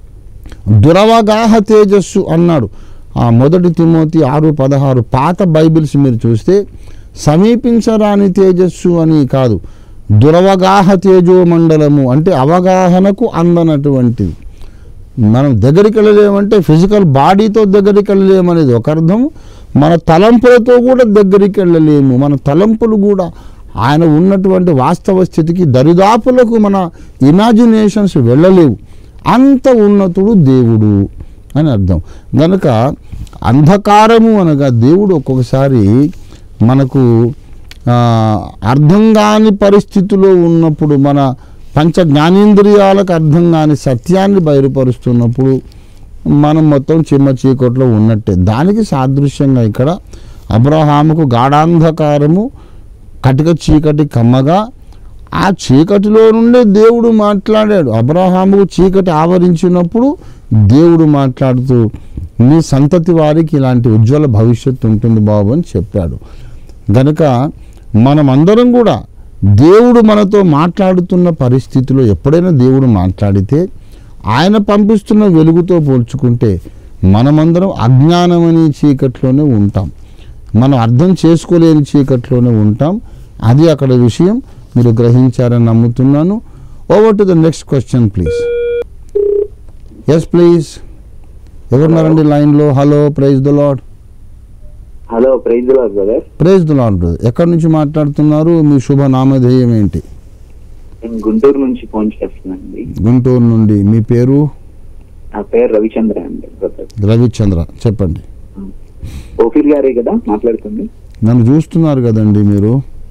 దురవగాహ తేజస్సు అన్నాడు ఆ మొదటి తిమోతి ఆరు పదహారు పాత బైబిల్స్ మీరు చూస్తే సమీపించరాని తేజస్సు అని కాదు దురవగాహ తేజో మండలము అంటే అవగాహనకు అందనటువంటిది మనం దగ్గరికి వెళ్ళలేమంటే ఫిజికల్ బాడీతో దగ్గరికి వెళ్ళలేమనేది ఒక అర్థం మన తలంపులతో కూడా దగ్గరికి వెళ్ళలేము మన తలంపులు కూడా ఆయన ఉన్నటువంటి వాస్తవ స్థితికి దరిదాపులకు మన ఇమాజినేషన్స్ వెళ్ళలేవు అంత ఉన్నతుడు దేవుడు అని అర్థం గనుక అంధకారము అనగా దేవుడు ఒక్కొక్కసారి మనకు ఆ, అర్థం కాని పరిస్థితిలో ఉన్నప్పుడు మన పంచ జ్ఞానేంద్రియాలకు అర్థం కాని సత్యాన్ని బయలుపరుస్తున్నప్పుడు మనం మొత్తం చిమ్మ చీకట్లో ఉన్నట్టే దానికి సాదృశ్యంగా ఇక్కడ అబ్రహాముకు గాఢాంధకారము కటిక చీకటి కమ్మగా ఆ చీకటిలో నుండే దేవుడు మాట్లాడాడు అబ్రహాముకు చీకటి ఆవరించినప్పుడు దేవుడు మాట్లాడుతూ నీ సంతతి వారికి ఇలాంటి ఉజ్వల భవిష్యత్తు ఉంటుంది బాబు అని చెప్పాడు గనుక మనమందరం కూడా దేవుడు మనతో మాట్లాడుతున్న పరిస్థితిలో ఎప్పుడైనా దేవుడు మాట్లాడితే ఆయన పంపిస్తున్న వెలుగుతో పోల్చుకుంటే మనమందరం అజ్ఞానమనే చీకట్లోనే ఉంటాం మనం అర్థం చేసుకోలేని చీకట్లోనే ఉంటాం అది అక్కడ విషయం మీరు గ్రహించారని నమ్ముతున్నాను over to the next question please yes please ఎవరున్నారండి లైన్లో hello praise the lord hello praise lord brother praise the lord brother ఎక్కడి నుంచి మాట్లాడుతున్నారు మీ శుభ నామధేయం ఏంటి నేను గుంటూరు నుంచి ఫోన్ చేస్తున్నానండి గుంటూరు నుండి మీ పేరు నా పేరు రవిచంద్ర అండి బ్రదర్ రవిచంద్ర చెప్పండి ఓఫీర్ గారే కదా మాట్లాడుతుంది నన్ను చూస్తున్నారు కదండి మీరు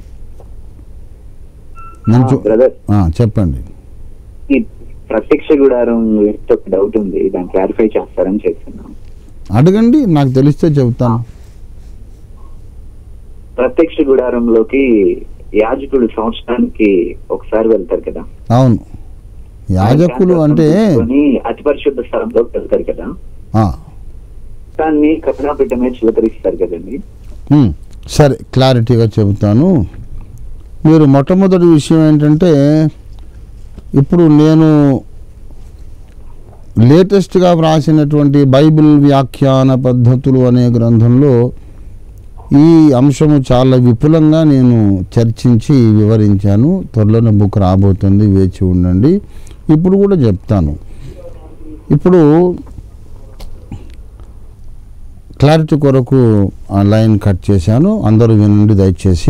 నన్ను చూ- బ్రదర్ ఆ, చెప్పండి ఈ ప్రత్యక్ష గుడారం గురించి ఒక డౌట్ ఉంది దాన్ని క్లారిఫై చేస్తారని చేస్తున్నాం అడగండి నాకు తెలిస్తే చెబుతాను ప్రత్యక్ష గుడారంలోకి యాజకుడు సంవత్సరానికి ఒకసారి వెళ్తారు కదా అవును యాజకులు అంటే తీసుకొని అతి పరిశుద్ధ స్థలంలోకి వెళ్తారు కదా ఆ, దాన్ని కపిలాపీఠ మీద చిలకరిస్తారు కదండి ఉమ్, సరే క్లారిటీగా చెబుతాను మీరు మొట్టమొదటి విషయం ఏంటంటే ఇప్పుడు నేను లేటెస్ట్గా వ్రాసినటువంటి బైబిల్ వ్యాఖ్యాన పద్ధతులు అనే గ్రంథంలో ఈ అంశము చాలా విపులంగా నేను చర్చించి వివరించాను త్వరలోనే బుక్ రాబోతుంది వేచి ఉండండి ఇప్పుడు కూడా చెప్తాను ఇప్పుడు క్లారిటీ కొరకు ఆ లైన్ కట్ చేశాను అందరూ వినండి దయచేసి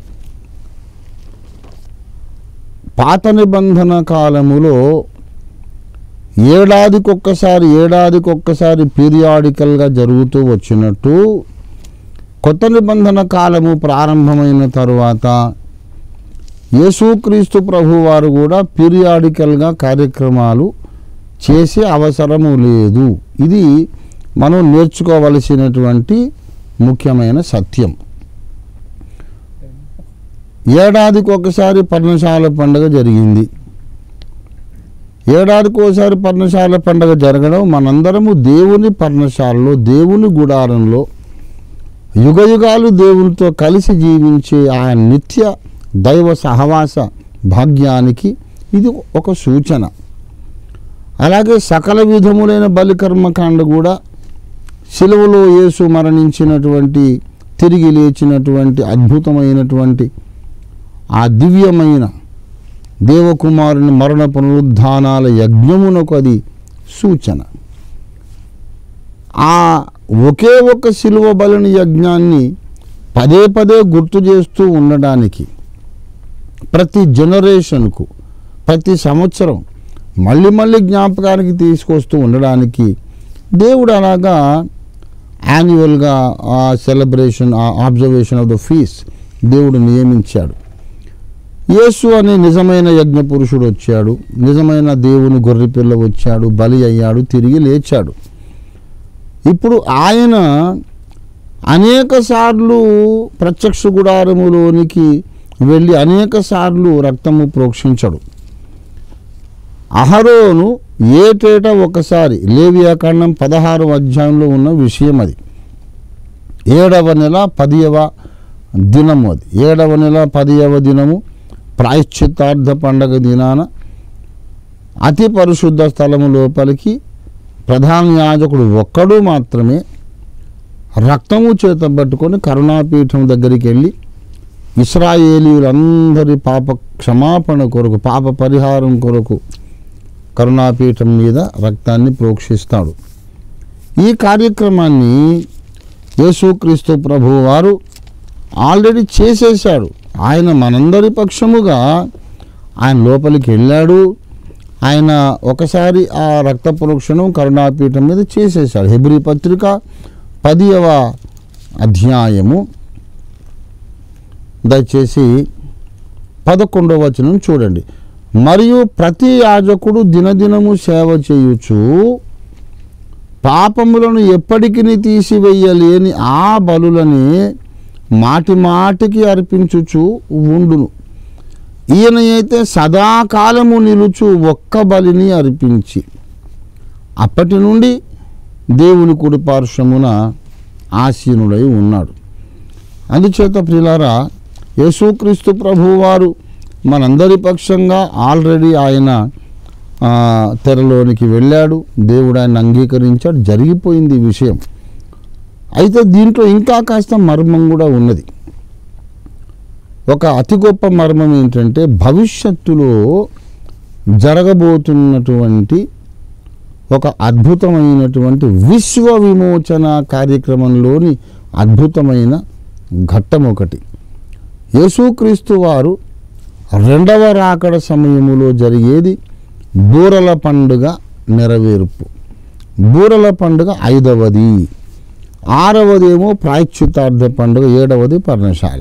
పాత నిబంధన కాలములో ఏడాదికొక్కసారి ఏడాదికొక్కసారి పీరియాడికల్గా జరుగుతూ వచ్చినట్టు కొత్త నిబంధన కాలము ప్రారంభమైన తరువాత యేసుక్రీస్తు ప్రభు వారు కూడా పీరియాడికల్గా కార్యక్రమాలు చేసే అవసరము లేదు ఇది మనం నేర్చుకోవలసినటువంటి ముఖ్యమైన సత్యం ఏడాదికి ఒకసారి పర్ణశాల పండుగ జరిగింది ఏడాదికి ఒకసారి పర్ణశాల పండుగ జరగడం మనందరము దేవుని పర్ణశాలలో దేవుని గుడారంలో యుగ యుగాలు దేవునితో కలిసి జీవించే ఆ నిత్య దైవ సహవాస భాగ్యానికి ఇది ఒక సూచన అలాగే సకల విధములైన బలికర్మకాండ కూడా సిలువలో యేసు మరణించినటువంటి తిరిగి లేచినటువంటి అద్భుతమైనటువంటి ఆ దివ్యమైన దేవకుమారుని మరణ పునరుద్ధానాల యజ్ఞమునకు అది సూచన ఆ ఒకే ఒక శిలువ బలిని యజ్ఞాన్ని పదే పదే గుర్తు చేస్తూ ఉండడానికి ప్రతి జనరేషన్కు ప్రతి సంవత్సరం మళ్ళీ మళ్ళీ జ్ఞాపకానికి తీసుకొస్తూ ఉండడానికి దేవుడు అలాగా యాన్యువల్గా ఆ సెలబ్రేషన్ ఆ ఆబ్జర్వేషన్ ఆఫ్ ద ఫీస్ దేవుడు నియమించాడు యేసు అనే నిజమైన యజ్ఞ పురుషుడు వచ్చాడు నిజమైన దేవుని గొర్రెపిల్ల వచ్చాడు బలి అయ్యాడు తిరిగి లేచాడు ఇప్పుడు ఆయన అనేక సార్లు ప్రత్యక్ష గుడారములోనికి వెళ్ళి అనేక సార్లు రక్తము ప్రోక్షించడు అహరోను ఏటేటా ఒకసారి లేవియాకాండం పదహారు అధ్యాయంలో ఉన్న విషయం అది ఏడవ నెల పదియవ దినము అది ఏడవ నెల పదియవ దినము ప్రాయశ్చిత్తార్థ పండగ దినాన అతి పరిశుద్ధ స్థలము లోపలికి ప్రధాన యాజకుడు ఒక్కడు మాత్రమే రక్తము చేత పట్టుకొని కరుణాపీఠం దగ్గరికి వెళ్ళి ఇస్రాయేలీయులందరి పాప క్షమాపణ కొరకు పాప పరిహారం కొరకు కరుణాపీఠం మీద రక్తాన్ని ప్రోక్షిస్తాడు ఈ కార్యక్రమాన్ని యేసుక్రీస్తు ప్రభు వారు ఆల్రెడీ చేసేశాడు ఆయన మనందరి పక్షముగా ఆయన లోపలికి వెళ్ళాడు ఆయన ఒకసారి ఆ రక్త ప్రోక్షణం కరుణాపీఠం మీద చేసేశాడు హెబ్రి పత్రిక పదియవ అధ్యాయము దయచేసి పదకొండవ వచనం చూడండి మరియు ప్రతి యాజకుడు దినదినము సేవ చేయుచు పాపములను ఎప్పటికి తీసివేయలేని ఆ బలులని మాటి మాటికి అర్పించుచు ఉండును ఈయన అయితే సదాకాలము నిలుచు ఒక్క బలిని అర్పించి అప్పటి నుండి దేవుని కుడి పార్శ్వమున ఆసీనుడై ఉన్నాడు అందుచేత ప్రిలారా యేసుక్రీస్తు ప్రభువారు మనందరి పక్షంగా ఆల్రెడీ ఆయన ఆ, తెరలోనికి వెళ్ళాడు దేవుడు ఆయన అంగీకరించాడు జరిగిపోయింది ఈ విషయం అయితే దీంట్లో ఇంకా కాస్త మర్మం కూడా ఉన్నది ఒక అతి గొప్ప మర్మం ఏంటంటే భవిష్యత్తులో జరగబోతున్నటువంటి ఒక అద్భుతమైనటువంటి విశ్వ విమోచన కార్యక్రమంలోని అద్భుతమైన ఘట్టం ఒకటి యేసుక్రీస్తు వారు రెండవ రాకడ సమయములో జరిగేది బూరల పండుగ నెరవేర్పు బూరల పండుగ ఐదవది ఆరవదేమో ప్రాయశ్చితార్థ పండుగ ఏడవది పర్ణశాల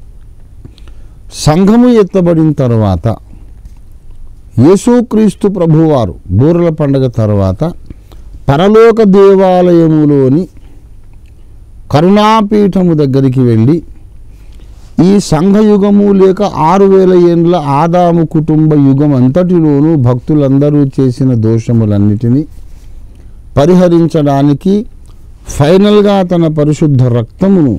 సంఘము ఎత్తబడిన తర్వాత యేసుక్రీస్తు ప్రభువారు బూరల పండుగ తర్వాత పరలోక దేవాలయములోని కరుణాపీఠము దగ్గరికి వెళ్ళి ఈ సంఘయుగము లేక ఆరు వేల ఏండ్ల ఆదాము కుటుంబ యుగం అంతటిలోనూ భక్తులందరూ చేసిన దోషములన్నిటినీ పరిహరించడానికి ఫైనల్గా తన పరిశుద్ధ రక్తమును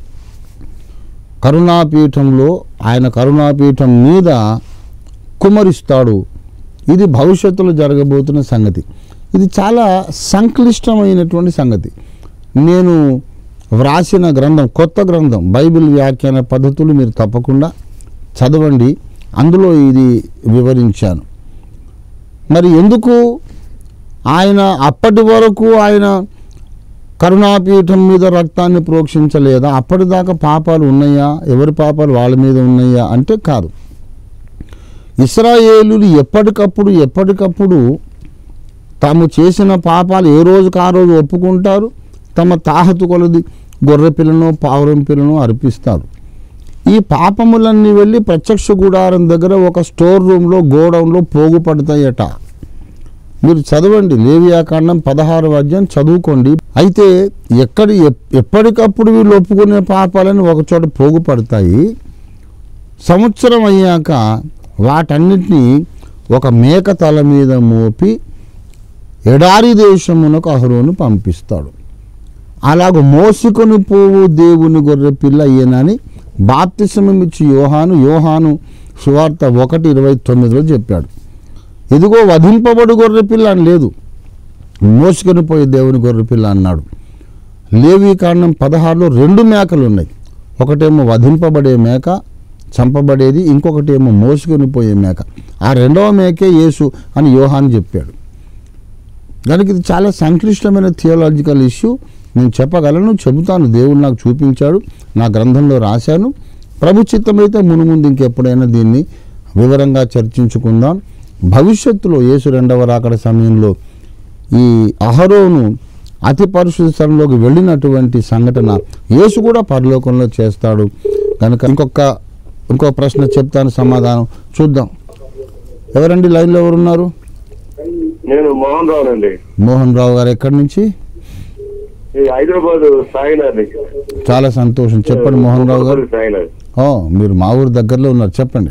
కరుణాపీఠంలో ఆయన కరుణాపీఠం మీద కుమరిస్తాడు ఇది భవిష్యత్తులో జరగబోతున్న సంగతి ఇది చాలా సంక్లిష్టమైనటువంటి సంగతి నేను వ్రాసిన గ్రంథం కొత్త గ్రంథం బైబిల్ వ్యాఖ్యాన పద్ధతులు మీరు తప్పకుండా చదవండి అందులో ఇది వివరించాను మరి ఎందుకు ఆయన అప్పటి వరకు ఆయన కరుణాపీఠం మీద రక్తాన్ని ప్రోక్షించలేదా అప్పటిదాకా పాపాలు ఉన్నాయా ఎవరి పాపాలు వాళ్ళ మీద ఉన్నాయా అంటే కాదు ఇస్రాయేలులు ఎప్పటికప్పుడు ఎప్పటికప్పుడు తాము చేసిన పాపాలు ఏ రోజుకు ఆ రోజు ఒప్పుకుంటారు తమ తాహతు కొలది గొర్రె పిల్లను పావురం పిల్లను అర్పిస్తారు ఈ పాపములన్నీ వెళ్ళి ప్రత్యక్ష గుడారం దగ్గర ఒక స్టోర్ రూమ్లో గోడౌన్లో పోగుపడతాయట మీరు చదవండి లేవియాకాండం పదహారు అధ్యాయం చదువుకోండి అయితే ఎక్కడి ఎప్- ఎప్పటికప్పుడు వీళ్ళు ఒప్పుకునే పాపాలను ఒకచోట పోగుపడతాయి సంవత్సరం అయ్యాక వాటన్నిటినీ ఒక మేక తల మీద మోపి ఎడారి దేశమునకు అహరోను పంపిస్తాడు అలాగ మోసుకొని పోవు దేవుని గొర్రె పిల్ల ఈయనని బాప్తిసమం ఇచ్చి యోహాను యోహాను సువార్త ఒకటి ఇరవై తొమ్మిదిలో చెప్పాడు ఇదిగో వధింపబడు గొర్రె పిల్ల అని లేదు మోసుకొని పోయే దేవుని గొర్రె పిల్ల అన్నాడు లేవి కాండం పదహారులో రెండు మేకలు ఉన్నాయి ఒకటేమో వధింపబడే మేక చంపబడేది ఇంకొకటి ఏమో మోసుకొని పోయే మేక ఆ రెండవ మేకే యేసు అని యోహాన్ చెప్పాడు కనుక ఇది చాలా సంక్లిష్టమైన థియోలాజికల్ ఇష్యూ నేను చెప్పగలను చెబుతాను దేవుడు నాకు చూపించాడు నా గ్రంథంలో రాశాను ప్రభు చిత్తమైతే మునుముందు ఇంకెప్పుడైనా దీన్ని వివరంగా చర్చించుకుందాం భవిష్యత్తులో యేసు రెండవ రాకడ సమయంలో ఈ అహరోను అతి పరిశుద్ధ స్థలంలోకి వెళ్ళినటువంటి సంఘటన యేసు కూడా పరలోకంలో చేస్తాడు కనుక ఇంకొక ఇంకో ప్రశ్న చెప్తాను సమాధానం చూద్దాం ఎవరండి లైన్లో ఎవరున్నారు నేను మోహన్ రావు అండి మోహన్ రావు గారు ఎక్కడి నుంచి ఈ హైదరాబాద్ సాయినాథ్ చాలా సంతోషం చెప్పండి మోహన్ రావు గారు సాయినాథ్ ఓ మీరు మా ఊరు దగ్గరలో ఉన్నారు చెప్పండి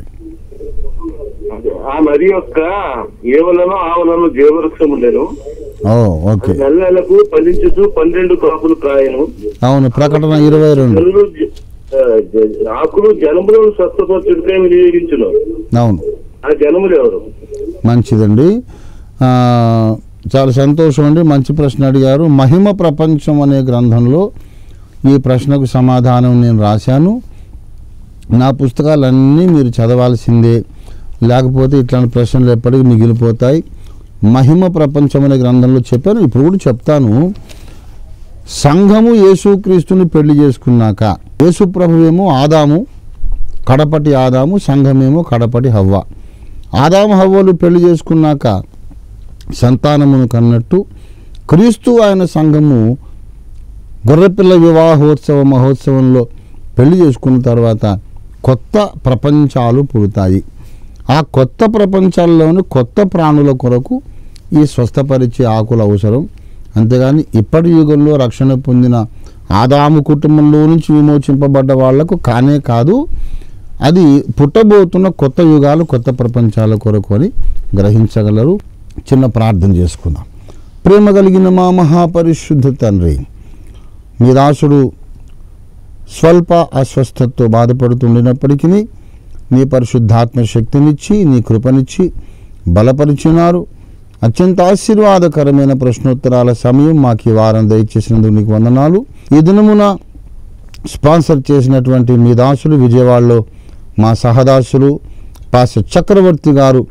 ఆ నది యొక్క ఏవలను ఆవలను జీవవృక్షం ఉండేను ఓ ఓకే నెల నెలకు ఫలించుతూ పన్నెండు కాపులు కాయను అవును ప్రకటన ఇరవై రెండు జనులు జ- ఆ, జ- ఆకులు జనములను స్వస్థపరచుడికై వినియోగించును అవును ఆ జనములు ఎవరు మంచిదండి ఆ, చాలా సంతోషం అండి మంచి ప్రశ్న అడిగారు మహిమ ప్రపంచం అనే గ్రంథంలో ఈ ప్రశ్నకు సమాధానం నేను రాశాను నా పుస్తకాలన్నీ మీరు చదవాల్సిందే లేకపోతే ఇట్లాంటి ప్రశ్నలు ఎప్పటికీ మిగిలిపోతాయి మహిమ ప్రపంచం అనే గ్రంథంలో చెప్పాను ఇప్పుడు కూడా చెప్తాను సంఘము యేసుక్రీస్తుని పెళ్లి చేసుకున్నాక యేసుప్రభువేమో ఆదాము కడపటి ఆదాము సంఘమేమో కడపటి హవ్వ ఆదాము హవ్వలు పెళ్లి చేసుకున్నాక సంతానమును కన్నట్టు క్రీస్తు ఆయన సంఘము గొర్రెపిల్ల వివాహోత్సవ మహోత్సవంలో పెళ్లి చేసుకున్న తర్వాత కొత్త ప్రపంచాలు పుడతాయి ఆ కొత్త ప్రపంచాల్లోని కొత్త ప్రాణుల కొరకు ఈ స్వస్థపరిచే ఆకులు అవసరం అంతేగాని ఇప్పటి యుగంలో రక్షణ పొందిన ఆదాము కుటుంబంలో నుంచి విమోచింపబడ్డ వాళ్లకు కానే కాదు అది పుట్టబోతున్న కొత్త యుగాలు కొత్త ప్రపంచాల కొరకు అని గ్రహించగలరు చిన్న ప్రార్థన చేసుకుందాం ప్రేమ కలిగిన మా మహాపరిశుద్ధ తండ్రి మీ దాసుడు స్వల్ప అస్వస్థతతో బాధపడుతుండినప్పటికీ నీ పరిశుద్ధాత్మ శక్తినిచ్చి నీ కృపనిచ్చి బలపరిచినారు అత్యంత ఆశీర్వాదకరమైన ప్రశ్నోత్తరాల సమయం మాకు ఈ వారం దయచేసినందుకు నీకు వందనాలు ఈ దినమున స్పాన్సర్ చేసినటువంటి మీ దాసులు విజయవాడలో మా సహదాసులు పాస్టర్ చక్రవర్తి గారు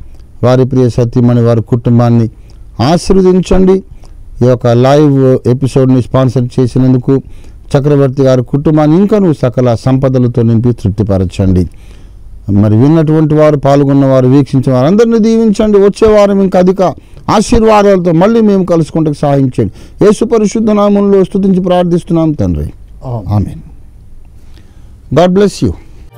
వారి ప్రియ సత్యమణి వారి కుటుంబాన్ని ఆశీర్వదించండి ఈ యొక్క లైవ్ ఎపిసోడ్ని స్పాన్సర్ చేసినందుకు చక్రవర్తి గారి కుటుంబాన్ని ఇంకనూ సకల సంపదలతో నింపి తృప్తిపరచండి మరి విన్నటువంటి వారు పాల్గొన్న వారు వీక్షించిన వారు అందరినీ దీవించండి వచ్చే వారం ఇంకా అధిక ఆశీర్వాదాలతో మళ్ళీ మేము కలుసుకుంటే సహాయం చేయండి యేసు పరిశుద్ధ నామంలో స్తుతించి ప్రార్థిస్తున్నాం తండ్రి amen God bless you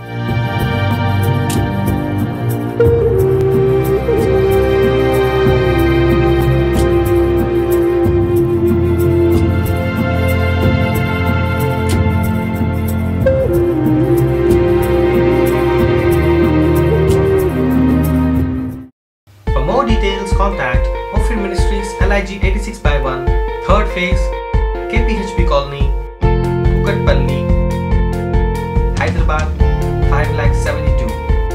For more details, contact Ophir Ministries LIG 86 by 1, 3rd phase, KPHP Colony, Kukatpalli, Hyderabad 572.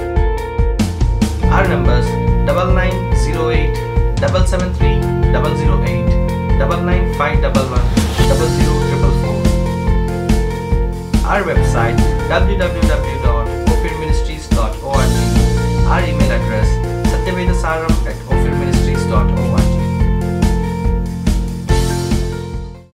Our numbers 9908 773 008 99511 00444. Our website www.ophirministries.org. Our email address satyavedasaram at